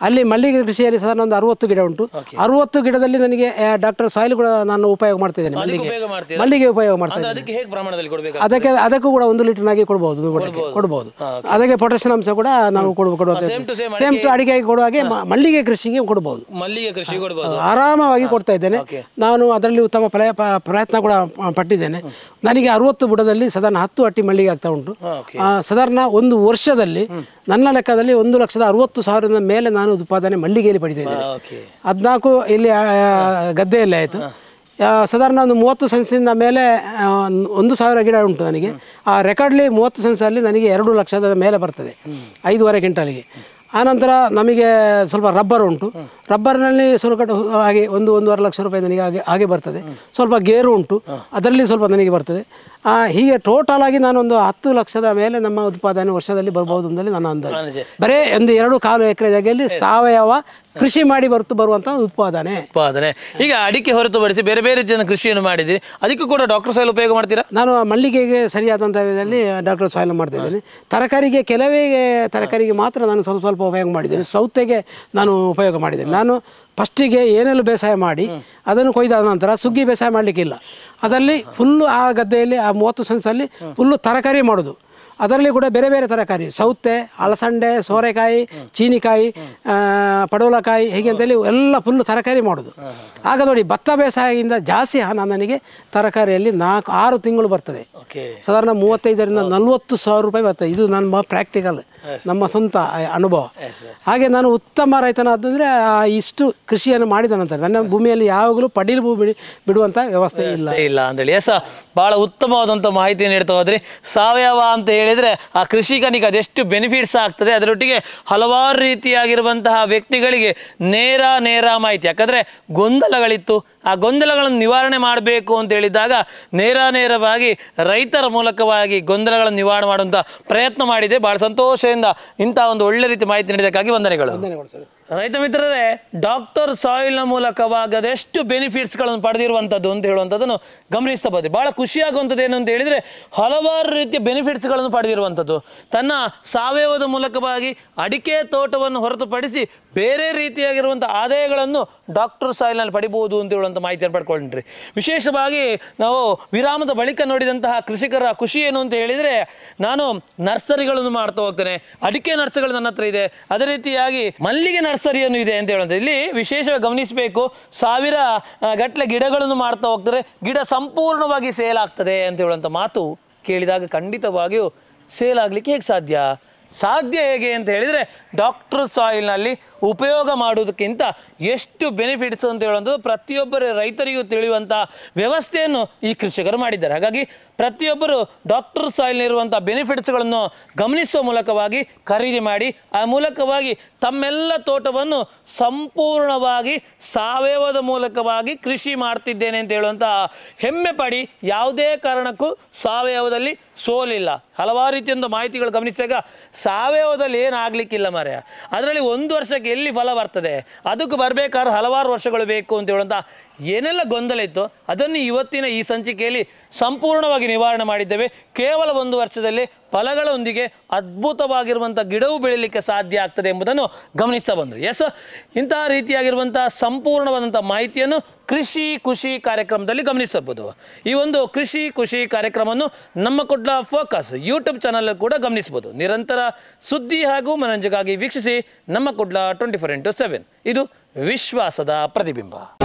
ಅಲ್ಲಿ ಮಲ್ಲಿಗೆ ಕೃಷಿಯಲ್ಲಿ ಸಾಧಾರಣ ಒಂದು ಅರವತ್ತು ಗಿಡ ಉಂಟು ಅರವತ್ತು ಗಿಡದಲ್ಲಿ ನನಗೆ ಡಾಕ್ಟರ್ ಸಾಯಿಲ್ ಕೂಡ ನಾನು ಉಪಯೋಗ ಮಾಡ್ತಿದ್ದೇನೆ ಮಲ್ಲಿಗೆ ಉಪಯೋಗ ಮಾಡ್ತೀರಾ ಮಲ್ಲಿಗೆ ಉಪಯೋಗ ಮಾಡ್ತಾ ಅಂದ್ರೆ ಇದ್ದೇನೆ ಅದಕ್ಕೆ ಹೇಗೆ ಪ್ರಮಾಣದಲ್ಲಿ ಕೊಡಬೇಕು ಅದಕ್ಕೆ ಅದಕ್ಕೂ ಕೂಡ ಒಂದು ಲೀಟರ್ನಾಗಿ ಕೊಡ್ಬೋದು ನೀವು ಕೊಡಕ್ಕೆ ಕೊಡ್ಬೋದು ಅದಕ್ಕೆ ಪೊಟ್ಯಾಷಿಯಂ ಅಂಶ ಕೂಡ ನಾವು ಕೊಡುವ ಕೊಡುವಂತ same to same same to ಅಡಿಕೆಗೆ ಕೊಡುವ ಹಾಗೆ ಮ- ಮಲ್ಲಿಗೆ ಕೃಷಿಗೆ ಕೊಡ್ಬೋದು ಮಲ್ಲಿಗೆ ಕೃಷಿ ಕೊಡ್ಬೋದು ಆರಾಮವಾಗಿ ಕೊಡ್ತಾ ಇದ್ದೇನೆ ನಾನು ಅದರಲ್ಲಿ ಉತ್ತಮ ಪ್ರಯ- ಪ- ಪ್ರಯತ್ನ ಕೂಡ ಪ- ಪಟ್ಟಿದ್ದೇನೆ ನನಗೆ ಅರವತ್ತು ಬುಡದಲ್ಲಿ ಸಾಧಾರಣ ಹತ್ತು ಅಟ್ಟಿ ಮಲ್ಲಿಗೆ ಆಗ್ತಾ ಉಂಟು ಓಕೆ ಆ, ಸಾಧಾರಣ ಒಂದು ವರ್ಷದಲ್ಲಿ ನನ್ನ ಲೆಕ್ಕದಲ್ಲಿ ಒಂದು ಲಕ್ಷದ ಅರವತ್ತು ಸಾವಿರದ ಮೇಲೆ ನಾನು ಉತ್ಪಾದನೆ ಮಲ್ಲಿಗೆಯಲ್ಲಿ ಪಡಿತಿದ್ದೇನೆ ಓಕೆ ಹದಿನಾಲ್ಕು ಇಲ್ಲಿ ಆ, ಗದ್ದೆಯಲ್ಲಿ ಆಯಿತು ಸಾಧಾರಣ ಒಂದು ಮೂವತ್ತು ಸೆನ್ಸಿಂದ ಮೇಲೆ ಆ, ಒಂದು ಸಾವಿರ ಗಿಡ ಉಂಟು ನನಗೆ ಆ ರೆಕಾರ್ಡ್ಲಿ ಮೂವತ್ತು ಸೆನ್ಸಲ್ಲಿ ನನಗೆ ಎರಡು ಲಕ್ಷದ ಮೇಲೆ ಬರ್ತದೆ ಐದೂವರೆ ಕ್ವಿಂಟಲ್ಗೆ ಆನಂತರ ನಮಗೆ ಸ್ವಲ್ಪ ರಬ್ಬರ್ ಉಂಟು ರಬ್ಬರ್ನಲ್ಲಿ ಸ್ವಲ್ಪ ಕಟ್ಟು ಹಾಗೆ ಒಂದು ಒಂದೂವರೆ ಲಕ್ಷ ರೂಪಾಯಿ ನನಗೆ ಹಾಗೆ ಹಾಗೆ ಬರ್ತದೆ ಸ್ವಲ್ಪ ಗೇರು ಉಂಟು ಅದರಲ್ಲಿ ಸ್ವಲ್ಪ ನನಗೆ ಬರ್ತದೆ ಆ, ಹೀಗೆ ಟೋಟಲ್ ಆಗಿ ನಾನೊಂದು ಹತ್ತು ಲಕ್ಷದ ಮೇಲೆ ನಮ್ಮ ಉತ್ಪಾದನೆ ವರ್ಷದಲ್ಲಿ ಬರ್ಬೋದು ಅಂತೇಳಿ ನನ್ನ ಅಂದಾಜು ಅಂದಾಜು. ಬರೇ ಒಂದು ಎರಡು ಕಾಲು ಎಕರೆ ಜಾಗೆಯಲ್ಲಿ ಸಾವಯವ ಕೃಷಿ ಮಾಡಿ ಬರ್ತು ಬರುವಂಥ ಉತ್ಪಾದನೆ ಉತ್ಪಾದನೆ ಈಗ ಅಡಿಕೆ ಹೊರತುಪಡಿಸಿ ಬೇರೆ ಬೇರೆ ರೀತಿಯ ಕೃಷಿಯನ್ನು ಮಾಡಿದ್ರಿ ಅದಕ್ಕೂ ಕೂಡ ಡಾಕ್ಟರ್ ಸಾಯಿಲ್ ಉಪಯೋಗ ಮಾಡ್ತೀರಾ ನಾನು ಮಲ್ಲಿಗೆಗೆ ಸರಿಯಾದಂಥ ವಿಧದಲ್ಲಿ ಡಾಕ್ಟರ್ ಸಾಯಿಲ್ ಮಾಡ್ತಾ ಇದ್ದೇನೆ ತರಕಾರಿಗೆ ಕೆಲವೇ ತರಕಾರಿಗೆ ಮಾತ್ರ ನಾನು ಸ್ವಲ್ಪ ಸ್ವಲ್ಪ ಉಪಯೋಗ ಮಾಡಿದ್ದೇನೆ ಸೌತೆಗೆ ನಾನು ಉಪಯೋಗ ಮಾಡಿದ್ದೇನೆ ನಾನು ಫಸ್ಟಿಗೆ ಏನೆಲ್ಲ ಬೇಸಾಯ ಮಾಡಿ ಅದನ್ನು ಕೊಯ್ದಾದ ನಂತರ ಸುಗ್ಗಿ ಬೇಸಾಯ ಮಾಡಲಿಕ್ಕಿಲ್ಲ ಅದರಲ್ಲಿ ಫುಲ್ಲು ಆ ಗದ್ದೆಯಲ್ಲಿ ಆ ಮೂವತ್ತು ಸೆನ್ಸಲ್ಲಿ ಫುಲ್ಲು ತರಕಾರಿ ಮಾಡೋದು ಅದರಲ್ಲಿ ಕೂಡ ಬೇರೆ ಬೇರೆ ತರಕಾರಿ ಸೌತೆ ಅಲಸಂಡೆ ಸೋರೆಕಾಯಿ ಚೀನಿಕಾಯಿ ಆ, ಪಡವಲಕಾಯಿ ಹೀಗೆ ಅಂತೇಳಿ ಎಲ್ಲ ಫುಲ್ಲು ತರಕಾರಿ ಮಾಡೋದು ಆಗ ನೋಡಿ ಭತ್ತ ಬೇಸಾಯದಿಂದ ಜಾಸ್ತಿ ಹಣ ನನಗೆ ತರಕಾರಿಯಲ್ಲಿ ನಾಲ್ಕು ಆರು ತಿಂಗಳು ಬರ್ತದೆ ಓಕೆ ಸಾಧಾರಣ ಮೂವತ್ತೈದರಿಂದ ನಲವತ್ತು ಸಾವಿರ ರೂಪಾಯಿ ಬರ್ತದೆ ಇದು ನಮ್ಮ ಪ್ರಾಕ್ಟಿಕಲ್ ನಮ್ಮ ಸ್ವಂತ ಆ, ಅನುಭವ ಹಾಗೆ ನಾನು ಉತ್ತಮ ರೈತನಾದಂದರೆ ಇಷ್ಟು ಕೃಷಿಯನ್ನು ಮಾಡಿದ ನಂತರ ನನ್ನ ಭೂಮಿಯಲ್ಲಿ ಯಾವಾಗಲೂ ಪಡೀಲು ಭೂಮಿ ಬಿಡಿ- ಬಿಡುವಂಥ ವ್ಯವಸ್ಥೆ ಇಲ್ಲ ಇಲ್ಲ ಅಂತೇಳಿ ಎಸ ಬಹಳ ಉತ್ತಮವಾದಂಥ ಮಾಹಿತಿ ನೀಡ್ತಾ ಹೋದ್ರಿ ಸಾವಯವ ಅಂತ ಹೇಳಿದ್ರೆ ಆ ಕೃಷಿಕನಿಗೆ ಅದೆಷ್ಟು ಬೆನಿಫಿಟ್ಸ್ ಆಗ್ತದೆ ಅದರೊಟ್ಟಿಗೆ ಹಲವಾರು ರೀತಿಯಾಗಿರುವಂತಹ ವ್ಯಕ್ತಿಗಳಿಗೆ ನೇರ ನೇರ ಮಾಹಿತಿ ಯಾಕಂದ್ರೆ ಗೊಂದಲಗಳಿತ್ತು ಆ ಗೊಂದಲಗಳನ್ನು ನಿವಾರಣೆ ಮಾಡಬೇಕು ಅಂತ ಹೇಳಿದಾಗ ನೇರ ನೇರವಾಗಿ ರೈತರ ಮೂಲಕವಾಗಿ ಗೊಂದಲಗಳನ್ನು ನಿವಾರಣೆ ಮಾಡುವಂಥ ಪ್ರಯತ್ನ ಮಾಡಿದೆ ಬಹಳ ಸಂತೋಷದಿಂದ ಇಂಥ ಒಂದು ಒಳ್ಳೆ ರೀತಿ ಮಾಹಿತಿ ನೀಡಿದ್ದಕ್ಕಾಗಿ ವಂದನೆಗಳು ರೈತ ಮಿತ್ರರೇ ಡಾಕ್ಟರ್ ಸಾಯಿಲ್ನ ಮೂಲಕವಾಗಿ ಅದೆಷ್ಟು ಬೆನಿಫಿಟ್ಸ್ಗಳನ್ನು ಪಡೆದಿರುವಂಥದ್ದು ಅಂತ ಹೇಳುವಂಥದ್ದನ್ನು ಗಮನಿಸ್ತಾ ಬಂದೆ ಭಾಳ ಖುಷಿಯಾಗುವಂಥದ್ದು ಏನು ಅಂತ ಹೇಳಿದರೆ ಹಲವಾರು ರೀತಿಯ ಬೆನಿಫಿಟ್ಸ್ಗಳನ್ನು ಪಡೆದಿರುವಂಥದ್ದು ತನ್ನ ಸಾವಯವದ ಮೂಲಕವಾಗಿ ಅಡಿಕೆ ತೋಟವನ್ನು ಹೊರತುಪಡಿಸಿ ಬೇರೆ ರೀತಿಯಾಗಿರುವಂಥ ಆದಾಯಗಳನ್ನು ಡಾಕ್ಟರ್ ಸಾಯಿಲ್ನಲ್ಲಿ ಪಡಿಬೋದು ಅಂತ ಹೇಳುವಂಥ ಮಾಹಿತಿಯನ್ನು ಪಡ್ಕೊಂಡ್ರಿ ವಿಶೇಷವಾಗಿ ನಾವು ವಿರಾಮದ ಬಳಿಕ ನೋಡಿದಂತಹ ಕೃಷಿಕರ ಖುಷಿ ಏನು ಅಂತ ಹೇಳಿದರೆ ನಾನು ನರ್ಸರಿಗಳನ್ನು ಮಾಡ್ತಾ ಹೋಗ್ತೇನೆ ಅಡಿಕೆ ನರ್ಸರಿಗಳು ನನ್ನ ಹತ್ರ ಇದೆ ಅದೇ ರೀತಿಯಾಗಿ ಮಲ್ಲಿಗೆ ನರ್ಸರಿಯನ್ನು ಇದೆ ಅಂತ ಹೇಳುವಂಥ ಇಲ್ಲಿ ವಿಶೇಷವಾಗಿ ಗಮನಿಸಬೇಕು ಸಾವಿರ ಆ, ಗಟ್ಟಲೆ ಗಿಡಗಳನ್ನು ಮಾಡ್ತಾ ಹೋಗ್ತಾರೆ ಗಿಡ ಸಂಪೂರ್ಣವಾಗಿ ಸೇಲ್ ಆಗ್ತದೆ ಅಂತ ಹೇಳುವಂಥ ಮಾತು ಕೇಳಿದಾಗ ಖಂಡಿತವಾಗಿಯೂ ಸೇಲ್ ಆಗಲಿಕ್ಕೆ ಹೇಗೆ ಸಾಧ್ಯ ಸಾಧ್ಯ ಹೇಗೆ ಅಂತ ಹೇಳಿದರೆ ಡಾಕ್ಟರ್ ಸಾಯಿಲ್ನಲ್ಲಿ ಉಪಯೋಗ ಮಾಡುವುದಕ್ಕಿಂತ ಎಷ್ಟು ಬೆನಿಫಿಟ್ಸ್ ಅಂತ ಹೇಳುವಂಥದ್ದು ಪ್ರತಿಯೊಬ್ಬರ ರೈತರಿಗೂ ತಿಳಿಯುವಂಥ ವ್ಯವಸ್ಥೆಯನ್ನು ಈ ಕೃಷಿಕರು ಮಾಡಿದ್ದಾರೆ ಹಾಗಾಗಿ ಪ್ರತಿಯೊಬ್ಬರು ಡಾಕ್ಟರ್ ಸಾಯಿಲ್ನಿರುವಂಥ ಬೆನಿಫಿಟ್ಸ್ಗಳನ್ನು ಗಮನಿಸುವ ಮೂಲಕವಾಗಿ ಖರೀದಿ ಮಾಡಿ ಆ ಮೂಲಕವಾಗಿ ತಮ್ಮೆಲ್ಲ ತೋಟವನ್ನು ಸಂಪೂರ್ಣವಾಗಿ ಸಾವಯವದ ಮೂಲಕವಾಗಿ ಕೃಷಿ ಮಾಡ್ತಿದ್ದೇನೆ ಅಂತ ಹೇಳುವಂಥ ಹೆಮ್ಮೆ ಪಡಿ ಯಾವುದೇ ಕಾರಣಕ್ಕೂ ಸಾವಯವದಲ್ಲಿ ಸೋಲಿಲ್ಲ ಹಲವಾರು ರೀತಿಯಿಂದ ಮಾಹಿತಿಗಳು ಗಮನಿಸಿದಾಗ ಸಾವಯವದಲ್ಲಿ ಏನು ಆಗ್ಲಿಕ್ಕಿಲ್ಲ ಮಾರ್ಯ ಅದರಲ್ಲಿ ಒಂದು ವರ್ಷಕ್ಕೆ ಎಲ್ಲಿ ಫಲ ಬರ್ತದೆ ಅದಕ್ಕೆ ಬರಬೇಕಾದ್ರೆ ಹಲವಾರು ವರ್ಷಗಳು ಬೇಕು ಅಂತ ಹೇಳುವಂಥ ಏನೆಲ್ಲ ಗೊಂದಲ ಇತ್ತು ಅದನ್ನು ಇವತ್ತಿನ ಈ ಸಂಚಿಕೆಯಲ್ಲಿ ಸಂಪೂರ್ಣವಾಗಿ ನಿವಾರಣೆ ಮಾಡಿದ್ದೇವೆ ಕೇವಲ ಒಂದು ವರ್ಷದಲ್ಲಿ ಫಲಗಳೊಂದಿಗೆ ಅದ್ಭುತವಾಗಿರುವಂಥ ಗಿಡವು ಬೆಳೀಲಿಕ್ಕೆ ಸಾಧ್ಯ ಆಗ್ತದೆ ಎಂಬುದನ್ನು ಗಮನಿಸ್ತಾ ಬಂದರು ಎಸ್ ಇಂತಹ ರೀತಿಯಾಗಿರುವಂಥ ಸಂಪೂರ್ಣವಾದಂಥ ಮಾಹಿತಿಯನ್ನು ಕೃಷಿ ಖುಷಿ ಕಾರ್ಯಕ್ರಮದಲ್ಲಿ ಗಮನಿಸಬಹುದು ಈ ಒಂದು ಕೃಷಿ ಖುಷಿ ಕಾರ್ಯಕ್ರಮವನ್ನು ನಮ್ಮ ಕೊಡ್ಲ ಫೋಕಸ್ ಯೂಟ್ಯೂಬ್ ಚಾನಲ್ ಕೂಡ ಗಮನಿಸಬಹುದು ನಿರಂತರ ಸುದ್ದಿ ಹಾಗೂ ಮನರಂಜನೆಗಾಗಿ ವೀಕ್ಷಿಸಿ ನಮ್ಮ ಕೊಡ್ಲ ಟ್ವೆಂಟಿ ಫೋರ್ ಇಂಟು ಸೆವೆನ್ ಇದು ವಿಶ್ವಾಸದ ಪ್ರತಿಬಿಂಬ